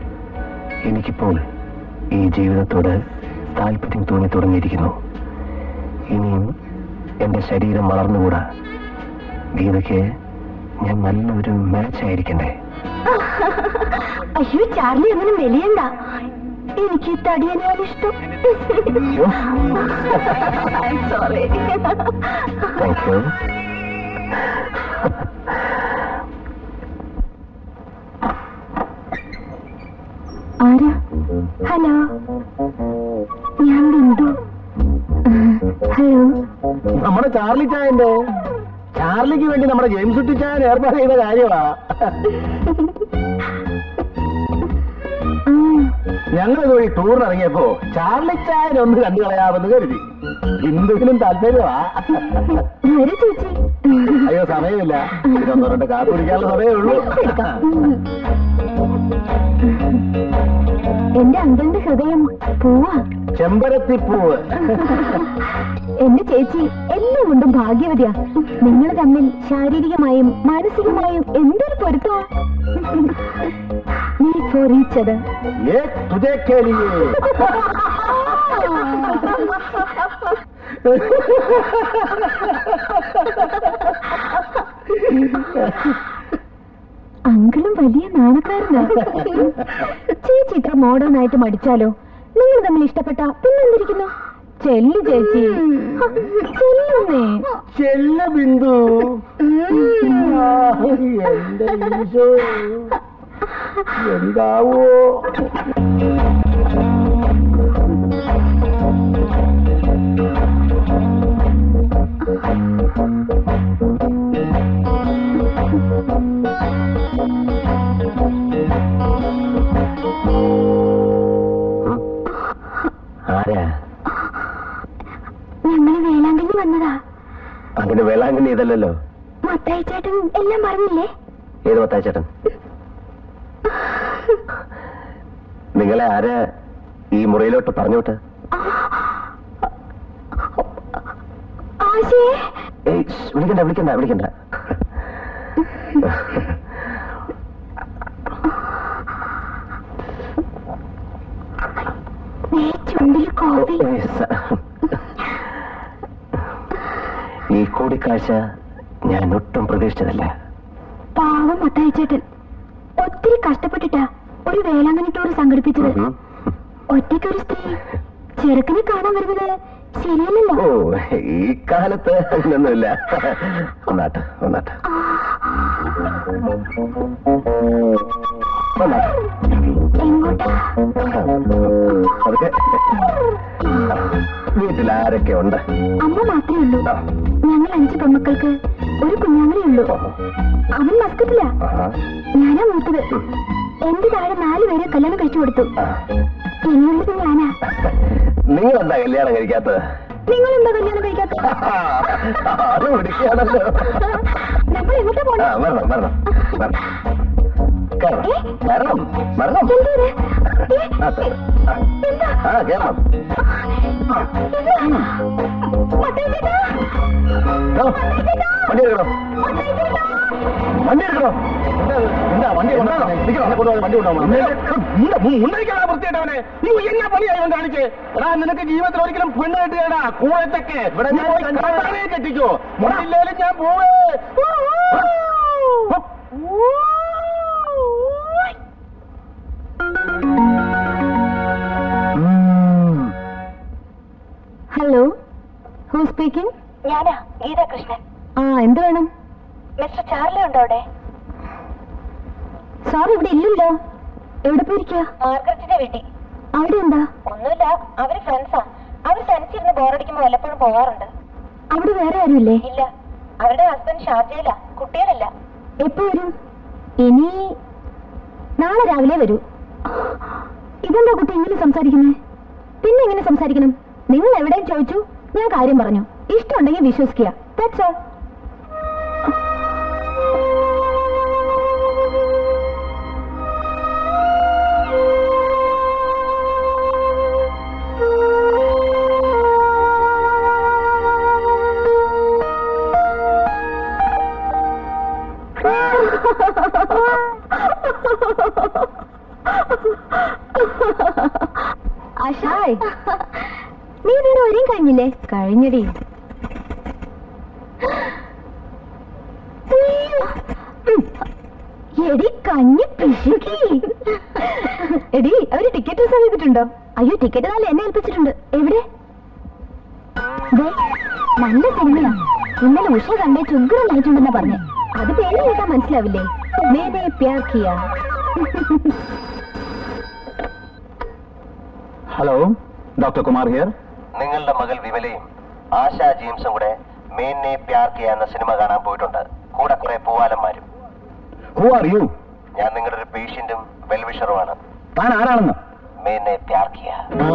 എനിക്കിപ്പോൾ ഈ ജീവിതത്തോട് താല്പര്യം തോന്നി തുടങ്ങിയിരിക്കുന്നു ഇനിയും എന്റെ ശരീരം വളർന്നുകൂടാ ഗീതയ്ക്ക് ഞാൻ നല്ലൊരു മാച്ച് ആയിരിക്കണ്ടേ അയ്യോ ചാർലി അങ്ങനെ മെലിയണ്ട എനിക്ക് ഈ തടിയനാണ് ഇഷ്ടം സോറി താങ്ക് യു ആരാ ഹലോ ഞാൻ ബിന്ദു ഹലോ നമ്മുടെ ചാർലി ചായന്റെ ചാർലിക്ക് വേണ്ടി നമ്മുടെ ജെയിംസ് കുട്ടി ചായൻ ഏർപ്പാട് ചെയ്ത കാര്യമാ ഞങ്ങൾ ഇതുവഴി ടൂറിന് ഇറങ്ങിയപ്പോ ചാർലി ചായനെ ഒന്ന് കണ്ടു കളയാമെന്ന് കരുതി ഹിന്ദുവിനും താല്പര്യമാ വരൂ ചേച്ചി അയ്യോ സമയമില്ല ഇതൊന്നും രണ്ട് കാത്തു കുടിക്കാനുള്ള സമയമേ ഉള്ളൂ എന്റെ അങ്കിളിന്റെ ഹൃദയം പൂവാ ചെമ്പരത്തിപ്പൂവ് എന്റെ ചേച്ചി എല്ലാം കൊണ്ടും ഭാഗ്യവതിയാ നിങ്ങൾ തമ്മിൽ ശാരീരികമായും മാനസികമായും എന്തൊരു പൊരുത്തമാ നീ ഫോർ ഈച്ചത് ഏ തുജേ കേലിയേ അങ്കിളും വലിയ നാണക്കാരനാ ചേച്ചി ഇത്ര മോഡേൺ ആയിട്ട് മടിച്ചാലോ നിങ്ങൾ തമ്മിൽ ഇഷ്ടപ്പെട്ട പിന്നെന്തിരിക്കുന്നു ചെല്ലു ചേച്ചി ഹ, ചെല്ലുന്നേ ചെല്ല ബിന്ദു ആ, എന്റെ ഈശോ എന്താവോ ആരാ ഞങ്ങള് വേളാങ്കണ്ണി വന്നതാ അതിന് വേളാങ്കണ്ണി ഇതല്ലല്ലോ മത്തായി ചേട്ടൻ എല്ലാം പറഞ്ഞില്ലേ ഏത് മത്താച്ചേട്ടൻ നിങ്ങളെ ആരാ ഈ മുറിയിലോട്ട് പറഞ്ഞോട്ട് ആശേ ഏയ് ശ്ശ്, വിളിക്കണ്ട വിളിക്കണ്ട വിളിക്കണ്ട നീ ചുണ്ടിൽ കോപ്പി ഈ കൂടിക്കാഴ്ച ഞാൻ ഒട്ടും പ്രതീക്ഷിച്ചതല്ല പാവം മത്തായിച്ചേട്ടൻ ഒത്തിരി കഷ്ടപ്പെട്ടിട്ടാ ഒരു വേളാങ്കണ്ണി ടൂർ സംഘടിപ്പിച്ചത് ഉം. ഒറ്റയ്ക്കൊരു സ്ത്രീ ചെറുക്കനെ കാണാൻ വരുന്നത് ശരിയല്ലല്ലോ ഓ ഈ കാലത്ത് അങ്ങനൊന്നുമില്ല ഒന്നാട്ട് ഒന്നാട്ട് ഒന്നാട്ട് എങ്ങോട്ടാ അതൊക്കെ വീട്ടിൽ ആരൊക്കെ ഉണ്ട് അമ്മ മാത്രമേ ഉള്ളൂ ഞങ്ങൾ അഞ്ച് പെൺമക്കൾക്ക് ഒരു കുഞ്ഞാങ്ങളേ ഉള്ളൂ അവൻ മസ്കറ്റില്ല ആഹാ. ഞാനാ മൂത്തത് എന്റെ താഴെ നാല് പേരെ കല്യാണം കഴിച്ചു കൊടുത്തു ആ. എന്നുള്ളത് ഞാനാ നിങ്ങൾ എന്താ കല്യാണം കഴിക്കാത്തത് നിങ്ങൾ എന്താ കല്യാണം കഴിക്കാത്ത അത് പിടിക്കുകയാണല്ലോ നമ്മൾ എങ്ങോട്ടാ ആ പോണേ വരണം വരണം വരണം കയറണം വരണം വരണം എന്താ ഇത്? ഏ, ആ, തരാം. ആ. എന്താ? ആ കയറണം മത്തായിച്ചേട്ടാ, ദോ, വണ്ടി എടുക്കണം വണ്ടി എടുക്കണം എന്താ വണ്ടി കൊണ്ടുപോകണം നിൽക്കണം കൊണ്ടുപോകാൻ വണ്ടി കൊണ്ടുപോകണം മുന്നേക്കാണ് വൃത്തിയായിട്ടവനെ നീ എന്നാ പണിയായി കാണിച്ച് എടാ നിനക്ക് ജീവിതത്തിൽ ഒരിക്കലും പെണ്ണ് കെട്ടിയടാ കൂഴത്തൊക്കെ ഇവിടെ ഞാൻ പോയി കാട്ടാനെ കെട്ടിക്കോ മുന്നില്ലേലും ഞാൻ പോവേ ഹലോ ഹൂ സ്പീക്കിംഗ് ഞാനാ ഗീതാ കൃഷ്ണൻ ആ എന്ത് വേണം മിസ്റ്റർ ചാർലി ഉണ്ടോ അവിടെ സാർ ഇവിടെ ഇല്ലല്ലോ എവിടെ പോയിരിക്കുക മാർഗരറ്റിന്റെ വീട്ടിൽ അവിടെ എന്താ ഒന്നുമില്ല അവര് ഫ്രണ്ട്സാ അവർ തനിച്ചിരുന്ന് ബോറടിക്കുമ്പോ വല്ലപ്പോഴും പോവാറുണ്ട് അവിടെ വേറെ ആരുമില്ലേ ഇല്ല അവരുടെ ഹസ്ബൻഡ് ഷാർജയില കുട്ടികളില്ല എപ്പോ വരും ഇനി നാളെ രാവിലെ വരൂ ഇതെന്താ കുട്ടി ഇങ്ങനെ സംസാരിക്കുന്നേ പിന്നെ എങ്ങനെ സംസാരിക്കണം നിങ്ങൾ എവിടെയും ചോദിച്ചു ഞാൻ കാര്യം പറഞ്ഞു ഇഷ്ടമുണ്ടെങ്കിൽ വിശ്വസിക്കുക That's all. ആശായ് നീ ഇതുവരെ വരെയും കഴിഞ്ഞില്ലേ കഴിഞ്ഞടി എടി കഞ്ഞി പിശുക്കി എടി അവര് ടിക്കറ്റ് റിസർവ് ചെയ്തിട്ടുണ്ടോ അയ്യോ ടിക്കറ്റ് നാളെ എന്നെ ഏൽപ്പിച്ചിട്ടുണ്ട് എവിടെ ദേ, നല്ല സിനിമയാ ഇന്നലെ ഉഷ കണ്ടേ ചുഗ്രം നയിച്ചുണ്ടെന്നാ പറഞ്ഞേ അത് പേര് കേട്ടാ മനസ്സിലാവില്ലേ Maine Pyar Kiya hello doctor Kumar here നിങ്ങളുടെ മകൾ വിമലയും ആശ ജെയിംസും കൂടെ മേന്നെ പ്യാർ കിയ എന്ന സിനിമ കാണാൻ പോയിട്ടുണ്ട് കൂടെ കുറെ പൂവാലന്മാരും ഹു ആർ യു ഞാൻ നിങ്ങളുടെ ഒരു പേഷ്യന്റും വെൽവിഷറുമാണ് താൻ ആരാണെന്ന് മേന്നെ പ്യാർ കിയ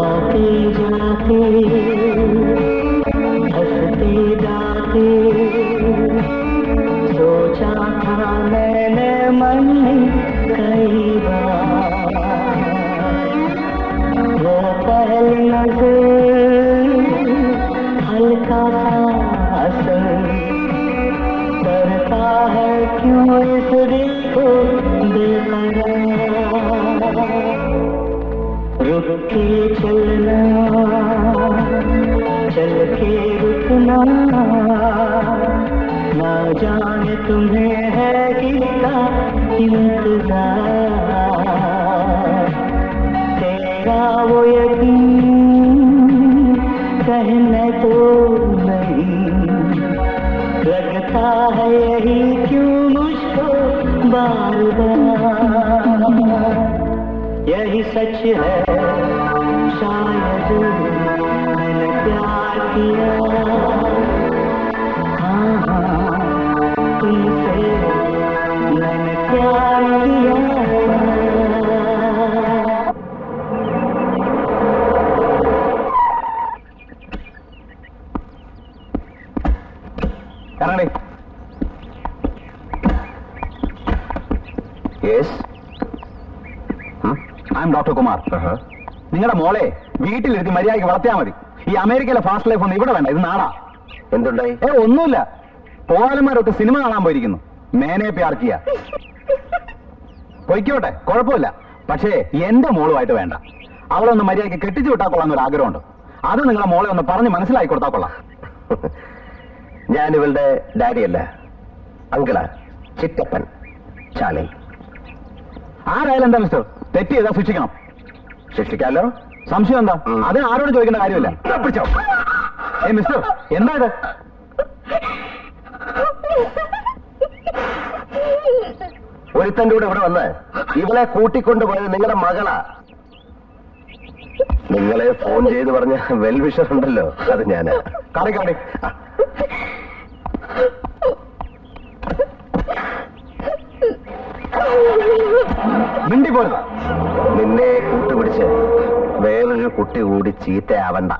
सोचा था मैंने मन में कई बार वो पहली नजर हल्का सा असर करता है क्यों इस दिल को बेकरार रुक के चलना चल के रुकना ना जाने तुम्हें है किसका इंतजार तेरा वो यकीन कहने तो नहीं लगता है यही क्यों मुझको बार बार यही सच है शायद मैंने प्यार किया हाँ हाँ तुमसे मैंने प्यार किया ഇറങ്ങണേ yes I'm doctor Kumar നിങ്ങളുടെ മോളെ വീട്ടിലിരുത്തി മര്യാദയ്ക്ക് വളർത്തിയാൽ മതി ഈ അമേരിക്കയിലെ ഫാസ്റ്റ് ലൈഫ് ഒന്നും ഇവിടെ വേണ്ട ഇത് നാടാ എന്തുണ്ടായി ഏ ഒന്നുമില്ല പോകാലന്മാരൊക്കെ സിനിമ കാണാൻ പോയിരിക്കുന്നു മേനെ പ്യാർ കിയ പൊയ്ക്കോട്ടെ കുഴപ്പമില്ല പക്ഷേ എന്റെ മോളുമായിട്ട് വേണ്ട അവളെ ഒന്ന് മര്യാദയ്ക്ക് കെട്ടിച്ചു വിട്ടാൽ കൊള്ളാൻ ഒരു ആഗ്രഹമുണ്ട് അത് നിങ്ങളെ മോളെ ഒന്ന് പറഞ്ഞ് മനസ്സിലാക്കി കൊടുത്താൽ കൊള്ളാം ഞാൻ ഇവളുടെ ഡാഡിയല്ല അങ്കിളാ ചിറ്റപ്പൻ ചാളി ആരായാലും എന്താ മിസ്റ്റർ തെറ്റ് ചെയ്താൽ ശിക്ഷിക്കണം ശിക്ഷിക്കാലോ സംശയം എന്താ ഉം. അത് ആരോടും ചോദിക്കേണ്ട കാര്യമില്ല പിടിച്ചോ ഏ മിസ്റ്റർ എന്താ ഇത് ഒരുത്തന്റെ കൂടെ ഇവിടെ വന്ന് ഇവളെ കൂട്ടിക്കൊണ്ടുപോയത് നിങ്ങളുടെ മകളാ നിങ്ങളെ ഫോൺ ചെയ്ത് പറഞ്ഞ വെൽവിഷർ ഉണ്ടല്ലോ അത് ഞാനാ കറി കറി മിണ്ടി പോരുത് നിന്നെ കൂട്ടുപിടിച്ച് വേറൊരു കുട്ടി കൂടി ചീത്തയാവണ്ട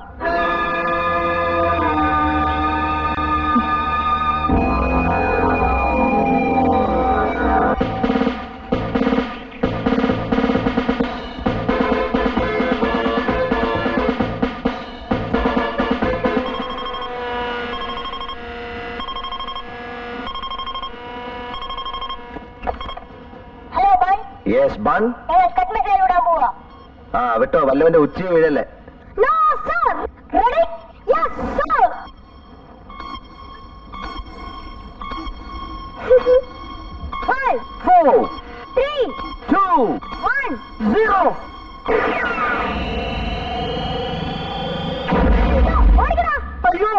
ഹലോ ബൺ യെസ് ബൺ ഞങ്ങൾ കട്ട് മസാല ഇടാൻ പോവാ ആ വിട്ടോ വല്ലവന്റെ ഉച്ച വീഴല്ലേ no sir ready yes sir five four three two one zero ഓടിക്കടാ അയ്യോ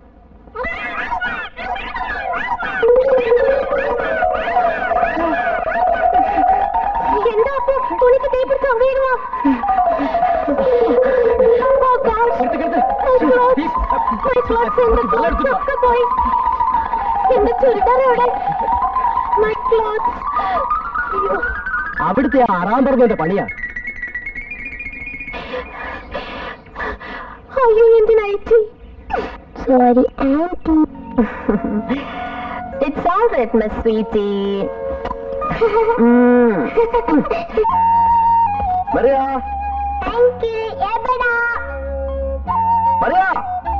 എന്താ അപ്പൊ തുണിക്ക് തീ പിടിച്ചോ വേഗമോ Oh gosh. My clothes. My clothes എന്റെ clothes ഒക്കെ പോയി എന്റെ ചുരിദാർ എവിടെ മൈ ക്ലോത്ത്സ് അയ്യോ അവിടുത്തെ ആറാം പറഞ്ഞതിന്റെ പണിയാ അയ്യോ എന്റെ nighty sorry aunty it's all right my sweety മറിയാ താങ്ക് യു എവിടാ മറിയാ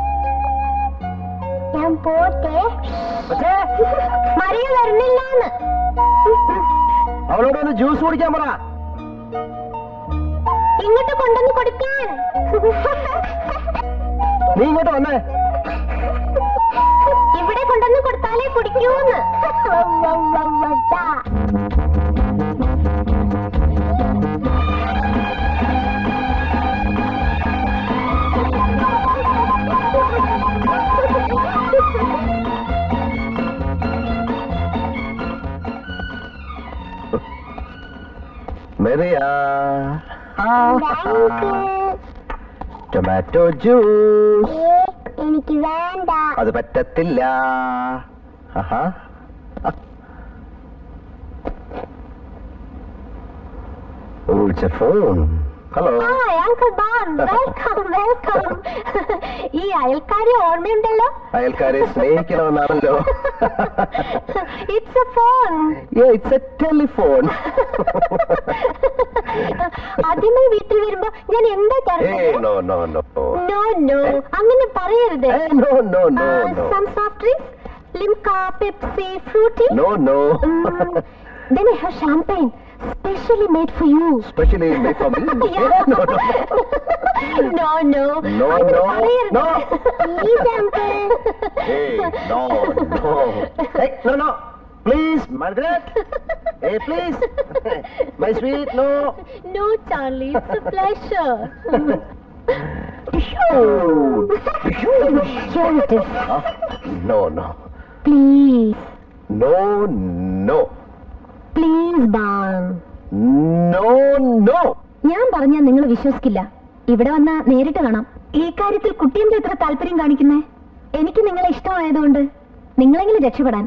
ഞാൻ പോട്ടെ മറിയ വരുന്നില്ലാന്ന് അവളോട് ഒന്ന് ജ്യൂസ് കുടിക്കാൻ പറ ഇങ്ങോട്ട് കൊണ്ടുവന്ന് കൊടുക്കാൻ നീ ഇങ്ങോട്ട് വന്നേ ഇവിടെ കൊണ്ടുവന്ന് കൊടുത്താലേ കുടിക്കൂന്ന് മെറിയാ ടൊമാറ്റോ ജ്യൂസ് എനിക്ക് വേണ്ട അത് പറ്റത്തില്ല ആഹാ. Oh it's a phone hello hi uncle bun welcome welcome ഈ അയൽക്കാരെ ഓർമ്മയുണ്ടല്ലോ അയൽക്കാരെ സ്നേഹിക്കണമെന്നാണല്ലോ it's a phone it's a telephone ആദ്യമായി വീട്ടിൽ വരുമ്പോ ഞാൻ എന്താ ഏ തരുന്നത് no no no no no അങ്ങനെ പറയരുത് ഏ no no no no some soft drinks Limca Pepsi Frooti no no then I have champagne specially made for you specially made for me Yeah. No no no no No, അങ്ങനെ no, പറയരുത്. no. Please, uncle. Hey, no, no. Hey, no, no. Please, Margaret. Hey, please. My sweet, no. no Charlie it's a pleasure Here it is. Huh? No, no. Please, No, no. please, Bang. No, no. ഞാൻ പറഞ്ഞാൽ നിങ്ങൾ വിശ്വസിക്കില്ല ഇവിടെ വന്നാ നേരിട്ട് കാണാം ഈ കാര്യത്തിൽ കുട്ടി എന്താ ഇത്ര താല്പര്യം കാണിക്കുന്നേ എനിക്ക് നിങ്ങളെ ഇഷ്ടമായതുകൊണ്ട് നിങ്ങളെങ്കിലും രക്ഷപ്പെടാൻ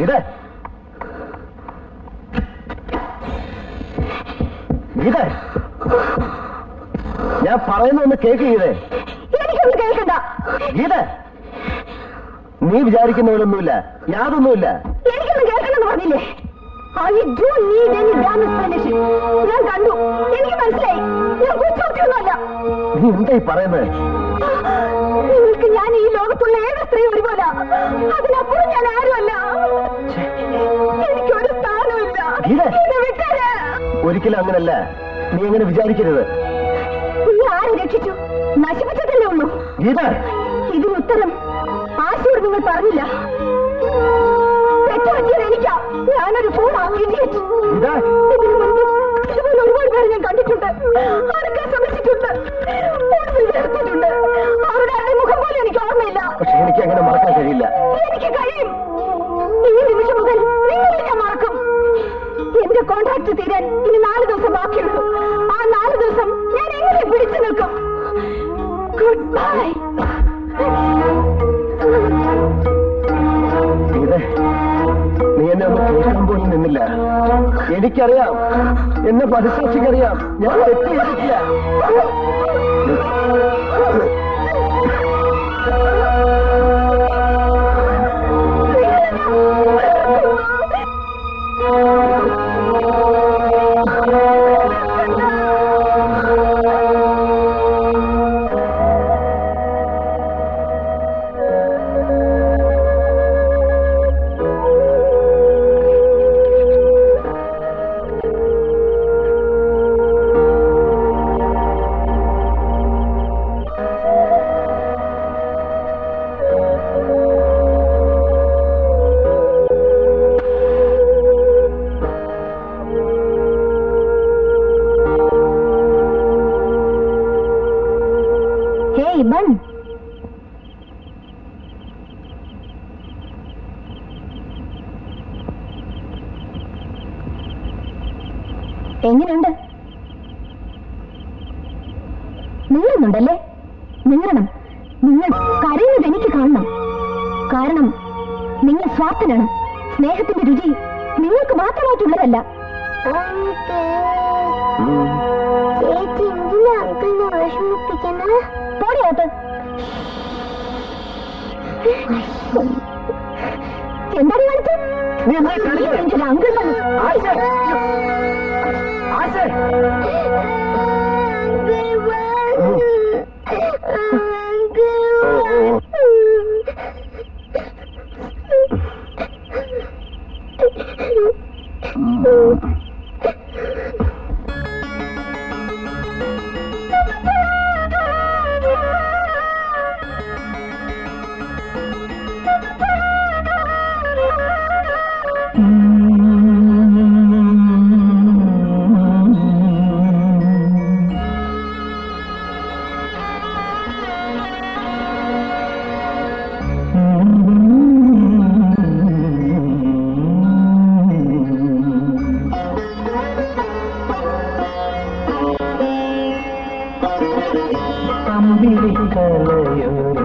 ഗീത ഗീത ഞാൻ പറയുന്ന ഒന്ന് കേക്ക് ഗീതേ എനിക്കൊന്നും കേൾക്കണ്ട ഗീത നീ വിചാരിക്കുന്ന പോലൊന്നുമില്ല യാതൊന്നുമില്ല എനിക്കൊന്നും കേൾക്കണമെന്ന് പറഞ്ഞില്ലേ I do need any damn explanation ഞാൻ കണ്ടു എനിക്ക് മനസ്സിലായി ഞാൻ കൊച്ചുകുട്ടിയൊന്നുമല്ല നീ എന്താ ഈ പറയുന്നത് നിങ്ങൾക്ക് ഞാൻ ഈ ലോകത്തുള്ള ഏത് സ്ത്രീ ഒരുപോലെ അതിനപ്പുറം ഞാൻ ആരുമല്ല എനിക്കൊരു സ്ഥാനമില്ല ഗീത. എന്നെ വിട്ടേരെ. ഒരിക്കലും അങ്ങനല്ല നീ അങ്ങനെ വിചാരിക്കരുത് നീ ആരെ രക്ഷിച്ചു നശിപ്പിച്ചിട്ടല്ലേ ഉള്ളൂ ഗീത ഇതിന് ഉത്തരം ആശയോട് നിങ്ങൾ പറഞ്ഞില്ല തെറ്റുപറ്റിയത് എനിക്കാ ഞാനൊരു ഫോൺ ഇഡിയറ്റ് ഗീത ഇതിനു മുൻപ് ഇതുപോലെ ഒരുപാട് പേരെ ഞാൻ കണ്ടിട്ടുണ്ട് അടക്കാൻ ശ്രമിച്ചിട്ടുണ്ട് ഒടുവിൽ വെറുത്തിട്ടുണ്ട് അവരുടെ ആരുടെ മുഖം പോലും എനിക്ക് ഓർമ്മയില്ല പക്ഷെ എനിക്ക് അങ്ങനെ മറക്കാൻ കഴിയില്ല എനിക്ക് കഴിയും ഈ നിമിഷം മുതൽ നിങ്ങളെ ഞാൻ മറക്കും എന്റെ കോൺട്രാക്ട് തീരാൻ ഇനി നാല് ദിവസം ബാക്കിയുള്ളൂ ആ നാല് ദിവസം ഞാൻ എങ്ങനെ പിടിച്ചു നിൽക്കും ഗുഡ് ബൈ ഗീത നീ എന്നെ ഒന്ന് കേൾക്കാൻ പോലും നിന്നില്ല എനിക്കറിയാം എന്നെ മനസ്സാക്ഷിക്കറിയാം ഞാൻ തെറ്റ് ചെയ്തിട്ടില്ല ഹേയ് ബൺ എങ്ങനെയുണ്ട് നീറുന്നുണ്ടല്ലേ നീറണം നിങ്ങൾ കരയുന്നത് എനിക്ക് കാണണം കാരണം നിങ്ങൾ സ്വാർത്ഥനാണ് സ്നേഹത്തിന്റെ രുചി നിങ്ങൾക്ക് മാത്രമായിട്ടുള്ളതല്ല ചേച്ചി എന്തിനാ അങ്കിളിനെ വിഷമിപ്പിക്കുന്നത് പോടിയകത്ത് എന്താണ് കാണിച്ചത് നീ എന്താ കാണിച്ചത്? എനിക്കൊരു അങ്കിൾ വന്നു ആശ ആശ അമ്പിളിക്കലയൊരു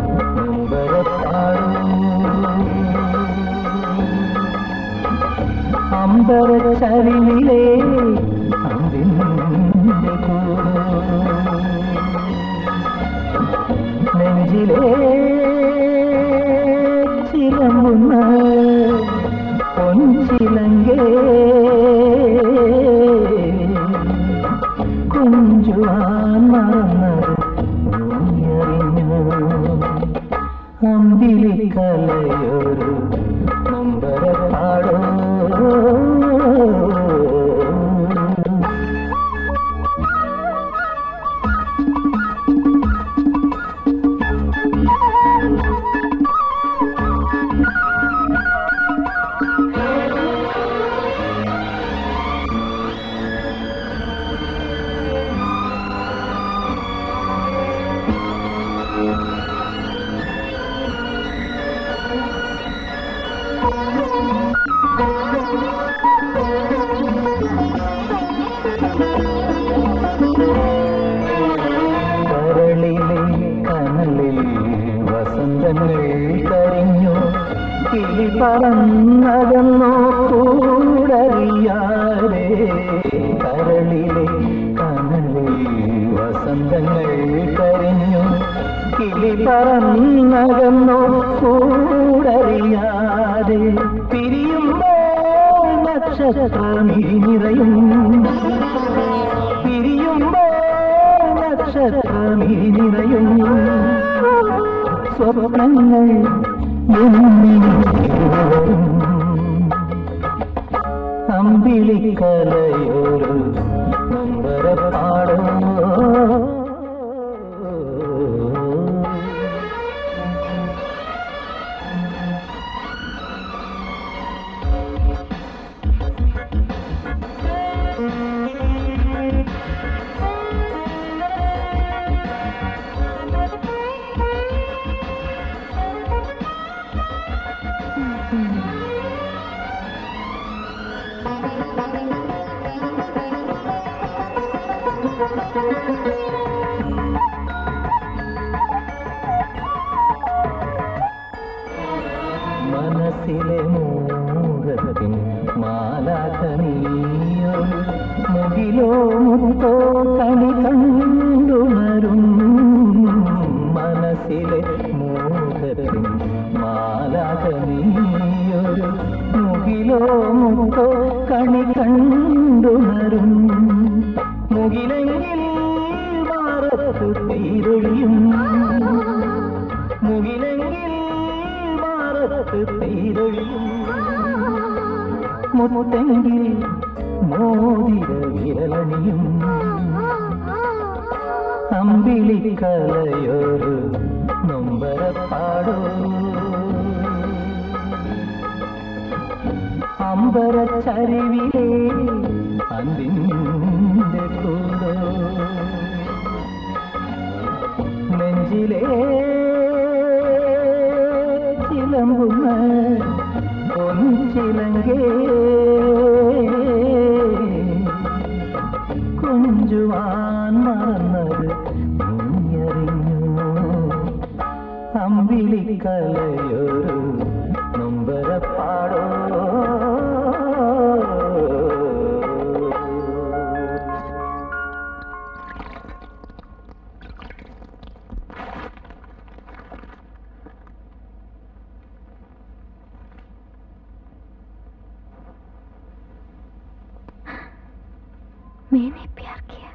അമ്പരച്ചരിവിലെ അന്തിന്റെ കൂട് നെഞ്ചിലെ ചിലമ്പുന്ന പൊൻചിലങ്കേ കുഞ്ചുവാൻ മറന്നത് നീയറിഞ്ഞു അമ്പിളിക്കലയൊരു നമ്പരപ്പാടോ പറന്നകന്നോ കൂടറിയാതെ കരളിലെ കനലിൽ വസന്തങ്ങൾ കരിഞ്ഞു കിളി പറന്നകന്നോ കൂടറിയാതെ പിരിയുമ്പോൾ നക്ഷത്രമിരി നിറയും പിരിയുമ്പോൾ നക്ഷത്രമിരി നിറയും സ്വപ്നങ്ങൾ അമ്പിളിക്കലയൊരു നമ്പരപ്പാടോ മനസ്സിലെ മോഹത്തിൻ മാലാകനീയോ മുകിലോ മുത്തോ കണി കണ്ടുണരും മനസ്സിലെ മോഹത്തിൻ മാലാകനീയോ മുകിലോ മുത്തോ കണി കണ്ടുണരും മുകിലെങ്കിൽ മാറത്തു തീരൊഴിയും മുകിലെങ്കിൽ മാറത്ത് പെയ്തൊഴിയും മുത്തെങ്കിൽ മോതിര വിരലണിയും അമ്പിളിക്കലയൊരു നൊമ്പരപ്പാടോ അമ്പരച്ചരിവിലെ അന്തിൻ്റെ കൂടോ നെഞ്ചിലേ ചിലമ്പുന്ന പൊൻചിലങ്കേ കൊഞ്ചുവാൻ മറന്നത് നീയറിഞ്ഞു അമ്പിളിക്കലയൊരു നൊമ്പരപ്പാടോ मैंने प्यार किया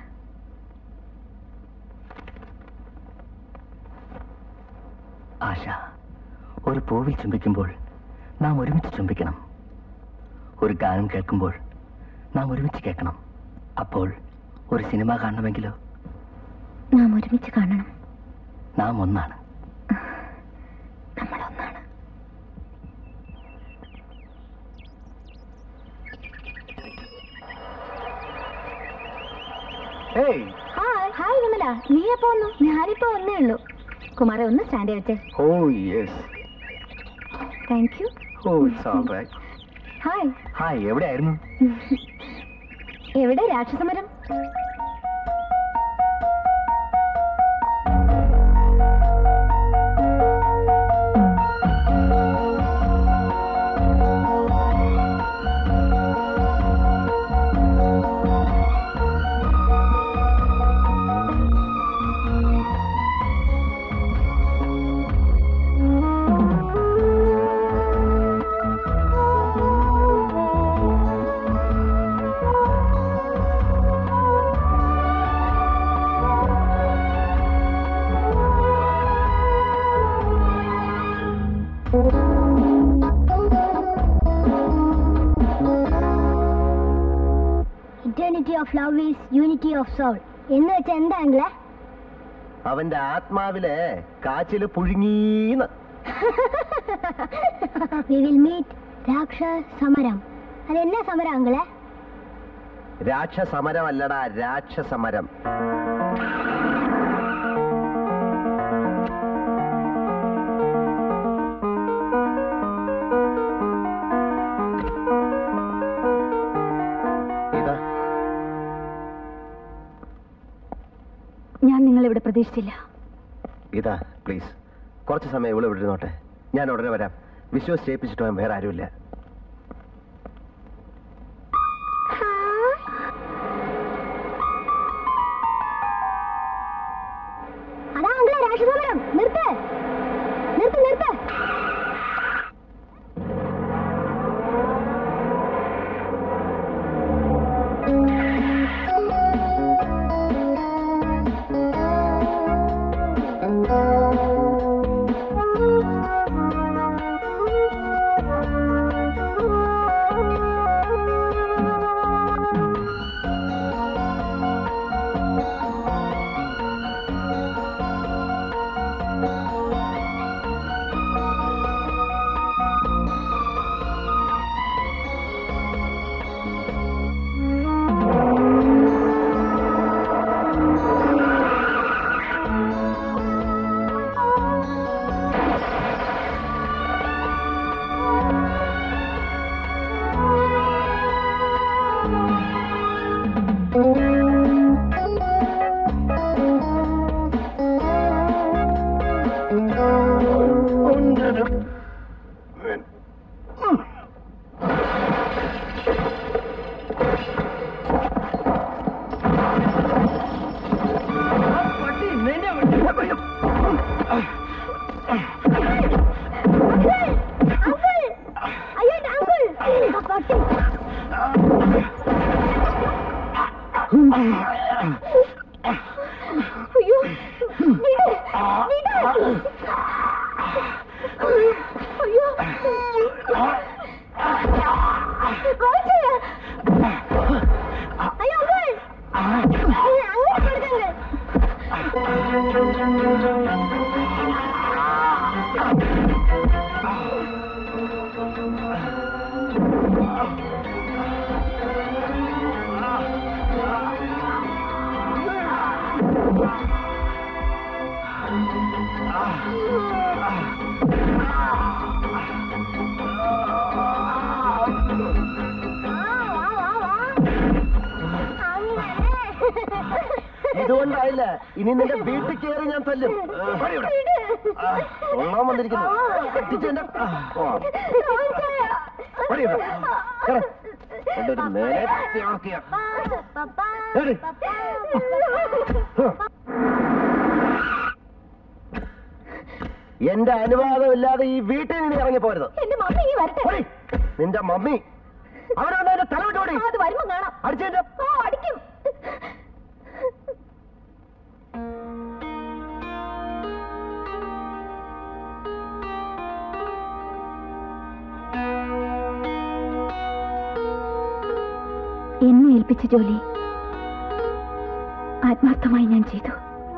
ആശ ഒരു പൂവിൽ ചുംബിക്കുമ്പോൾ നാം ഒരുമിച്ച് ചുംബിക്കണം ഒരു ഗാനം കേൾക്കുമ്പോൾ നാം ഒരുമിച്ച് കേൾക്കണം അപ്പോൾ ഒരു സിനിമ കാണണമെങ്കിലോ നാം ഒരുമിച്ച് കാണണം നാം ഒന്നാണ് നമ്മൾ ഒന്നാണ് ഏയ് ഹായ് ഹായ് വിമല നീ എപ്പോ വന്നു ഞാനിപ്പോ വന്നേ ഉള്ളൂ കുമാരെ ഒന്ന് സ്റ്റാൻഡ് വെച്ചേ oh yes thank you oh it's all right hi hi എവിടെയായിരുന്നു എവിടെ രാക്ഷസമരം eternity of love is unity of soul എന്ന് വെച്ചാൽ എന്താ ആംഗ്ലേ അവന്റെ ആത്മാവിലെ കാച്ചില് പുഴുങ്ങീന്ന് വി വിൽ മീറ്റ് രാക്ഷസ സമരം അതെന്നാ സമരം ആംഗിളെ രാക്ഷസമരമല്ലടാ രാക്ഷസമരം ഇതാ ഞാൻ നിങ്ങൾ ഇവിടെ പ്രതീക്ഷിച്ചില്ല ഇതാ പ്ലീസ് കുറച്ച് സമയം ഇവിടെ വിടുന്നോട്ടെ ഞാൻ ഉടനെ വരാം വിശ്വസിച്ച് ഏൽപ്പിച്ചിട്ട് പോകാൻ വേറെ ആരുമില്ല അതാ അങ്കിളെ രാക്ഷസമരം നിർത്ത് നിർത്ത് നിർത്ത് അങ്കിൾ അയ്യോ എന്റെ അങ്കിൾ ആ പട്ടി അയ്യോ വിട് വിട് അയ്യോ റോജ് അയ്യോ അങ്കിൾ അങ്ങനെ കൊടുക്കല്ലേ ഇതുകൊണ്ടായില്ല ഇനി നിന്റെ വീട്ടിൽ കയറി ഞാൻ തല്ലും പടി ഇവിടെ. ആ, കൊള്ളാൻ വന്നിരിക്കുന്നു അടിച്ചെന്റെ പടി ഇവിടെ. കേറ്. കൊണ്ടൊരു മേലെ ഇറക്കിയ. കേറി. എന്റെ അനുവാദം ഇല്ലാതെ ഈ വീട്ടിൽ നിന്ന് ഇറങ്ങി പോരുത് എന്റെ മമ്മി ഇനി വരട്ടെ പോടി. നിന്റെ മമ്മി അവനവന്റെ എന്റെ തല വിട്ടോടി ആ, അത് വരുമ്പോ കാണാം അടിച്ചതിന്റെ ഓ അടിക്കും എന്നെ ഏൽപ്പിച്ച ജോലി ആത്മാർത്ഥമായി ഞാൻ ചെയ്തു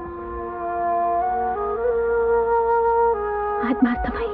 ആത്മാർത്ഥമായി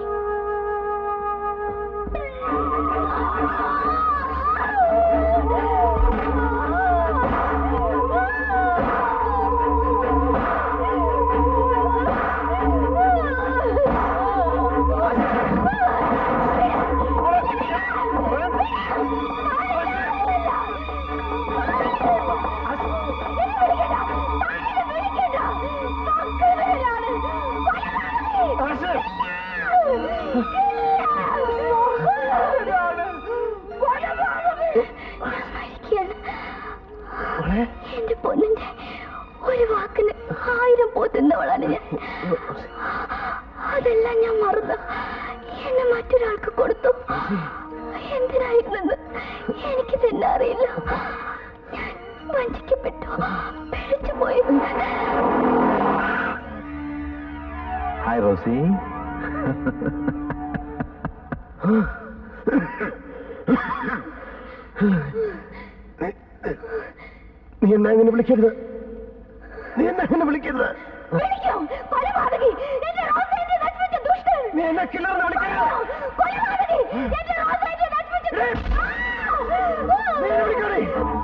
എന്റെ പൊന്നിന്റെ ഒരു വാക്കിന് ആയിരം പോത്തുന്നവളാണ് ഞാൻ അതെല്ലാം ഞാൻ മറന്നു എന്നെ മറ്റൊരാൾക്ക് കൊടുത്തു എന്തിനായിരുന്നെന്ന് എനിക്ക് തന്നെ അറിയില്ല ഞാൻ വഞ്ചിക്കപ്പെട്ടു പിഴച്ചു പോയി ഹായ് റോസി നീ എന്നാ ഇങ്ങനെ വിളിക്കരുത് നീ എന്നാ ഇങ്ങനെ വിളിക്കരുത് വിളിക്കും കൊലപാതകി എന്റെ റോസേറ്റ് നശിപ്പിച്ച ദുഷ്ടൻ നീ എന്നെ കിളർന്ന് വിളിക്കരുത് കൊലപാതകി എന്റെ റോസേറ്റ് നശിപ്പിച്ച നീ എന്നെ വിളിക്കണേ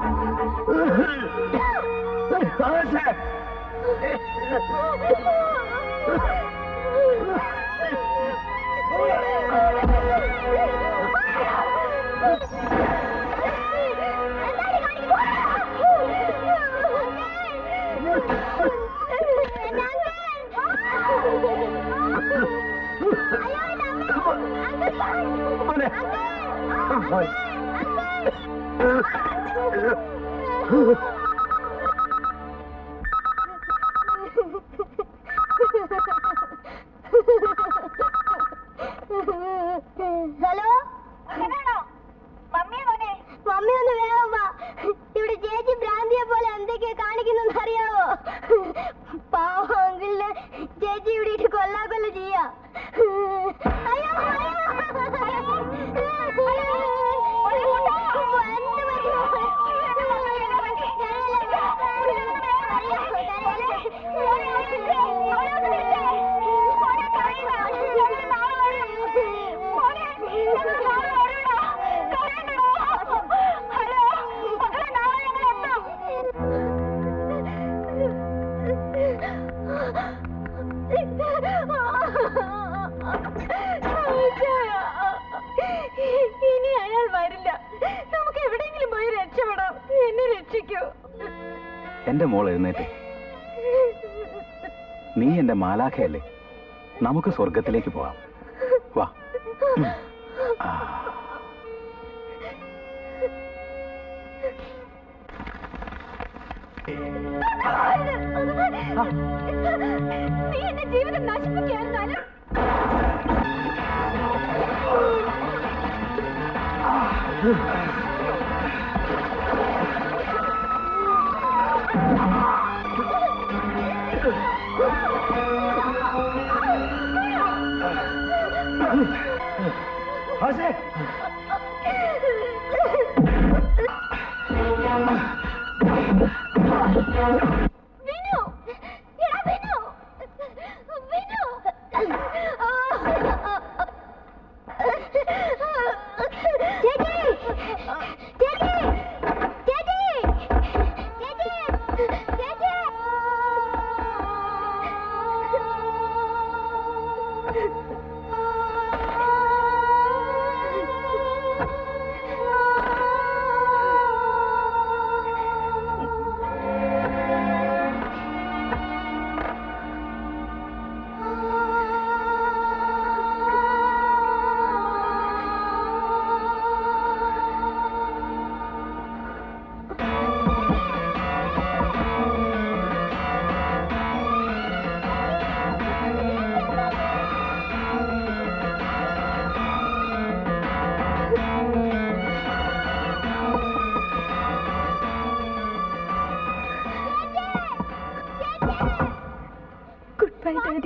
ആശേ അയ്യോ ഹലോ മമ്മി മമ്മി ഒന്ന് വേഗം വാ ഇവിടെ ചേച്ചി ഭ്രാന്തിയെ പോലെ എന്തൊക്കെയാ കാണിക്കുന്നെന്ന് അറിയാവോ പാവം അങ്കിളിനെ ചേച്ചി ഇവിടെ ഇട്ട് കൊല്ലാ കൊല്ല ചെയ്യാ അയ്യോ, അയ്യോ. എന്ത് ഇനി അയാൾ വരില്ല നമുക്ക് എവിടെയെങ്കിലും പോയി രക്ഷപ്പെടാം എന്നെ രക്ഷിക്കൂ എന്റെ മോൾ എഴുന്നേറ്റ് നീ എന്റെ മാലാഖയല്ലേ നമുക്ക് സ്വർഗത്തിലേക്ക് പോവാം വാ ഉം. ആ. നീ എന്റെ ജീവിതം നശിപ്പിക്കായിരുന്നാലും വിനു എടാ വിനു വിനു ചേച്ചി ചേച്ചി ചേച്ചി ചേച്ചി ചേച്ചി good bye daddy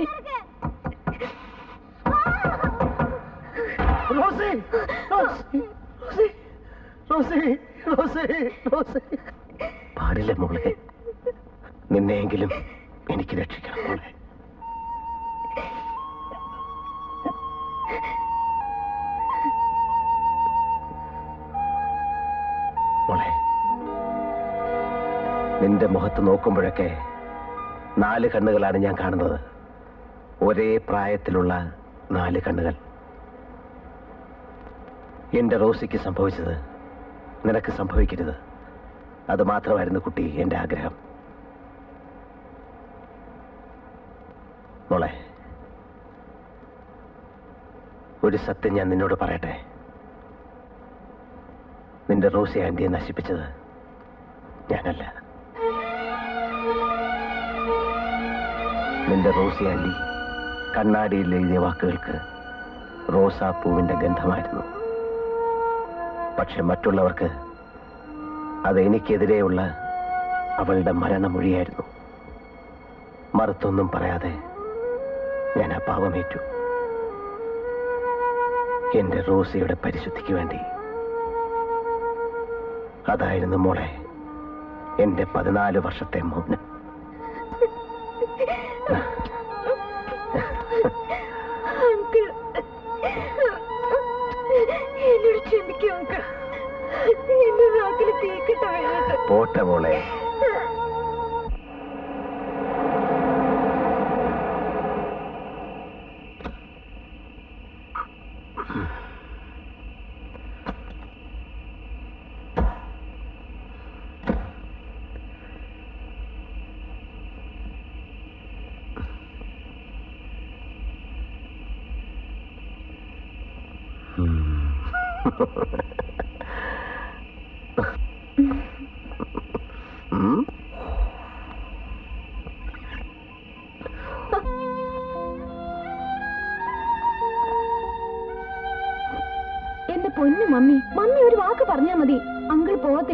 Rosie Rosie Rosie Rosie Rosie പാടില്ല മോളെ നിന്നെയെങ്കിലും എനിക്ക് രക്ഷിക്കണം മോളെ മോളെ നിന്റെ മുഖത്ത് നോക്കുമ്പോഴൊക്കെ നാല് കണ്ണുകളാണ് ഞാൻ കാണുന്നത് ഒരേ പ്രായത്തിലുള്ള നാല് കണ്ണുകൾ എന്റെ റോസിക്ക് സംഭവിച്ചത് നിനക്ക് സംഭവിക്കരുത് അത് മാത്രമായിരുന്നു കുട്ടി എന്റെ ആഗ്രഹം മോളെ ഒരു സത്യം ഞാൻ നിന്നോട് പറയട്ടെ നിന്റെ റോസി ആന്റിയെ നശിപ്പിച്ചത് ഞാനല്ല നിന്റെ റോസി ആന്റി കണ്ണാടിയിൽ എഴുതിയ വാക്കുകൾക്ക് റോസാപ്പൂവിന്റെ ഗന്ധമായിരുന്നു പക്ഷെ മറ്റുള്ളവർക്ക് അത് എനിക്കെതിരെയുള്ള അവളുടെ മരണമൊഴിയായിരുന്നു മറുത്തൊന്നും പറയാതെ ഞാൻ ആ പാവമേറ്റു എന്റെ റോസിയുടെ പരിശുദ്ധിക്ക് വേണ്ടി അതായിരുന്നു മോളെ എന്റെ പതിനാല് വർഷത്തെ മൗനം അങ്കിൾ എന്നോട് ക്ഷമിക്കും അങ്കിൾ എന്റെ നാക്കിൽ തീക്കിട്ട വീണിട്ട് പോട്ടെ മോളെ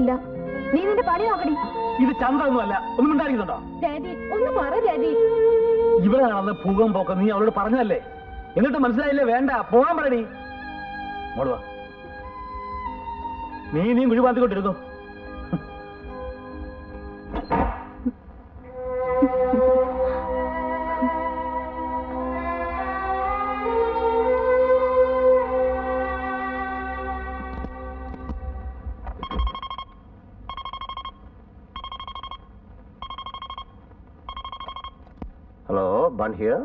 ഇല്ല നീ നിന്റെ പണി നോക്കടി ഇത് ചന്ദ്രൊന്നുമല്ല ഒന്നും ഉണ്ടായിരിക്കുന്നുണ്ടോ ഡാഡി ഒന്ന് പറ ഡാഡി ഇവിടെ നടന്ന് ഭൂകമ്പൊക്കെ നീ അവളോട് പറഞ്ഞതല്ലേ എന്നിട്ട് മനസ്സിലായില്ലേ വേണ്ട പോകാൻ പറയടി മോള് വാ നീ നീ കുഴിപാത്തിക്കൊണ്ടിരുന്നു ഹലോ ബൺ ഹിയർ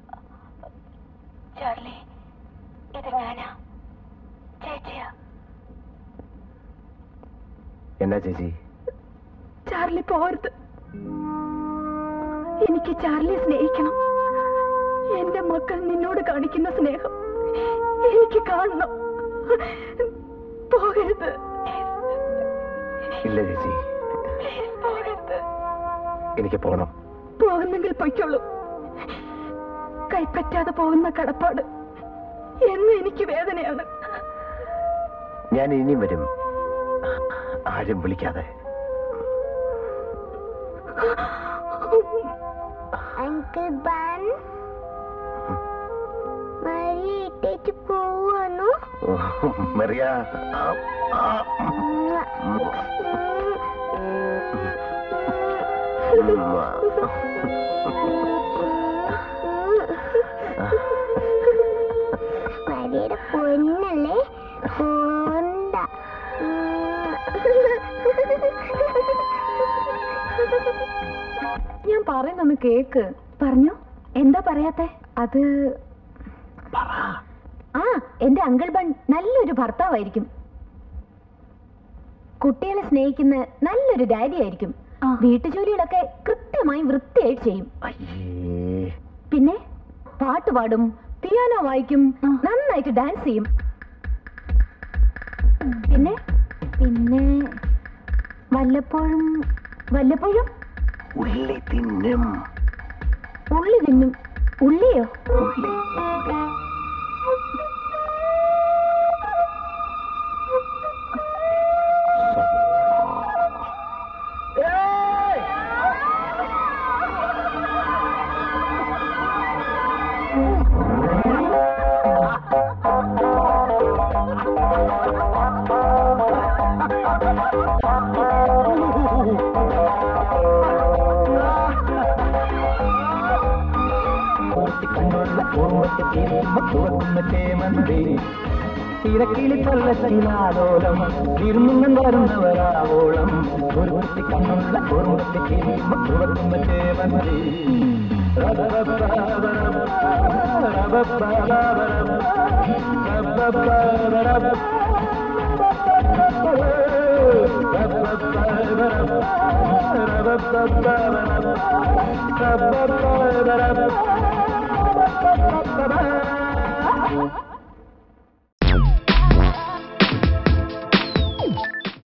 ചാർലി ഇത് ഞാനാ ചേച്ചിയാ എന്നാ ചേച്ചി ചാർലി പോരുത് എനിക്ക് ചാർലിയെ സ്നേഹിക്കണം എന്റെ മക്കൾ നിന്നോട് കാണിക്കുന്ന സ്നേഹം എനിക്ക് കാണണം പോകരുത് ഇല്ല ചേച്ചി എനിക്ക് പോകണം പോകുന്നെങ്കിൽ പൊയ്ക്കോളൂ കൈപ്പറ്റാതെ പോകുന്ന കടപ്പാട് എന്നും എനിക്ക് വേദനയാണ് ഞാൻ ഇനിയും വരും ആരും വിളിക്കാതെ അങ്കിൾ ബാൻ മരി ഇട്ടേച്ച് പോവാണോ ഓ, മറിയ ആ, ആ. മരിയുടെ പൊന്നല്ലേ പോണ്ട ഞാൻ പറയുന്നൊന്ന് കേക്ക് പറഞ്ഞു എന്താ പറയാത്തെ അത് ആ എന്റെ അങ്കിൾ ബൺ നല്ലൊരു ഭർത്താവായിരിക്കും കുട്ടികളെ സ്നേഹിക്കുന്ന നല്ലൊരു ഡാഡി ആയിരിക്കും വീട്ടുജോലികളൊക്കെ കൃത്യമായി വൃത്തിയായിട്ട് ചെയ്യും അയ്യേ പിന്നെ പാട്ട് പാടും പിയാനോ വായിക്കും നന്നായിട്ട് ഡാൻസ് ചെയ്യും പിന്നെ പിന്നെ വല്ലപ്പോഴും വല്ലപ്പോഴും ഉള്ളി തിന്നും ഉള്ളി തിന്നും ഉള്ളിയോ ഉള്ളി കണ്ണുള്ള പൂർവ്വത്തെ ചേരുമ്പ തുറക്കുന്ന ചേമന്തി തിരക്കിളി കൊല്ലത്തിലാലോലം ഇരുന്നും വരുന്നവരാവോളം ഒരു കുത്തി കണ്ണുള്ള പൂർവ്വത്തെ ചേരുമ്പ തുറക്കുന്ന ചേമന്തി Ba-ba-ba-ba-ba-ba